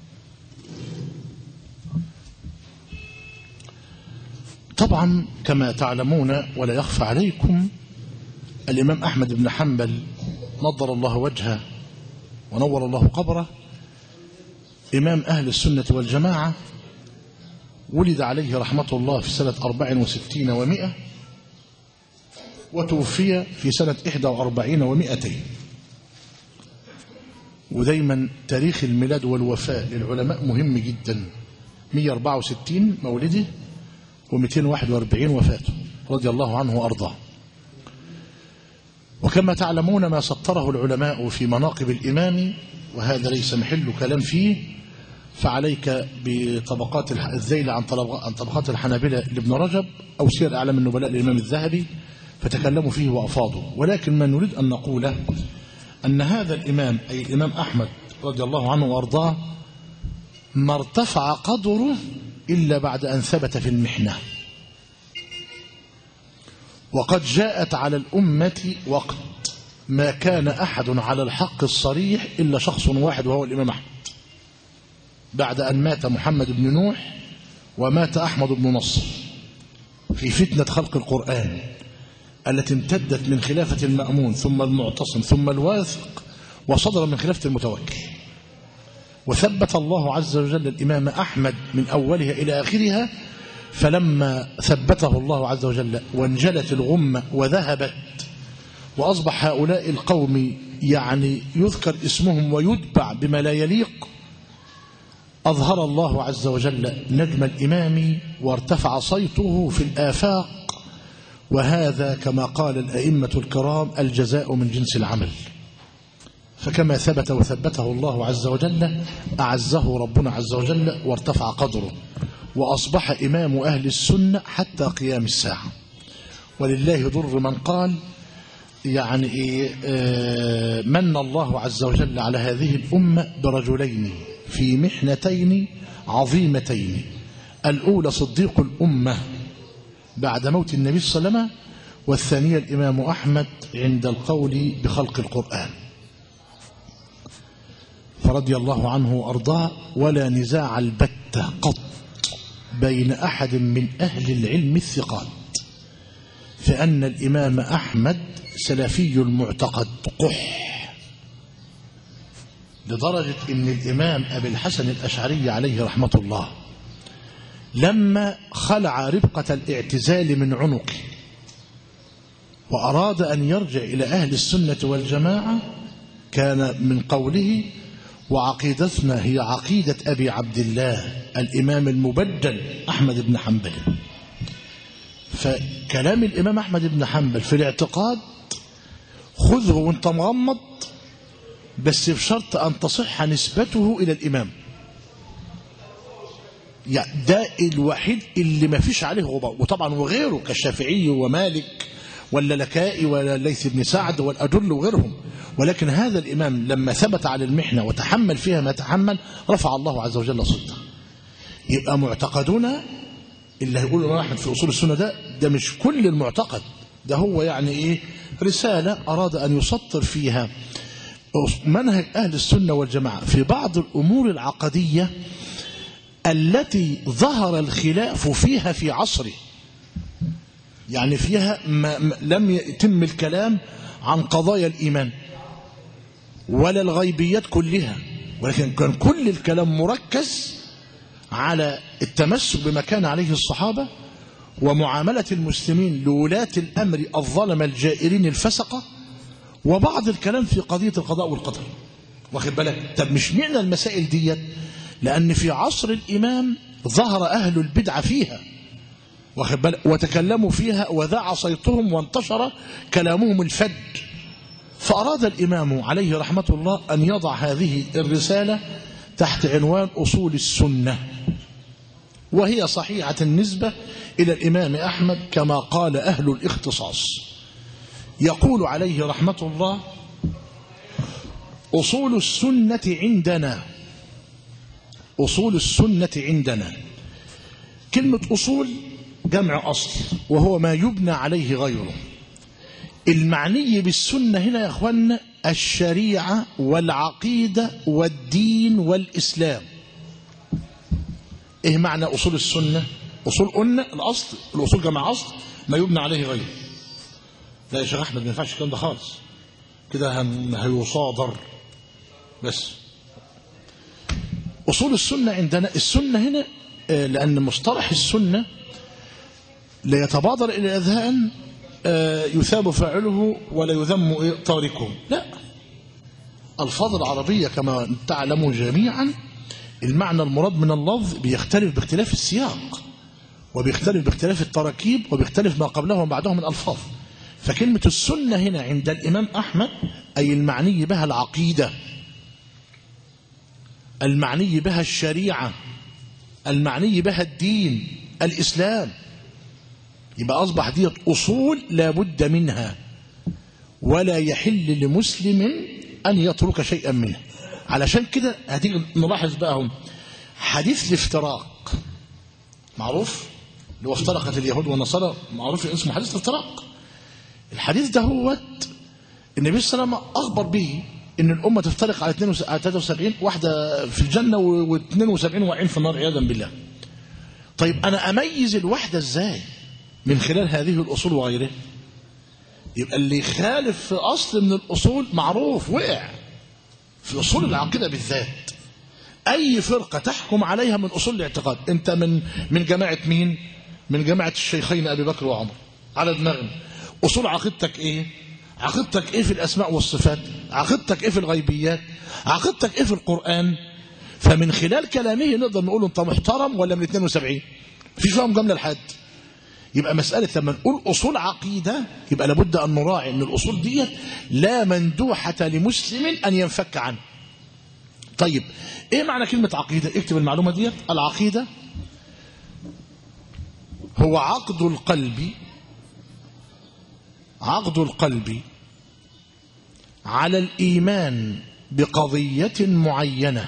طبعا كما تعلمون ولا يخفى عليكم الإمام أحمد بن حنبل نضر الله وجهه ونور الله قبره إمام أهل السنة والجماعة ولد عليه رحمة الله في سنة 64 ومئة وتوفي في سنة 41 ومئتين ودايما تاريخ الميلاد والوفاة للعلماء مهم جدا 164 مولده و241 وفاته رضي الله عنه وأرضاه وكما تعلمون ما سطره العلماء في مناقب الإمام وهذا ليس محل كلام فيه فعليك بطبقات الح- الذيل عن طلب- عن طبقات الحنابلة لابن رجب أو سير أعلام النبلاء للإمام الذهبي فتكلموا فيه وأفاضوا ولكن ما نريد أن نقوله أن هذا الإمام أي الإمام أحمد رضي الله عنه وأرضاه ما ارتفع قدره إلا بعد أن ثبت في المحنة وقد جاءت على الأمة وقت ما كان أحد على الحق الصريح إلا شخص واحد وهو الإمام أحمد بعد أن مات محمد بن نوح ومات أحمد بن نصر في فتنة خلق القرآن التي امتدت من خلافة المأمون ثم المعتصم ثم الواثق وصدر من خلافة المتوكل وثبت الله عز وجل الإمام أحمد من أولها إلى آخرها فلما ثبته الله عز وجل وانجلت الغمة وذهبت وأصبح هؤلاء القوم يعني يذكر اسمهم ويتبع بما لا يليق أظهر الله عز وجل نجم الإمام وارتفع صيته في الآفاق وهذا كما قال الأئمة الكرام الجزاء من جنس العمل فكما ثبت وثبته الله عز وجل أعزه ربنا عز وجل وارتفع قدره وأصبح إمام أهل السنة حتى قيام الساعة ولله ضر من قال يعني إيه آه، من الله عز وجل على هذه الأمة برجلين في محنتين عظيمتين الأولى صديق الأمة بعد موت النبي صلى الله عليه وسلم والثانية الإمام أحمد عند القول بخلق القرآن رضي الله عنه وأرضاه ولا نزاع البتة قط بين أحد من أهل العلم الثقات فأن الإمام أحمد سلفي المعتقد قح لدرجة أن الإمام أبي الحسن الأشعري عليه رحمة الله لما خلع ربقة الاعتزال من عنقه وأراد أن يرجع إلى أهل السنة والجماعة كان من قوله وعقيدتنا هي عقيدة أبي عبد الله الإمام المبدل أحمد بن حنبل فكلام الإمام أحمد بن حنبل في الاعتقاد خذه وانت مغمض بس بشرط أن تصح نسبته إلى الإمام يعني ده الوحيد اللي ما فيش عليه غبار وطبعا وغيره كالشافعي ومالك ولا لكائي ولا ليث بن سعد والأدل وغيرهم ولكن هذا الإمام لما ثبت على المحنة وتحمل فيها ما تحمل رفع الله عز وجل صوته يبقى معتقدنا اللي هيقول الإمام أحمد في أصول السنة ده ده مش كل المعتقد ده هو يعني إيه رسالة أراد أن يسطر فيها منهج أهل السنة والجماعة في بعض الأمور العقدية التي ظهر الخلاف فيها في عصره يعني فيها ما لم يتم الكلام عن قضايا الإيمان ولا الغيبيات كلها ولكن كان كل الكلام مركز على التمسك بما كان عليه الصحابة ومعاملة المسلمين لولاة الأمر الظلم الجائرين الفسقة وبعض الكلام في قضية القضاء والقدر واخد بالك طب مش معنى المسائل ديت لأن في عصر الإمام ظهر أهل البدعة فيها واخد بالك وتكلموا فيها وذاع صيتهم وانتشر كلامهم الفج فأراد الإمام عليه رحمة الله أن يضع هذه الرسالة تحت عنوان أصول السنة وهي صحيحة النسبة إلى الإمام أحمد كما قال أهل الاختصاص يقول عليه رحمة الله أصول السنة عندنا أصول السنة عندنا كلمة أصول جمع أصل وهو ما يبنى عليه غيره المعني بالسنة هنا يا أخوانا الشريعة والعقيدة والدين والإسلام إيه معنى أصول السنة أصول قلنا الأصل الأصول جمع أصل ما يبنى عليه غيره لا يا شيخ أحمد ما ينفعش الكلام ده خالص كده هيصادر بس أصول السنة عندنا السنة هنا لأن مصطلح السنة لا يتبادر إلى الأذهان يثاب فاعله ولا يذم تاركه لا الفاظ العربية كما تعلموا جميعا المعنى المراد من اللفظ بيختلف باختلاف السياق وبيختلف باختلاف التراكيب وبيختلف ما قبله وما بعده من ألفاظ فكلمة السنة هنا عند الإمام أحمد أي المعني بها العقيدة المعني بها الشريعة المعني بها الدين الإسلام يبقى أصبح ديت أصول لا بد منها ولا يحل لمسلم أن يترك شيئا منها علشان كده هتيجي نلاحظ بقى هم حديث الافتراق معروف اللي هو افترقت اليهود والنصارى معروف اسمه حديث الافتراق الحديث ده هو النبي صلى الله عليه وسلم أخبر به ان الامه تفترق على 73 واحده في الجنه و72 واقعين في النار عياذا بالله طيب انا اميز الوحده ازاي من خلال هذه الاصول وغيرها يبقى اللي يخالف في اصل من الاصول معروف وقع في اصول العقيده بالذات اي فرقه تحكم عليها من اصول الاعتقاد انت من من جماعه مين من جماعه الشيخين ابي بكر وعمر على دماغنا اصول عقيدتك ايه عقيدتك ايه في الاسماء والصفات عقيدتك ايه في الغيبيات عقيدتك ايه في القران فمن خلال كلامه نقدر نقول انت محترم ولا من 72 مفيش فيها مجامله لحد يبقى مسألة لما نقول أصول عقيدة يبقى لابد أن نراعي أن الأصول دي لا مندوحة لمسلم أن ينفك عنه طيب إيه معنى كلمة عقيدة اكتب المعلومة دي العقيدة هو عقد القلب عقد القلب على الإيمان بقضية معينة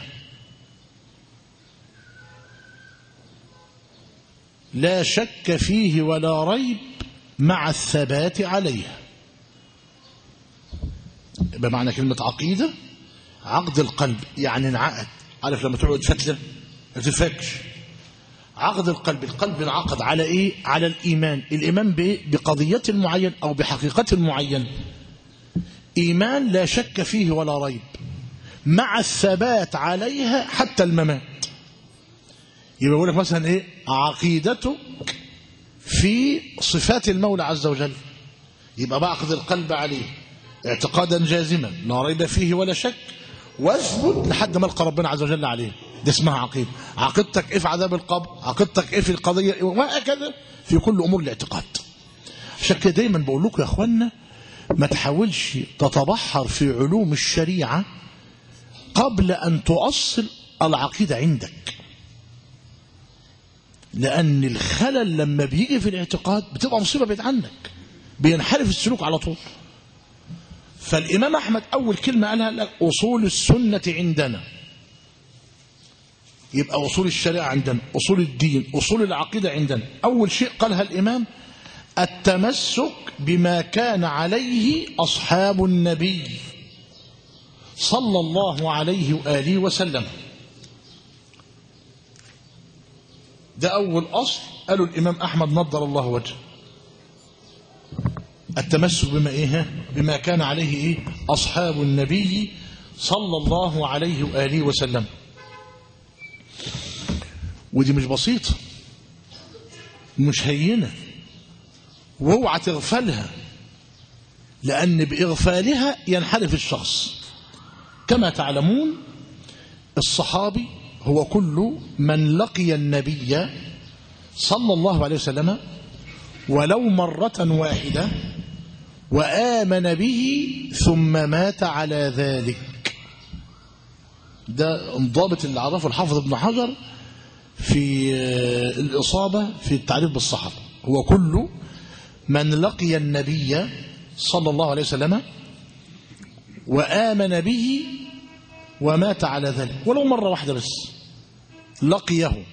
لا شك فيه ولا ريب مع الثبات عليها بمعنى كلمة عقيدة عقد القلب يعني انعقد عارف لما تقعد فتلة ما تفكش عقد القلب القلب انعقد على ايه على الايمان الايمان بايه بقضيه معين او بحقيقه معين ايمان لا شك فيه ولا ريب مع الثبات عليها حتى الممات يبقى يقول لك مثلا ايه عقيدتك في صفات المولى عز وجل يبقى بعقد القلب عليه اعتقادا جازما لا ريب فيه ولا شك واثبت لحد ما القى ربنا عز وجل عليه دي اسمها عقيده عقيدتك ايه في عذاب القبر عقيدتك ايه في القضيه وهكذا في كل امور الاعتقاد عشان كده دايما بقول لكم يا اخوانا ما تحاولش تتبحر في علوم الشريعه قبل ان تؤصل العقيده عندك لان الخلل لما بيجي في الاعتقاد بتبقى مصيبه بعيد عنك بينحرف السلوك على طول فالامام احمد اول كلمه قالها لك اصول السنه عندنا يبقى أصول الشريعة عندنا أصول الدين أصول العقيدة عندنا أول شيء قالها الإمام التمسك بما كان عليه أصحاب النبي صلى الله عليه وآله وسلم ده أول أصل قالوا الإمام أحمد نضر الله وجهه التمسك بما إيه بما كان عليه إيه أصحاب النبي صلى الله عليه وآله وسلم ودي مش بسيطة مش هينة واوعى تغفلها لأن بإغفالها ينحرف الشخص كما تعلمون الصحابي هو كل من لقي النبي صلى الله عليه وسلم ولو مرة واحدة وآمن به ثم مات على ذلك ده انضابط اللي عرفه الحافظ ابن حجر في الإصابة في التعريف بالصحابة هو كل من لقي النبي صلى الله عليه وسلم وآمن به ومات على ذلك ولو مرة واحدة بس لقيه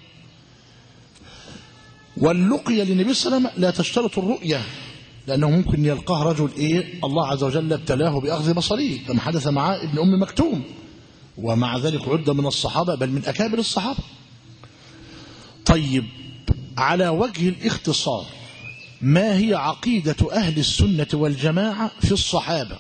واللقية للنبي صلى الله عليه وسلم لا تشترط الرؤية لأنه ممكن يلقاه رجل إيه الله عز وجل ابتلاه بأخذ بصره كما حدث مع ابن أم مكتوم ومع ذلك عد من الصحابة بل من أكابر الصحابة طيب على وجه الاختصار ما هي عقيدة أهل السنة والجماعة في الصحابة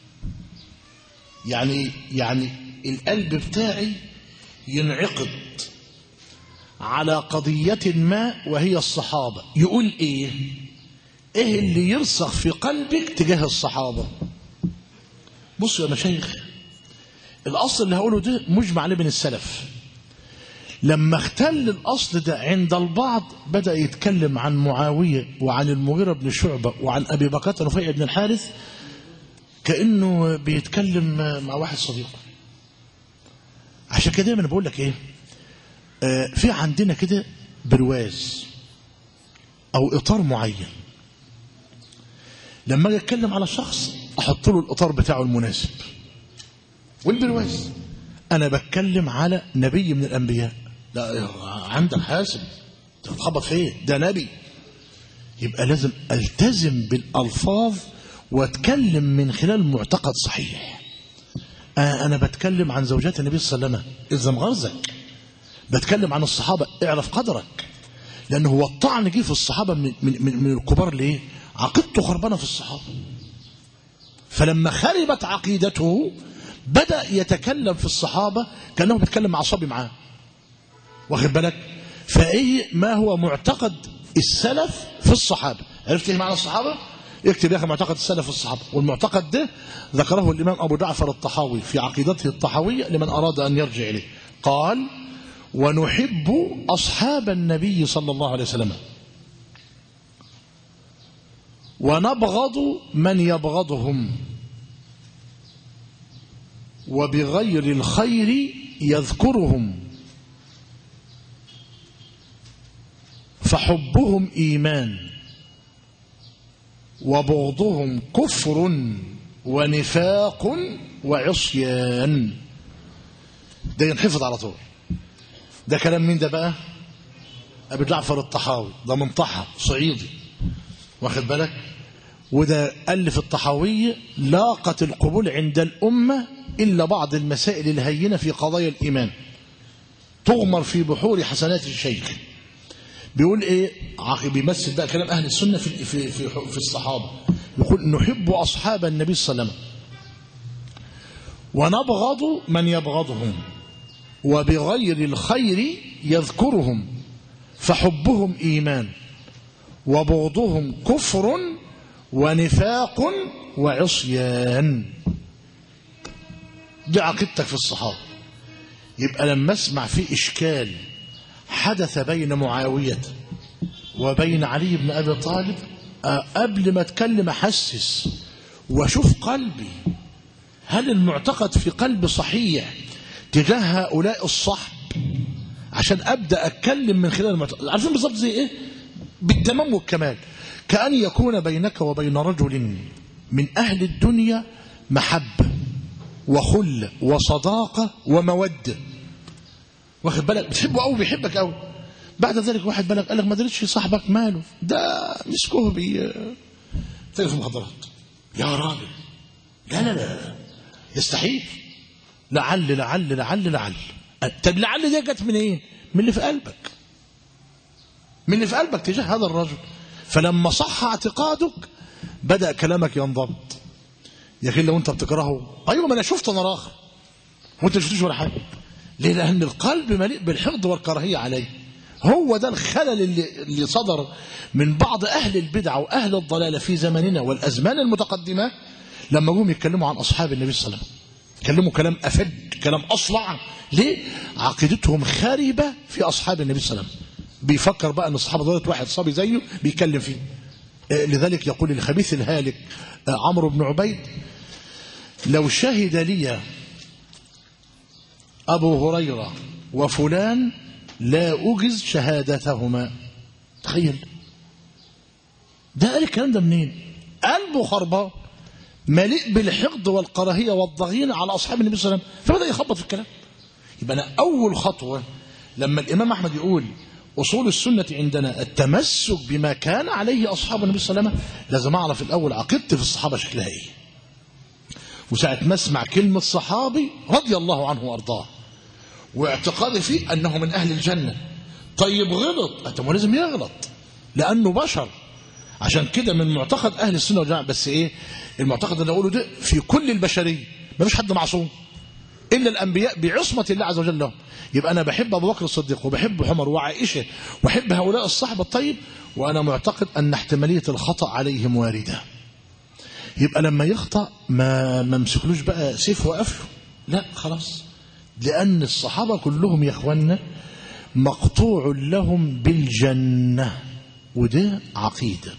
يعني يعني القلب بتاعي ينعقد على قضية ما وهي الصحابة يقول ايه ايه اللي يرسخ في قلبك تجاه الصحابة بصوا يا مشايخ الاصل اللي هقوله ده مجمع عليه بين السلف لما اختل الاصل ده عند البعض بدا يتكلم عن معاويه وعن المغيره بن شعبه وعن ابي بكر نفيع بن الحارث كانه بيتكلم مع واحد صديقه عشان كده دايما بقول لك ايه آه في عندنا كده برواز او اطار معين لما اجي اتكلم على شخص احط له الاطار بتاعه المناسب والبرواز انا بتكلم على نبي من الانبياء لا عندك حاسب تتخبط فين ده نبي يبقى لازم التزم بالالفاظ واتكلم من خلال معتقد صحيح آه انا بتكلم عن زوجات النبي صلى الله عليه وسلم الزم غرزك بتكلم عن الصحابه اعرف قدرك لان هو الطعن جه في الصحابه من, من, من, من الكبار ليه عقيدته خربانه في الصحابه فلما خربت عقيدته بدأ يتكلم في الصحابة كأنه بيتكلم مع صبي معاه واخد بالك فايه ما هو معتقد السلف في الصحابة عرفت ايه معنى الصحابة اكتب يا اخي معتقد السلف في الصحابة والمعتقد ده ذكره الامام ابو جعفر الطحاوي في عقيدته الطحاوية لمن اراد ان يرجع اليه قال ونحب اصحاب النبي صلى الله عليه وسلم ونبغض من يبغضهم وبغير الخير يذكرهم فحبهم ايمان وبغضهم كفر ونفاق وعصيان ده ينحفظ على طول ده كلام مين ده بقى ابي جعفر الطحاوي ده من طحا صعيدي واخد بالك وده ألف الطحاوية لاقت القبول عند الأمة إلا بعض المسائل الهينة في قضايا الإيمان تغمر في بحور حسنات الشيخ بيقول ايه عاقب بيمثل بقى كلام اهل السنه في في في, في الصحابه يقول نحب اصحاب النبي صلى الله عليه وسلم ونبغض من يبغضهم وبغير الخير يذكرهم فحبهم ايمان وبغضهم كفر ونفاق وعصيان دي عقيدتك في الصحابه يبقى لما اسمع في اشكال حدث بين معاوية وبين علي بن أبي طالب قبل ما اتكلم أحسس واشوف قلبي هل المعتقد في قلبي صحيح تجاه هؤلاء الصحب عشان أبدأ أتكلم من خلال المعتقد عارفين بالظبط زي إيه بالتمام والكمال كأن يكون بينك وبين رجل من أهل الدنيا محبة وخلة وصداقة ومودة واخد بالك بتحبه قوي بيحبك قوي بعد ذلك واحد بالك قال لك ما درتش صاحبك ماله ده مسكوه بي تاجر في المخدرات يا راجل لا لا لا يستحيل لعل لعل لعل لعل طب لعل دي جت من ايه من اللي في قلبك من اللي في قلبك تجاه هذا الرجل فلما صح اعتقادك بدأ كلامك ينضبط يا اخي لو انت بتكرهه ايوه ما انا شفت انا راخر وانت ما شفتوش ولا حاجه ليه لأن القلب مليء بالحقد والكراهية عليه هو ده الخلل اللي, اللي صدر من بعض أهل البدع وأهل الضلالة في زمننا والأزمان المتقدمة لما جم يتكلموا عن أصحاب النبي صلى الله عليه وسلم يتكلموا كلام أفد كلام أصلع ليه عقيدتهم خاربة في أصحاب النبي صلى الله عليه وسلم بيفكر بقى أن الصحابة دولت واحد صبي زيه بيتكلم فيه لذلك يقول الخبيث الهالك عمرو بن عبيد لو شهد لي أبو هريرة وفلان لا أجز شهادتهما تخيل ده قال الكلام ده منين قلبه خربان مليء بالحقد والكراهية والضغينة على أصحاب النبي صلى الله عليه وسلم فبدأ يخبط في الكلام يبقى أنا أول خطوة لما الإمام أحمد يقول أصول السنة عندنا التمسك بما كان عليه أصحاب النبي صلى الله عليه وسلم لازم أعرف الأول عقيدتي في الصحابة شكلها إيه وساعة ما اسمع كلمة صحابي رضي الله عنه وارضاه واعتقادي فيه أنه من أهل الجنة طيب غلط أنت لازم يغلط لأنه بشر عشان كده من معتقد أهل السنة والجماعة بس إيه المعتقد اللي أقوله ده في كل البشرية ما فيش حد معصوم إلا الأنبياء بعصمة الله عز وجل لهم يبقى أنا بحب أبو بكر الصديق وبحب عمر وعائشة وأحب هؤلاء الصحابة الطيب وأنا معتقد أن احتمالية الخطأ عليهم واردة يبقى لما يخطأ ما ممسكلوش بقى سيف وقفله لا خلاص لأن الصحابة كلهم يا إخواننا مقطوع لهم بالجنة وده عقيدة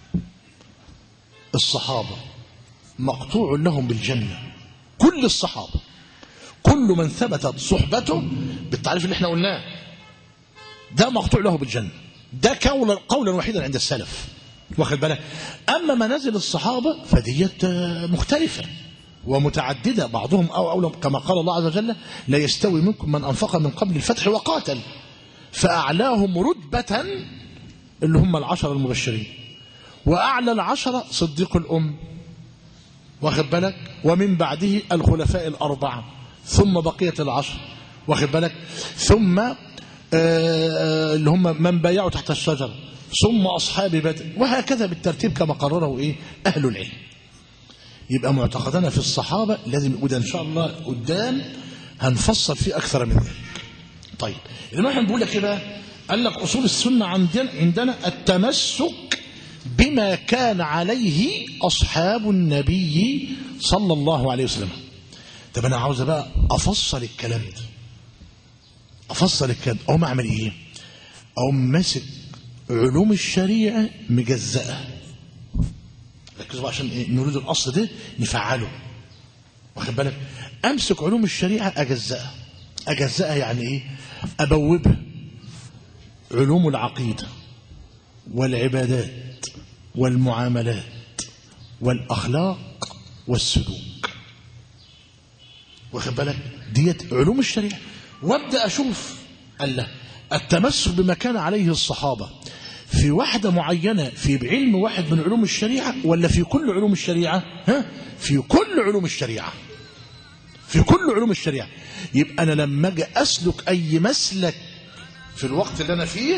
الصحابة مقطوع لهم بالجنة كل الصحابة كل من ثبتت صحبته بالتعريف اللي احنا قلناه ده مقطوع له بالجنة ده قولا قولا وحيدا عند السلف واخد بالك أما منازل الصحابة فديت مختلفة ومتعددة بعضهم أو أولى كما قال الله عز وجل لا يستوي منكم من أنفق من قبل الفتح وقاتل فأعلاهم رتبة اللي هم العشر المبشرين وأعلى العشرة صديق الأم واخد بالك ومن بعده الخلفاء الأربعة ثم بقية العشر واخد بالك ثم آه اللي هم من بايعوا تحت الشجرة ثم أصحاب بدر وهكذا بالترتيب كما قرره إيه أهل العلم يبقى معتقدنا في الصحابة لازم وده إن شاء الله قدام هنفصل فيه أكثر من ذلك طيب الإمام بيقول لك إيه بقى قال لك أصول السنة عندنا عندنا التمسك بما كان عليه أصحاب النبي صلى الله عليه وسلم طب أنا عاوز بقى أفصل الكلام ده أفصل الكلام ده أقوم أعمل إيه أقوم ماسك علوم الشريعة مجزأة ركزوا عشان إيه؟ نريد الأصل ده نفعله واخد بالك أمسك علوم الشريعة أجزأها أجزأها يعني إيه أبوبها علوم العقيدة والعبادات والمعاملات والأخلاق والسلوك واخد بالك ديت علوم الشريعة وابدأ أشوف الله التمسك بما كان عليه الصحابة في واحدة معينة في علم واحد من علوم الشريعة ولا في كل علوم الشريعة ها؟ في كل علوم الشريعة في كل علوم الشريعة يبقى أنا لما أجي أسلك أي مسلك في الوقت اللي أنا فيه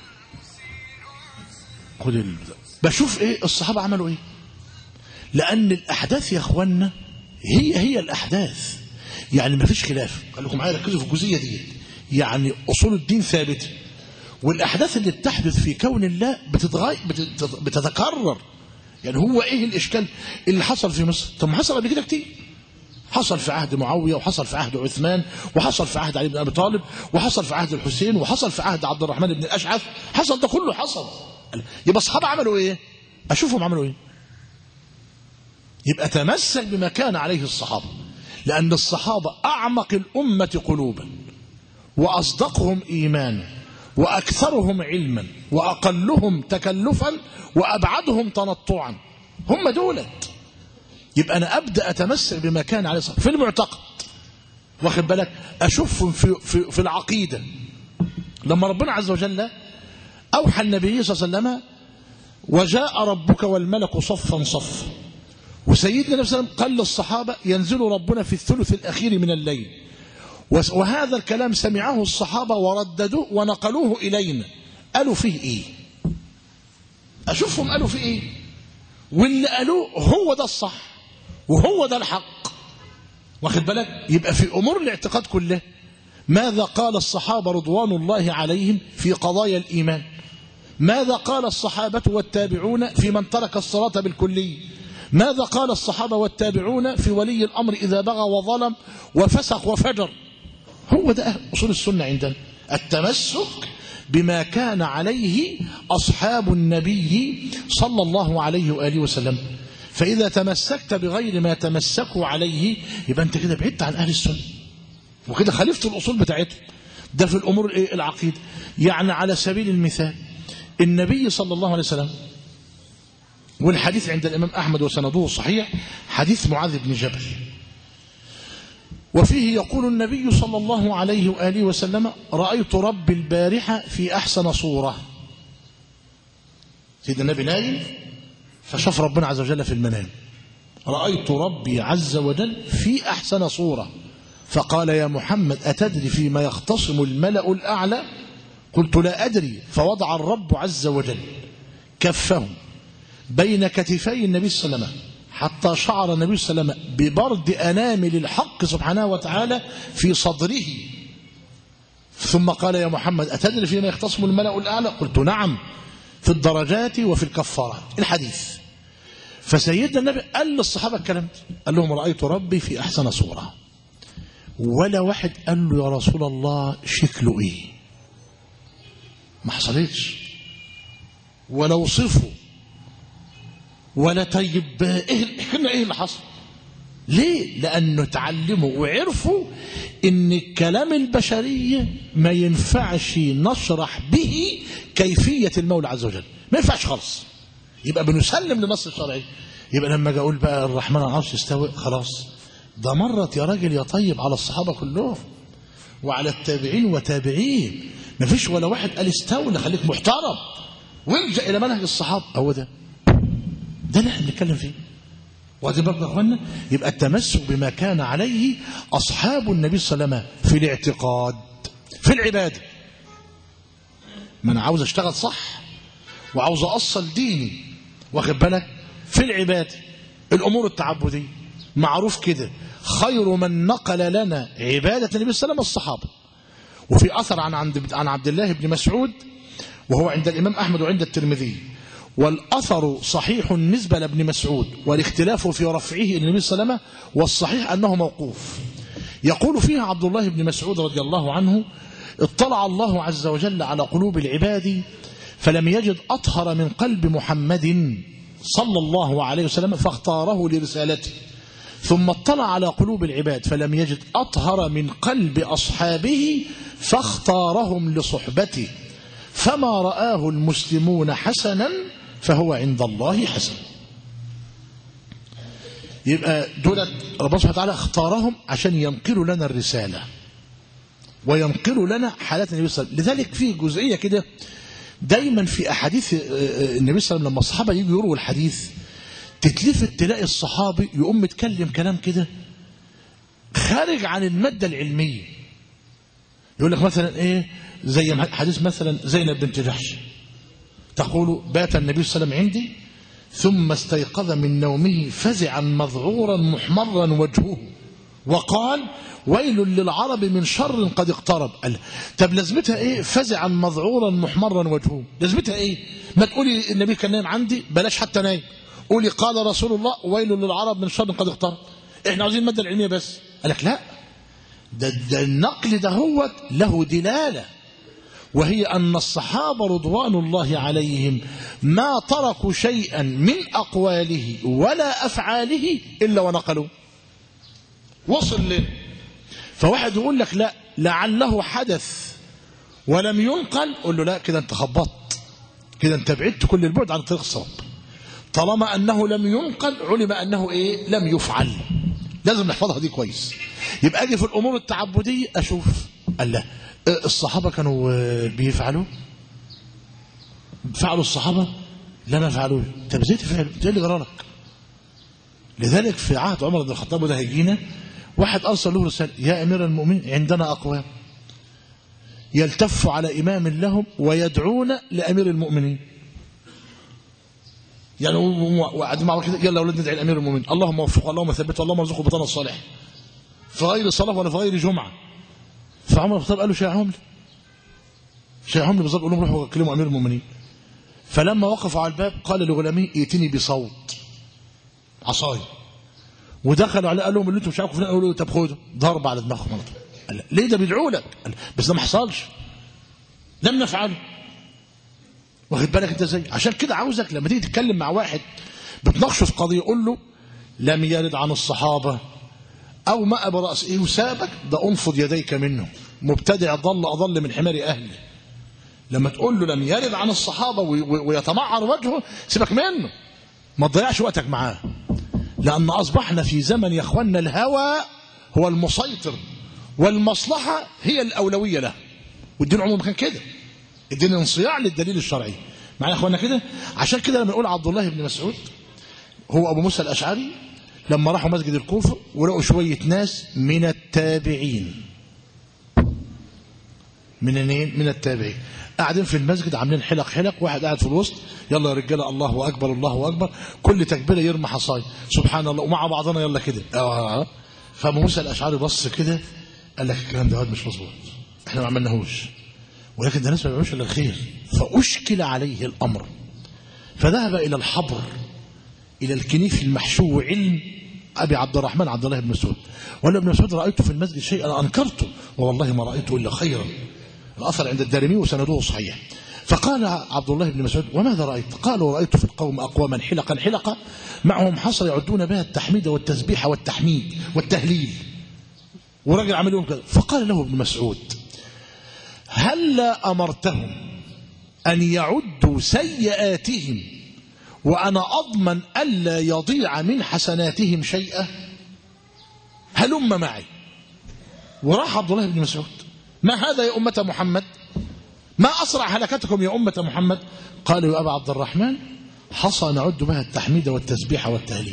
خد ال... بشوف إيه الصحابة عملوا إيه لأن الأحداث يا أخوانا هي هي الأحداث يعني ما فيش خلاف خليكم معايا ركزوا في الجزئية دي يعني أصول الدين ثابتة والأحداث اللي بتحدث في كون الله بتتغير بتتكرر يعني هو إيه الإشكال اللي حصل في مصر طب ما حصل قبل كده كتير حصل في عهد معاوية وحصل في عهد عثمان وحصل في عهد علي بن أبي طالب وحصل في عهد الحسين وحصل في عهد عبد الرحمن بن الأشعث حصل ده كله حصل يبقى الصحابة عملوا إيه أشوفهم عملوا إيه يبقى تمسك بما كان عليه الصحابة لأن الصحابة أعمق الأمة قلوبا وأصدقهم إيمانا وأكثرهم علما وأقلهم تكلفا وأبعدهم تنطعا هم دولت يبقى أنا أبدأ أتمسك بما كان عليه الصحابة في المعتقد واخد بالك أشوفهم في, في, في العقيدة لما ربنا عز وجل أوحى النبي صلى الله عليه وسلم وجاء ربك والملك صفا صفا وسيدنا النبي صلى الله عليه وسلم قال للصحابة ينزل ربنا في الثلث الأخير من الليل وهذا الكلام سمعه الصحابة ورددوه ونقلوه إلينا قالوا فيه إيه أشوفهم قالوا فيه إيه واللي قالوه هو ده الصح وهو ده الحق واخد بالك يبقى في أمور الاعتقاد كله ماذا قال الصحابة رضوان الله عليهم في قضايا الإيمان ماذا قال الصحابة والتابعون في من ترك الصلاة بالكلية ماذا قال الصحابة والتابعون في ولي الأمر إذا بغى وظلم وفسق وفجر هو ده أصول السنة عندنا التمسك بما كان عليه أصحاب النبي صلى الله عليه وآله وسلم فإذا تمسكت بغير ما تمسكوا عليه يبقى أنت كده بعدت عن أهل السنة وكده خالفت الأصول بتاعتهم ده في الأمور العقيدة يعني على سبيل المثال النبي صلى الله عليه وسلم والحديث عند الإمام أحمد وسنده صحيح حديث معاذ بن جبل وفيه يقول النبي صلى الله عليه وآله وسلم رأيت رب البارحة في أحسن صورة سيدنا النبي نايم فشاف ربنا عز وجل في المنام رأيت ربي عز وجل في أحسن صورة فقال يا محمد أتدري فيما يختصم الملأ الأعلى قلت لا أدري فوضع الرب عز وجل كفه بين كتفي النبي صلى الله عليه وسلم حتى شعر النبي صلى الله عليه وسلم ببرد أنامل الحق سبحانه وتعالى في صدره ثم قال يا محمد أتدري فيما يختصم الملأ الأعلى قلت نعم في الدرجات وفي الكفارات الحديث فسيدنا النبي قال للصحابة الكلام قال لهم رأيت ربي في أحسن صورة ولا واحد قال له يا رسول الله شكله ايه ما حصلتش ولا وصفه ولا طيب ايه احنا ايه اللي حصل ليه لانه اتعلموا وعرفوا ان الكلام البشري ما ينفعش نشرح به كيفية المولى عز وجل ما ينفعش خالص يبقى بنسلم لنص الشرعي يبقى لما اجي اقول بقى الرحمن على العرش استوى خلاص ده مرت يا راجل يا طيب على الصحابة كلهم وعلى التابعين وتابعين ما فيش ولا واحد قال استولى خليك محترم والجا الى منهج الصحابة هو ده ده اللي احنا بنتكلم فيه وادي برضه يا اخوانا يبقى التمسك بما كان عليه اصحاب النبي صلى الله عليه وسلم في الاعتقاد في العباده ما انا عاوز اشتغل صح وعاوز اصل ديني واخد بالك في العباده الامور التعبديه معروف كده خير من نقل لنا عباده النبي صلى الله عليه وسلم الصحابه وفي اثر عن عند عن عبد الله بن مسعود وهو عند الامام احمد وعند الترمذي والأثر صحيح النسبة لابن مسعود والاختلاف في رفعه إلى النبي صلى الله عليه وسلم والصحيح أنه موقوف يقول فيها عبد الله بن مسعود رضي الله عنه اطلع الله عز وجل على قلوب العباد فلم يجد أطهر من قلب محمد صلى الله عليه وسلم فاختاره لرسالته ثم اطلع على قلوب العباد فلم يجد أطهر من قلب أصحابه فاختارهم لصحبته فما رآه المسلمون حسنا فهو عند الله حسن يبقى دولت ربنا سبحانه وتعالى اختارهم عشان ينقلوا لنا الرسالة وينقلوا لنا حالات النبي صلى الله عليه وسلم لذلك في جزئية كده دايما في أحاديث النبي صلى الله عليه وسلم لما الصحابة يجوا يرووا الحديث تتلفت تلاقي الصحابي يقوم متكلم كلام كده خارج عن المادة العلمية يقول لك مثلا ايه زي حديث مثلا زينب بنت جحش تقول بات النبي صلى الله عليه وسلم عندي ثم استيقظ من نومه فزعا مذعورا محمرا وجهه وقال ويل للعرب من شر قد اقترب قال طب لازمتها ايه فزعا مذعورا محمرا وجهه لازمتها ايه ما تقولي النبي كان نايم عندي بلاش حتى نايم قولي قال رسول الله ويل للعرب من شر قد اقترب احنا عاوزين الماده العلميه بس قال لك لا ده, ده النقل ده هو له دلاله وهي أن الصحابة رضوان الله عليهم ما تركوا شيئا من أقواله ولا أفعاله إلا ونقلوا وصل لنا فواحد يقول لك لا لعله حدث ولم ينقل قول له لا كده انت خبطت كده انت بعدت كل البعد عن طريق الصواب طالما أنه لم ينقل علم أنه إيه لم يفعل لازم نحفظها دي كويس يبقى أجي في الأمور التعبدية أشوف قال لا الصحابة كانوا بيفعلوا فعلوا الصحابة لا ما فعلوش طب ازاي تفعلوا ايه اللي جرالك لذلك في عهد عمر بن الخطاب وده هيجينا واحد أرسل له رسالة يا أمير المؤمنين عندنا أقوام يلتف على إمام لهم ويدعون لأمير المؤمنين يعني وقاعدين مع كده يلا يا اولاد ندعي لامير المؤمنين اللهم وفقه اللهم ثبته اللهم ارزقه بطانه الصالح في غير صلاه ولا في غير جمعه فعمر بن الخطاب قال له شيعهم لي شيعهم لي بالظبط قول لهم روحوا كلموا امير المؤمنين فلما وقفوا على الباب قال لغلامه ائتني بصوت عصاي ودخلوا عليه قال لهم اللي انتم مش عارفين فلان قالوا له طب خده ضرب على دماغهم على طول قال ليه ده بيدعوا لك قال بس ده ما حصلش لم نفعله واخد بالك انت ازاي عشان كده عاوزك لما تيجي تتكلم مع واحد بتناقشه في قضيه قول له لم يرد عن الصحابه او ما براس ايه وسابك ده انفض يديك منه مبتدع ضل اضل من حمار اهله لما تقول له لم يرد عن الصحابه ويتمعر وجهه سيبك منه ما تضيعش وقتك معاه لان اصبحنا في زمن يا اخوانا الهوى هو المسيطر والمصلحه هي الاولويه له والدين عموما كان كده الدين انصياع للدليل الشرعي معايا يا اخوانا كده عشان كده لما نقول عبد الله بن مسعود هو ابو موسى الاشعري لما راحوا مسجد الكوفه ولقوا شويه ناس من التابعين من منين من التابعين قاعدين في المسجد عاملين حلق حلق واحد قاعد في الوسط يلا يا رجاله الله اكبر الله اكبر كل تكبيره يرمى حصاي سبحان الله ومع بعضنا يلا كده اه فابو موسى الاشعري بص كده قال لك الكلام ده مش مظبوط احنا ما عملناهوش ولكن ده الناس ما بيعملوش الا الخير فاشكل عليه الامر فذهب الى الحبر الى الكنيف المحشو علم ابي عبد الرحمن عبد الله بن مسعود وقال ابن مسعود رايت في المسجد شيئا انكرته والله ما رايته الا خيرا الاثر عند الدارمي وسنده صحيح فقال عبد الله بن مسعود وماذا رايت قالوا رايت في القوم اقواما حلقا حلقا معهم حصى يعدون بها التحميد والتسبيح والتحميد والتهليل ورجل عمل لهم كذا فقال له ابن مسعود هلا امرتهم ان يعدوا سيئاتهم وأنا أضمن ألا يضيع من حسناتهم شيئا هلم معي وراح عبد الله بن مسعود ما هذا يا أمة محمد ما أسرع هلكتكم يا أمة محمد قالوا يا أبا عبد الرحمن حصى نعد بها التحميد والتسبيح والتهليل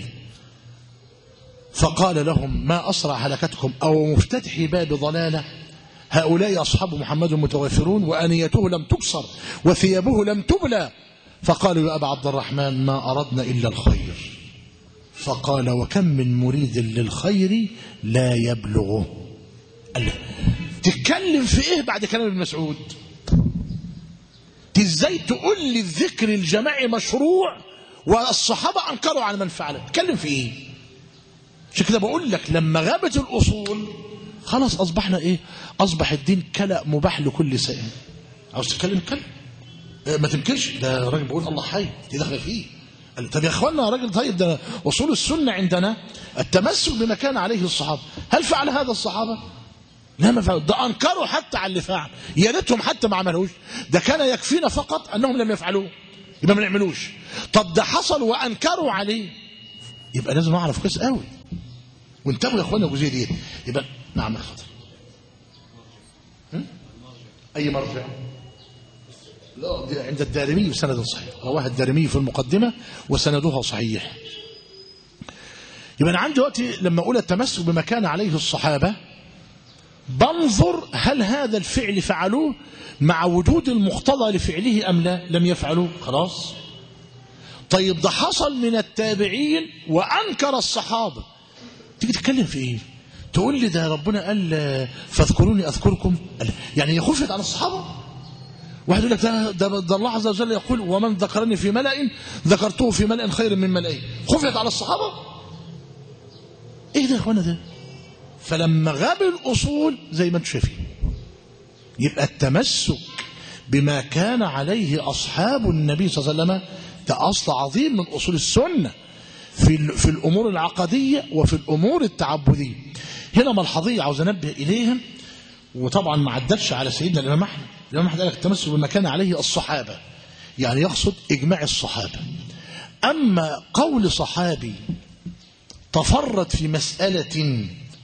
فقال لهم ما أسرع هلكتكم أو مفتتح باب ضلالة هؤلاء أصحاب محمد متوافرون وأنيته لم تبصر وثيابه لم تبلى فقالوا يا أبا عبد الرحمن ما أردنا إلا الخير فقال وكم من مريد للخير لا يبلغه قال تتكلم في إيه بعد كلام ابن مسعود ازاي تقول لي الذكر الجماعي مشروع والصحابة أنكروا على من فعله تتكلم في إيه عشان كده بقول لك لما غابت الأصول خلاص أصبحنا إيه أصبح الدين كلا مباح لكل سائل عاوز تتكلم اتكلم ما تنكرش ده راجل بيقول الله حي دي داخله فيه طب يا اخوانا يا راجل طيب ده اصول السنه عندنا التمسك بما كان عليه الصحابه هل فعل هذا الصحابه لا ما فعلوا ده انكروا حتى على اللي فعل يا ريتهم حتى ما عملوش ده كان يكفينا فقط انهم لم يفعلوه يبقى ما نعملوش طب ده حصل وانكروا عليه يبقى لازم نعرف كويس قوي وانتبهوا يا اخوانا الجزئيه دي يبقى نعم اتفضل اي مرجع لا دي عند الدارمي بسند صحيح رواه الدارمي في المقدمة وسندها صحيح يبقى أنا عندي دلوقتي لما أقول التمسك بما كان عليه الصحابة بنظر هل هذا الفعل فعلوه مع وجود المقتضى لفعله أم لا لم يفعلوه خلاص طيب ده حصل من التابعين وأنكر الصحابة تيجي تتكلم في إيه تقول لي ده ربنا قال فاذكروني أذكركم قال يعني هي خفت عن الصحابة واحد يقول لك ده, ده, ده الله عز وجل يقول ومن ذكرني في ملأ ذكرته في ملأ خير من ملئين خفت على الصحابة ايه ده يا اخوانا ده فلما غاب الأصول زي ما انتم شايفين يبقى التمسك بما كان عليه أصحاب النبي صلى الله عليه وسلم ده أصل عظيم من أصول السنة في, في الأمور العقدية وفي الأمور التعبدية هنا ملحظية عاوز أنبه إليها وطبعا ما عدتش على سيدنا الإمام أحمد الإمام أحمد قال لك التمسك بما كان عليه الصحابة يعني يقصد إجماع الصحابة أما قول صحابي تفرد في مسألة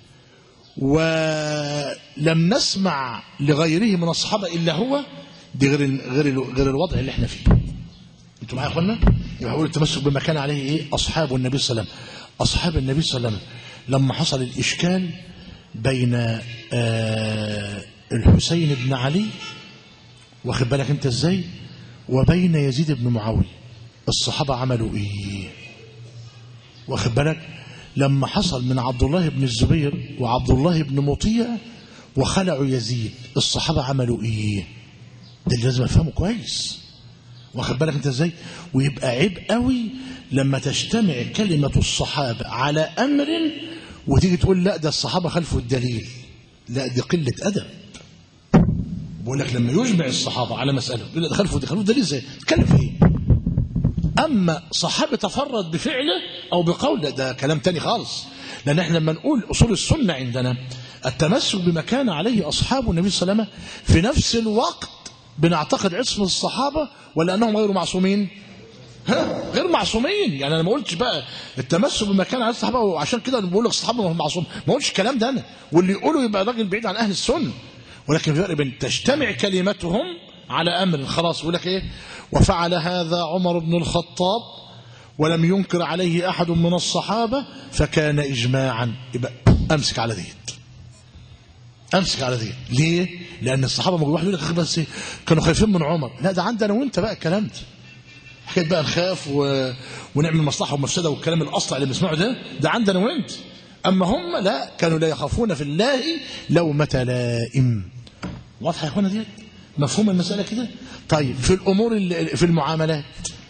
ولم نسمع لغيره من الصحابة إلا هو دي غير غير غير الوضع اللي احنا فيه انتوا معايا يا اخوانا يبقى هقول التمسك بما كان عليه ايه اصحاب النبي صلى الله عليه وسلم اصحاب النبي صلى الله عليه وسلم لما حصل الاشكال بين آه الحسين بن علي واخد بالك انت ازاي وبين يزيد بن معاويه الصحابه عملوا ايه واخد بالك لما حصل من عبد الله بن الزبير وعبد الله بن مطيع وخلعوا يزيد الصحابه عملوا ايه ده اللي لازم افهمه كويس واخد بالك انت ازاي ويبقى عيب قوي لما تجتمع كلمة الصحابة على أمر وتيجي تقول لا ده الصحابة خلفوا الدليل لا دي قلة أدب بقول لك لما يجمع الصحابة على مسألة يقول ده خلفوا خلفوا الدليل ازاي تتكلم في ايه أما صحابة تفرد بفعله أو بقوله ده كلام تاني خالص لأن احنا لما نقول أصول السنة عندنا التمسك بما كان عليه أصحاب النبي صلى الله عليه وسلم في نفس الوقت بنعتقد عصمة الصحابة ولا أنهم غير معصومين ها غير معصومين يعني أنا ما قلتش بقى التمسك بما كان عليه الصحابة وعشان كده بقول لك الصحابة هم معصوم ما قلتش الكلام ده أنا واللي يقوله يبقى راجل بعيد عن أهل السنة ولكن في فرق بين تجتمع كلمتهم على أمر خلاص يقول لك إيه وفعل هذا عمر بن الخطاب ولم ينكر عليه أحد من الصحابة فكان إجماعا يبقى أمسك على ديت امسك على دي ليه لان الصحابه موجود واحد يقول لك بس كانوا خايفين من عمر لا ده عندنا وانت بقى الكلام ده حكايه بقى نخاف و... ونعمل مصلحه ومفسده والكلام الاصلع اللي بنسمعه ده ده عندنا وانت اما هم لا كانوا لا يخافون في الله لومة لائم واضحه يا اخوانا دي مفهوم المساله كده طيب في الامور اللي في المعاملات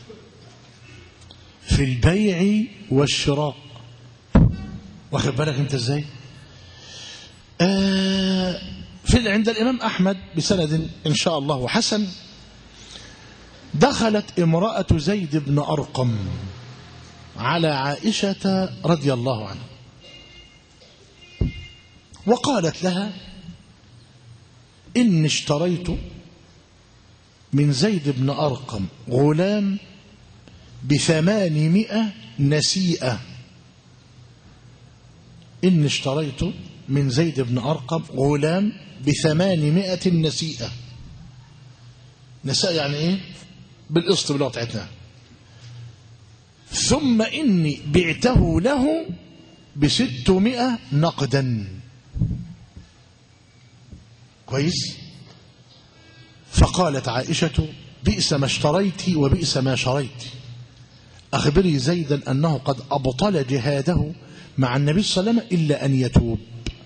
في البيع والشراء واخد بالك انت ازاي آه في عند الإمام أحمد بسند إن شاء الله حسن دخلت امرأة زيد بن أرقم على عائشة رضي الله عنها وقالت لها إني اشتريت من زيد بن أرقم غلام بثمانمائة نسيئة إني اشتريت من زيد بن أرقم غلام بثمانمائة نسيئة نساء يعني إيه بالقسط باللغة بتاعتنا ثم إني بعته له بستمائة نقدا كويس فقالت عائشة بئس ما اشتريت وبئس ما شريت أخبري زيدا أنه قد أبطل جهاده مع النبي صلى الله عليه وسلم إلا أن يتوب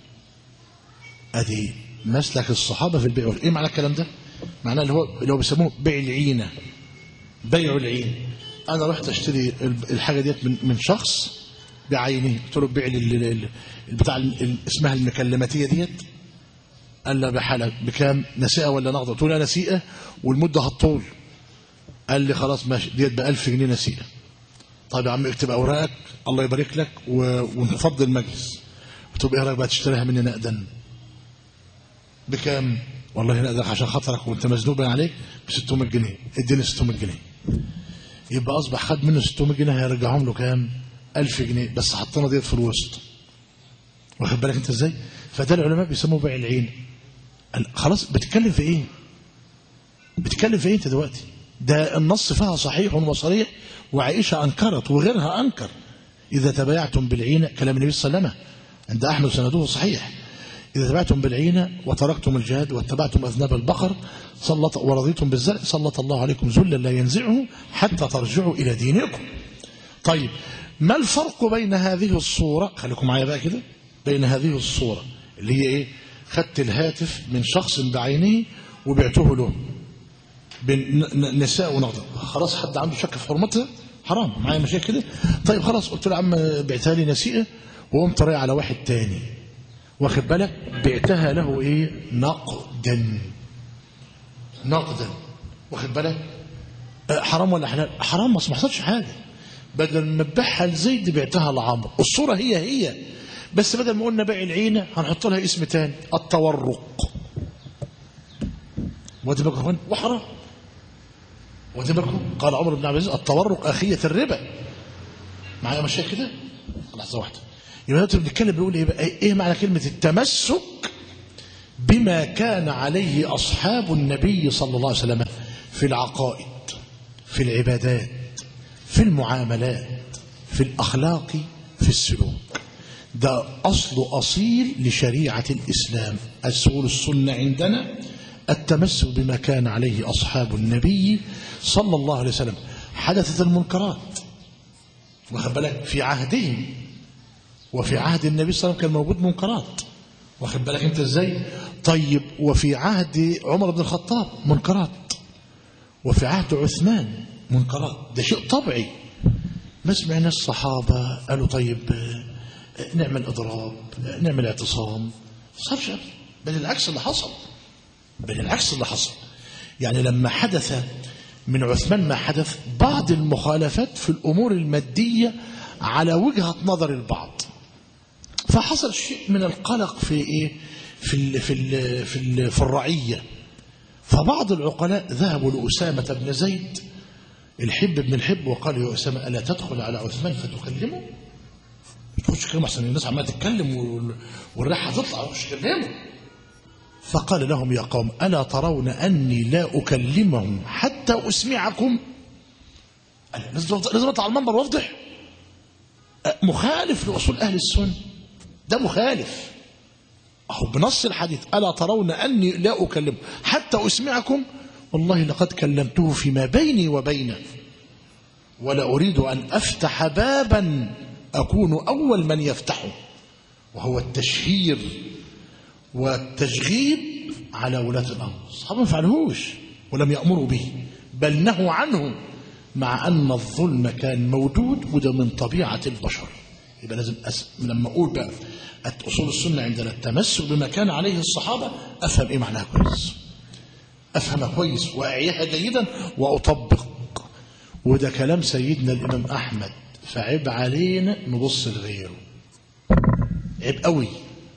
ادي مسلك الصحابه في البيع ايه معنى الكلام ده معناه اللي هو اللي هو بيسموه بيع العينه بيع العين انا رحت اشتري الحاجه ديت من من شخص بعينه قلت له بيع لي البتاع اسمها المكلماتيه ديت قال لي بحالك بكام نسيئه ولا نقده قلت له نسيئه والمده هتطول قال لي خلاص ماشي ديت ب 1000 جنيه نسيئه طيب يا عم اكتب اوراقك الله يبارك لك ونفضي المجلس قلت له ايه رايك بقى تشتريها مني نقدا بكام والله نقدر عشان خاطرك وانت مزنوق عليك ب 600 جنيه اديني 600 جنيه يبقى اصبح خد منه 600 جنيه هيرجعهم له كام 1000 جنيه بس حطينا ديت في الوسط واخد بالك انت ازاي فده العلماء بيسموه بيع العين خلاص بتتكلم في ايه بتتكلم في ايه انت دلوقتي ده النص فيها صحيح وصريح وعائشه انكرت وغيرها انكر إذا تبايعتم بالعينة كلام النبي صلى الله عليه وسلم عند أحمد سنده صحيح إذا تبعتم بالعينة وتركتم الجهاد واتبعتم أذناب البقر سلط ورضيتم بالزرع سلط الله عليكم ذلا لا ينزعه حتى ترجعوا إلى دينكم طيب ما الفرق بين هذه الصورة خليكم معايا بقى كده بين هذه الصورة اللي هي إيه خدت الهاتف من شخص بعينه وبعته له بين ن- نساء ونقضة خلاص حد عنده شك في حرمتها حرام معايا مشاكل كده طيب خلاص قلت له يا عم بعتها لي نسيئة وقمت رايح على واحد تاني واخد بالك بعتها له ايه نقدا نقدا واخد بالك آه، حرام ولا حلال حرام ما حصلش حاجه بدل ما تبيعها لزيد بعتها لعمرو الصوره هي هي بس بدل ما قلنا بيع العينه هنحط لها اسم تاني التورق ودي بالكم يا اخوان وحرام ودي بالكم قال عمر بن عبد العزيز التورق اخيه الربا معايا مشاكل كده لحظه واحده يبقى دلوقتي بنتكلم بنقول ايه بقى ايه معنى كلمه التمسك بما كان عليه اصحاب النبي صلى الله عليه وسلم في العقائد في العبادات في المعاملات في الاخلاق في السلوك ده اصل اصيل لشريعه الاسلام اصول السنه عندنا التمسك بما كان عليه اصحاب النبي صلى الله عليه وسلم حدثت المنكرات واخد بالك في عهدهم وفي عهد النبي صلى الله عليه وسلم كان موجود منكرات واخد بالك انت ازاي طيب وفي عهد عمر بن الخطاب منكرات وفي عهد عثمان منكرات ده شيء طبيعي ما سمعنا الصحابة قالوا طيب آه، نعمل إضراب آه، نعمل اعتصام ما صارش أبدا. بل العكس اللي حصل بل العكس اللي حصل يعني لما حدث من عثمان ما حدث بعض المخالفات في الأمور المادية على وجهة نظر البعض فحصل شيء من القلق في ايه في ال في ال في, ال في الرعيه فبعض العقلاء ذهبوا لأسامة بن زيد الحب بن الحب وقالوا يا أسامة ألا تدخل على عثمان فتكلمه تخش كلمة أحسن الناس عمالة تتكلم وال- والريحة تطلع تخش تكلمه فقال لهم يا قوم ألا ترون أني لا أكلمهم حتى أسمعكم قال لازم لازم أطلع على المنبر وأفضح أه، مخالف لأصول أهل السنة ده مخالف أهو بنص الحديث ألا ترون أني لا أكلم حتى أسمعكم والله لقد كلمته فيما بيني وبينه ولا أريد أن أفتح بابا أكون أول من يفتحه وهو التشهير والتشغيب على ولاة الأمر الصحابة ما فعلوش ولم يأمروا به بل نهوا عنه مع أن الظلم كان موجود وده من طبيعة البشر يبقى لازم أس... لما أقول بقى أصول السنة عندنا التمسك بما كان عليه الصحابة أفهم إيه معناها كويس أفهمها كويس وأعيها جيدا وأطبق وده كلام سيدنا الإمام أحمد فعيب علينا نبص لغيره عيب قوي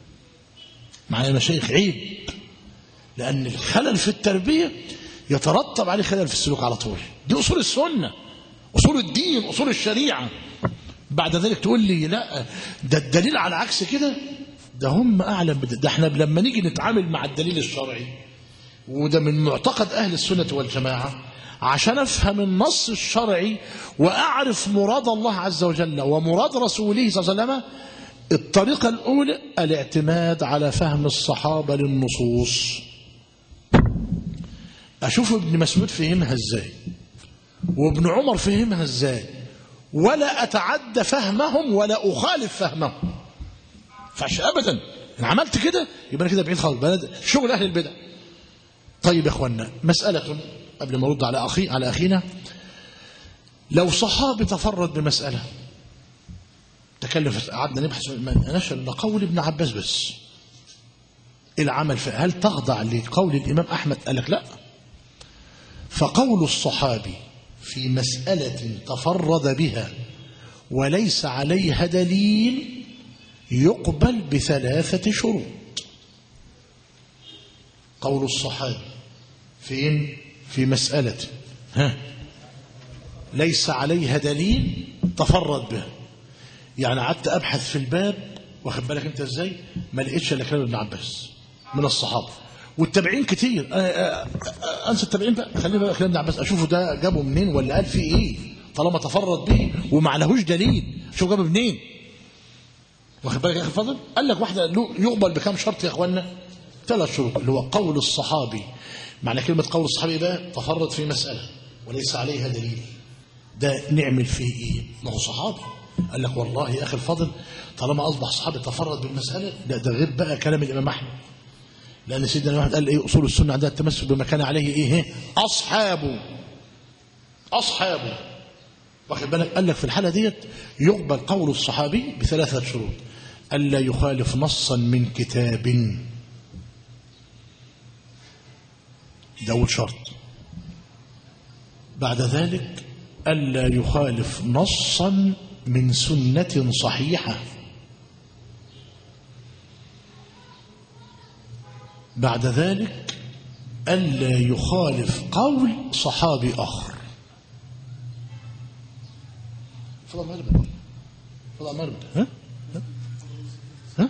معايا مشايخ عيب لأن الخلل في التربية يترتب عليه خلل في السلوك على طول دي أصول السنة أصول الدين أصول الشريعة بعد ذلك تقول لي لا ده الدليل على عكس كده ده هم أعلم بده ده احنا لما نيجي نتعامل مع الدليل الشرعي وده من معتقد أهل السنة والجماعة عشان أفهم النص الشرعي وأعرف مراد الله عز وجل ومراد رسوله صلى الله عليه وسلم الطريقة الأولى الاعتماد على فهم الصحابة للنصوص أشوف ابن مسعود فهمها إزاي وابن عمر فهمها إزاي ولا أتعدى فهمهم ولا أخالف فهمهم فعش أبدا إن عملت كده يبقى أنا كده بعيد خالص بلد شغل أهل البدع طيب يا إخوانا مسألة قبل ما أرد على أخي على أخينا لو صحابي تفرد بمسألة تكلم في- قعدنا نبحث ما نشر لقول ابن عباس بس العمل في هل تخضع لقول الإمام أحمد قال لك لا فقول الصحابي في مسألة تفرد بها وليس عليها دليل يقبل بثلاثة شروط قول الصحابي فين في مسألة ها ليس عليها دليل تفرد بها يعني قعدت ابحث في الباب واخد بالك انت ازاي ما لقيتش الا كلام ابن عباس من الصحابه والتابعين كتير آه، آه، آه، انسى التابعين بقى خلينا بقى كلام ابن عباس اشوفه ده جابه منين ولا قال فيه ايه طالما تفرد به وما عليهوش دليل شوف جابه منين واخد بالك يا اخي فاضل قال لك واحده له- يقبل بكام شرط يا اخوانا ثلاث شروط اللي هو قول الصحابي معنى كلمه قول الصحابي ده تفرد في مساله وليس عليها دليل ده نعمل فيه ايه ما هو صحابي قال لك والله يا اخي الفاضل طالما اصبح صحابي تفرد بالمساله لا ده غير بقى كلام الامام احمد لان سيدنا الواحد قال ايه اصول السنه عندها التمسك بما كان عليه ايه اصحابه اصحابه واخد بالك قال لك في الحاله ديت يقبل قول الصحابي بثلاثه شروط الا يخالف نصا من كتاب ده اول شرط بعد ذلك الا يخالف نصا من سنه صحيحه بعد ذلك ألا يخالف قول صحابي آخر فضل مربد فضل مربد ها ها ها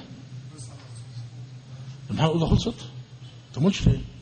المحل الأوضة خلصت انت ما قلتش ليه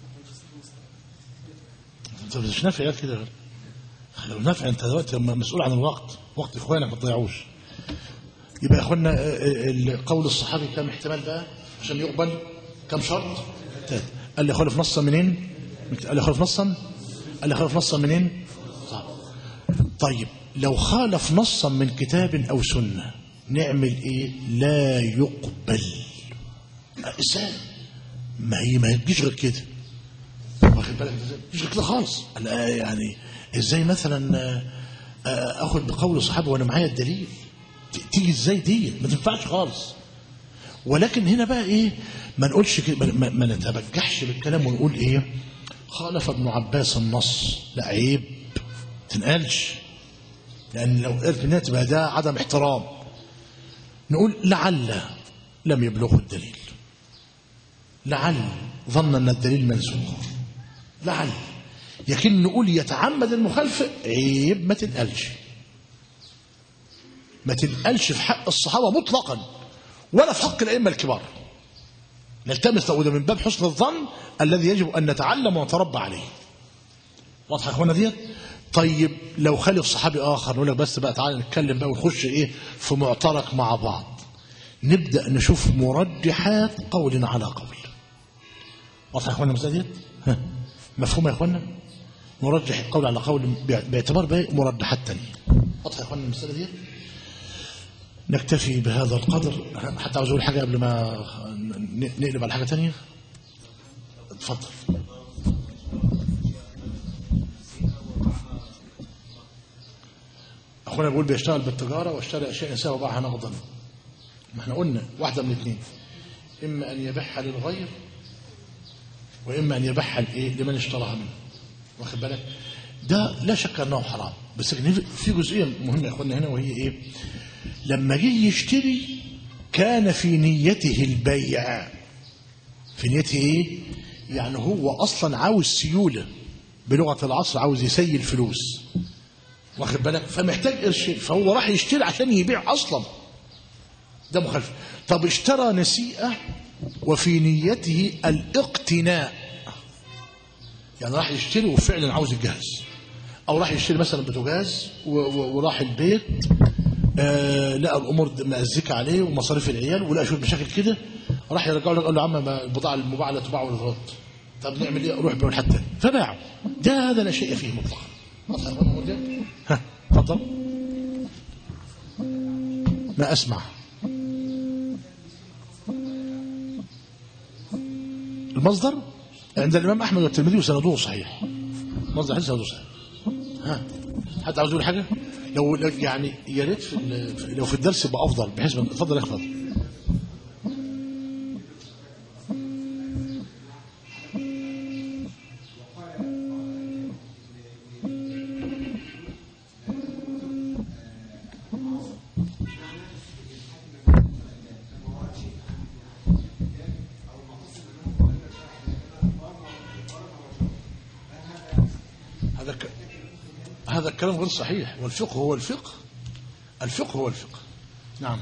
انت مش نافع كده لو نافع انت دلوقتي مسؤول عن الوقت وقت اخوانك ما تضيعوش يبقى يا اخوانا آه، آه، قول الصحابي كم احتمال بقى عشان يقبل كم شرط ثلاثة قال لي خالف نصا منين قال لي خالف نصا قال لي خالف نصا منين طيب. طيب لو خالف نصا من كتاب او سنه نعمل ايه لا يقبل ازاي ما هي ما تجيش غير كده واخد بالك ازاي مش غير كده خالص لا يعني ازاي مثلا آه، آه، اخد بقول الصحابه وانا معايا الدليل ت- تيجي ازاي دي ما تنفعش خالص ولكن هنا بقى ايه ما نقولش كده ما- ما, ما نتبجحش بالكلام ونقول ايه خالف ابن عباس النص لا عيب تنقلش لان لو قلت انها تبقى ده عدم احترام نقول لعل لم يبلغه الدليل لعل ظن ان الدليل منسوخ لعل لكن نقول يتعمد المخالفه عيب ما تنقلش ما تنقلش في حق الصحابه مطلقا ولا في حق الائمه الكبار نلتمس وده من باب حسن الظن الذي يجب ان نتعلم ونتربى عليه واضحه يا اخوانا ديت طيب لو خالف صحابي اخر نقول لك بس بقى تعالى نتكلم بقى ونخش ايه في معترك مع بعض نبدا نشوف مرجحات قول على قول واضحه يا اخوانا المساله ديت ها. مفهومه يا اخوانا نرجح القول على قول باعتبار بقى مرجحات تانية واضحه يا اخوانا المساله ديت نكتفي بهذا القدر حتى عاوز اقول حاجه قبل ما ن- نقلب على حاجه تانية اتفضل اخونا بيقول بيشتغل بالتجاره واشترى اشياء نساء وباعها نقدا ما احنا قلنا واحده من الاثنين اما ان يبيعها للغير واما ان يبيعها لايه لمن اشتراها منه واخد بالك ده لا شك انه حرام بس في جزئيه مهمه يا اخوانا هنا وهي ايه لما جه يشتري كان في نيته البيع في نيته ايه يعني هو اصلا عاوز سيوله بلغه العصر عاوز يسيل فلوس واخد بالك فمحتاج قرشين فهو راح يشتري عشان يبيع اصلا ده مخالف طب اشترى نسيئه وفي نيته الاقتناء يعني راح يشتري وفعلا عاوز الجهاز او راح يشتري مثلا بوتاجاز و- و- وراح البيت آه لقى الامور د- مأزكه عليه ومصاريف العيال ولقى شويه مشاكل كده راح يرجع له قال له يا عم ما البضاعه المباعه لا تباع ولا ترد طب نعمل ايه روح بيعه لحد تاني فباعه ده هذا لا شيء فيه مطلقا واضح يا أخوانا الأمور دي؟ ها اتفضل ما اسمع المصدر عند الامام احمد والترمذي وسنده صحيح مصدر حديث سنده صحيح ها حد عاوز يقول حاجه لو لو- يعني يا ريت في ال- لو في الدرس يبقى افضل بحيث ما- اتفضل يا اخي اتفضل هذا ك... هذا الكلام غير صحيح والفقه هو الفقه الفقه هو الفقه نعم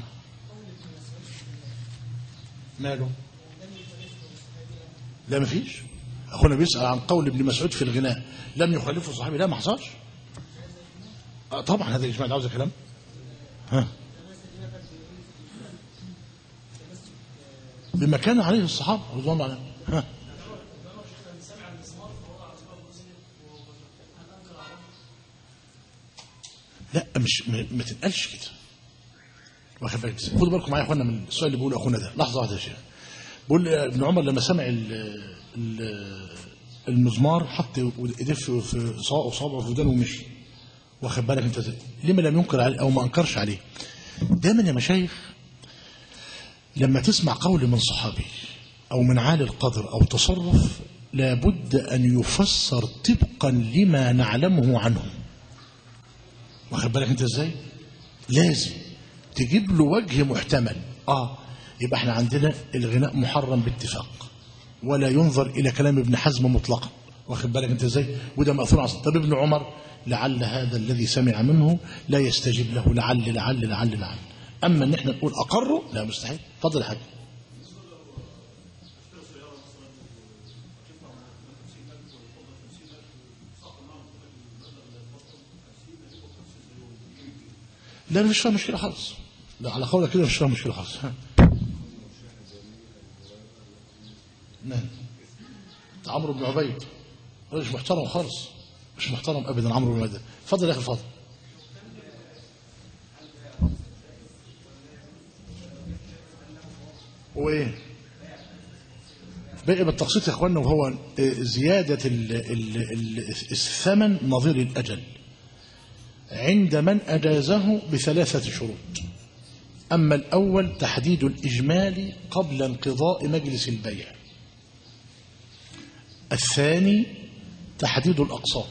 ماله لا ما فيش اخونا بيسأل عن قول ابن مسعود في الغناء لم يخالفه صحابي لا ما حصلش آه طبعا هذا الاجماع ده عاوز كلام ها بما كان عليه الصحابه رضوان الله عليهم ها لا مش ما ما تنقلش كده واخد بالك خدوا بالكم معايا يا اخوانا من السؤال اللي بيقوله اخونا ده لحظه واحده يا شيخ بيقول ابن عمر لما سمع ال ال المزمار حط ايديه في في صابعه صابعه في ودانه ومشي واخد بالك انت ازاي ليه ما لم ينكر عليه او ما انكرش عليه دايما يا مشايخ لما تسمع قول من صحابي او من عالي القدر او تصرف لابد ان يفسر طبقا لما نعلمه عنه واخد بالك انت ازاي لازم تجيب له وجه محتمل اه يبقى احنا عندنا الغناء محرم باتفاق ولا ينظر الى كلام ابن حزم مطلقا واخد بالك انت ازاي وده ماثور عن طب ابن عمر لعل هذا الذي سمع منه لا يستجيب له لعل لعل لعل لعل اما ان احنا نقول اقره لا مستحيل اتفضل يا حاج لا مش فيها مشكله خالص لا على قولك كده مش فيها مشكله خالص ها. نعم عمرو بن عبيد راجل مش محترم خالص مش محترم ابدا عمرو بن عبيد اتفضل يا اخي اتفضل وايه بقي بالتقسيط يا اخوانا وهو آه، زياده ال ال ال الثمن نظير الاجل عند من أجازه بثلاثة شروط أما الأول تحديد الإجمال قبل انقضاء مجلس البيع الثاني تحديد الأقساط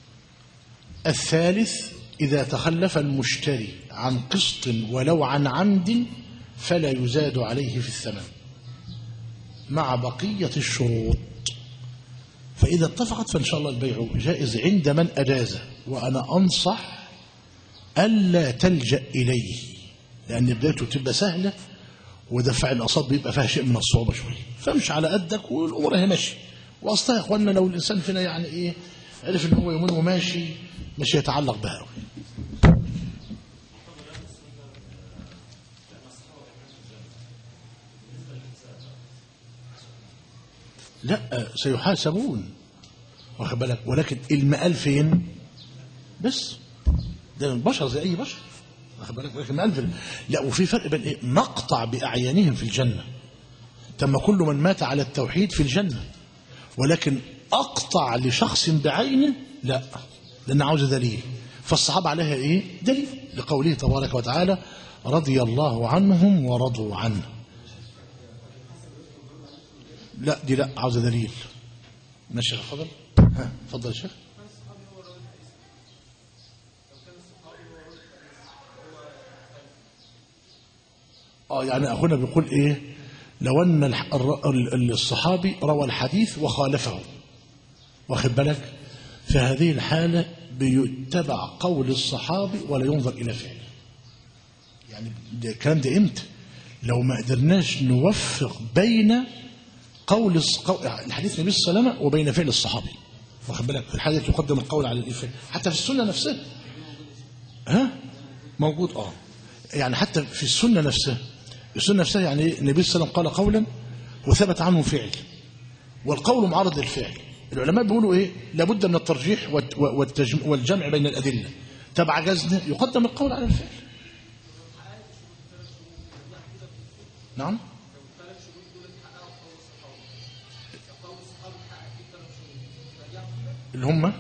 الثالث إذا تخلف المشتري عن قسط ولو عن عمد فلا يزاد عليه في الثمن مع بقية الشروط فإذا اتفقت فإن شاء الله البيع جائز عند من أجازه وأنا أنصح ألا تلجأ إليه لأن بدايته تبقى سهلة ودفع الأصاب بيبقى فيها شيء من الصعوبة شوية فمش على قدك والأمور هي ماشي وأصلها يا إخواننا لو الإنسان فينا يعني إيه عرف إن هو يمين وماشي مش يتعلق بها أوي لا سيحاسبون واخد بالك ولكن المآل فين بس ده البشر زي اي بشر واخد بالك ولكن المآل في لا وفي فرق بين ايه نقطع باعيانهم في الجنه تم كل من مات على التوحيد في الجنه ولكن اقطع لشخص بعينه لا لان عاوز دليل فالصحابه عليها ايه دليل لقوله تبارك وتعالى رضي الله عنهم ورضوا عنه لا دي لا عاوزه دليل ماشي يا فضل ها اتفضل يا شيخ اه يعني اخونا بيقول ايه لو ان الح- الر- ال- الصحابي روى الحديث وخالفه واخد بالك في هذه الحالة بيتبع قول الصحابي ولا ينظر إلى فعله يعني ده الكلام ده امتى لو ما قدرناش نوفق بين قول الص- قول- الحديث النبي صلى الله عليه وسلم وبين فعل الصحابي واخد بالك في الحديث يقدم القول على الفعل حتى في السنة نفسها ها موجود اه يعني حتى في السنة نفسها السنة نفسها يعني إيه؟ النبي صلى الله عليه وسلم قال قولا وثبت عنه فعل والقول معارض للفعل العلماء بيقولوا ايه لابد من الترجيح والت- والتجم- والجمع بين الأدلة تبع عجزنا يقدم القول على الفعل نعم اللي هم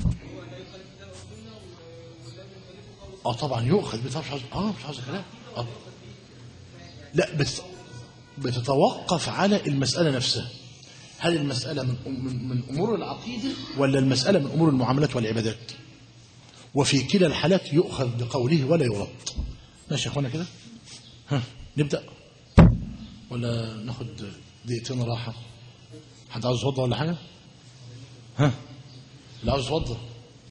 اه طبعا يؤخذ بس مش عاوز اه مش عاوز كلام آه. لا بس بتتوقف على المسألة نفسها هل المسألة من من من أمور العقيدة ولا المسألة من أمور المعاملات والعبادات وفي كلا الحالات يؤخذ بقوله ولا يرد ماشي يا اخوانا كده ها نبدأ ولا ناخد دقيقتين راحة حد عاوز يتوضى ولا حاجة ها اللي عاوز يتوضى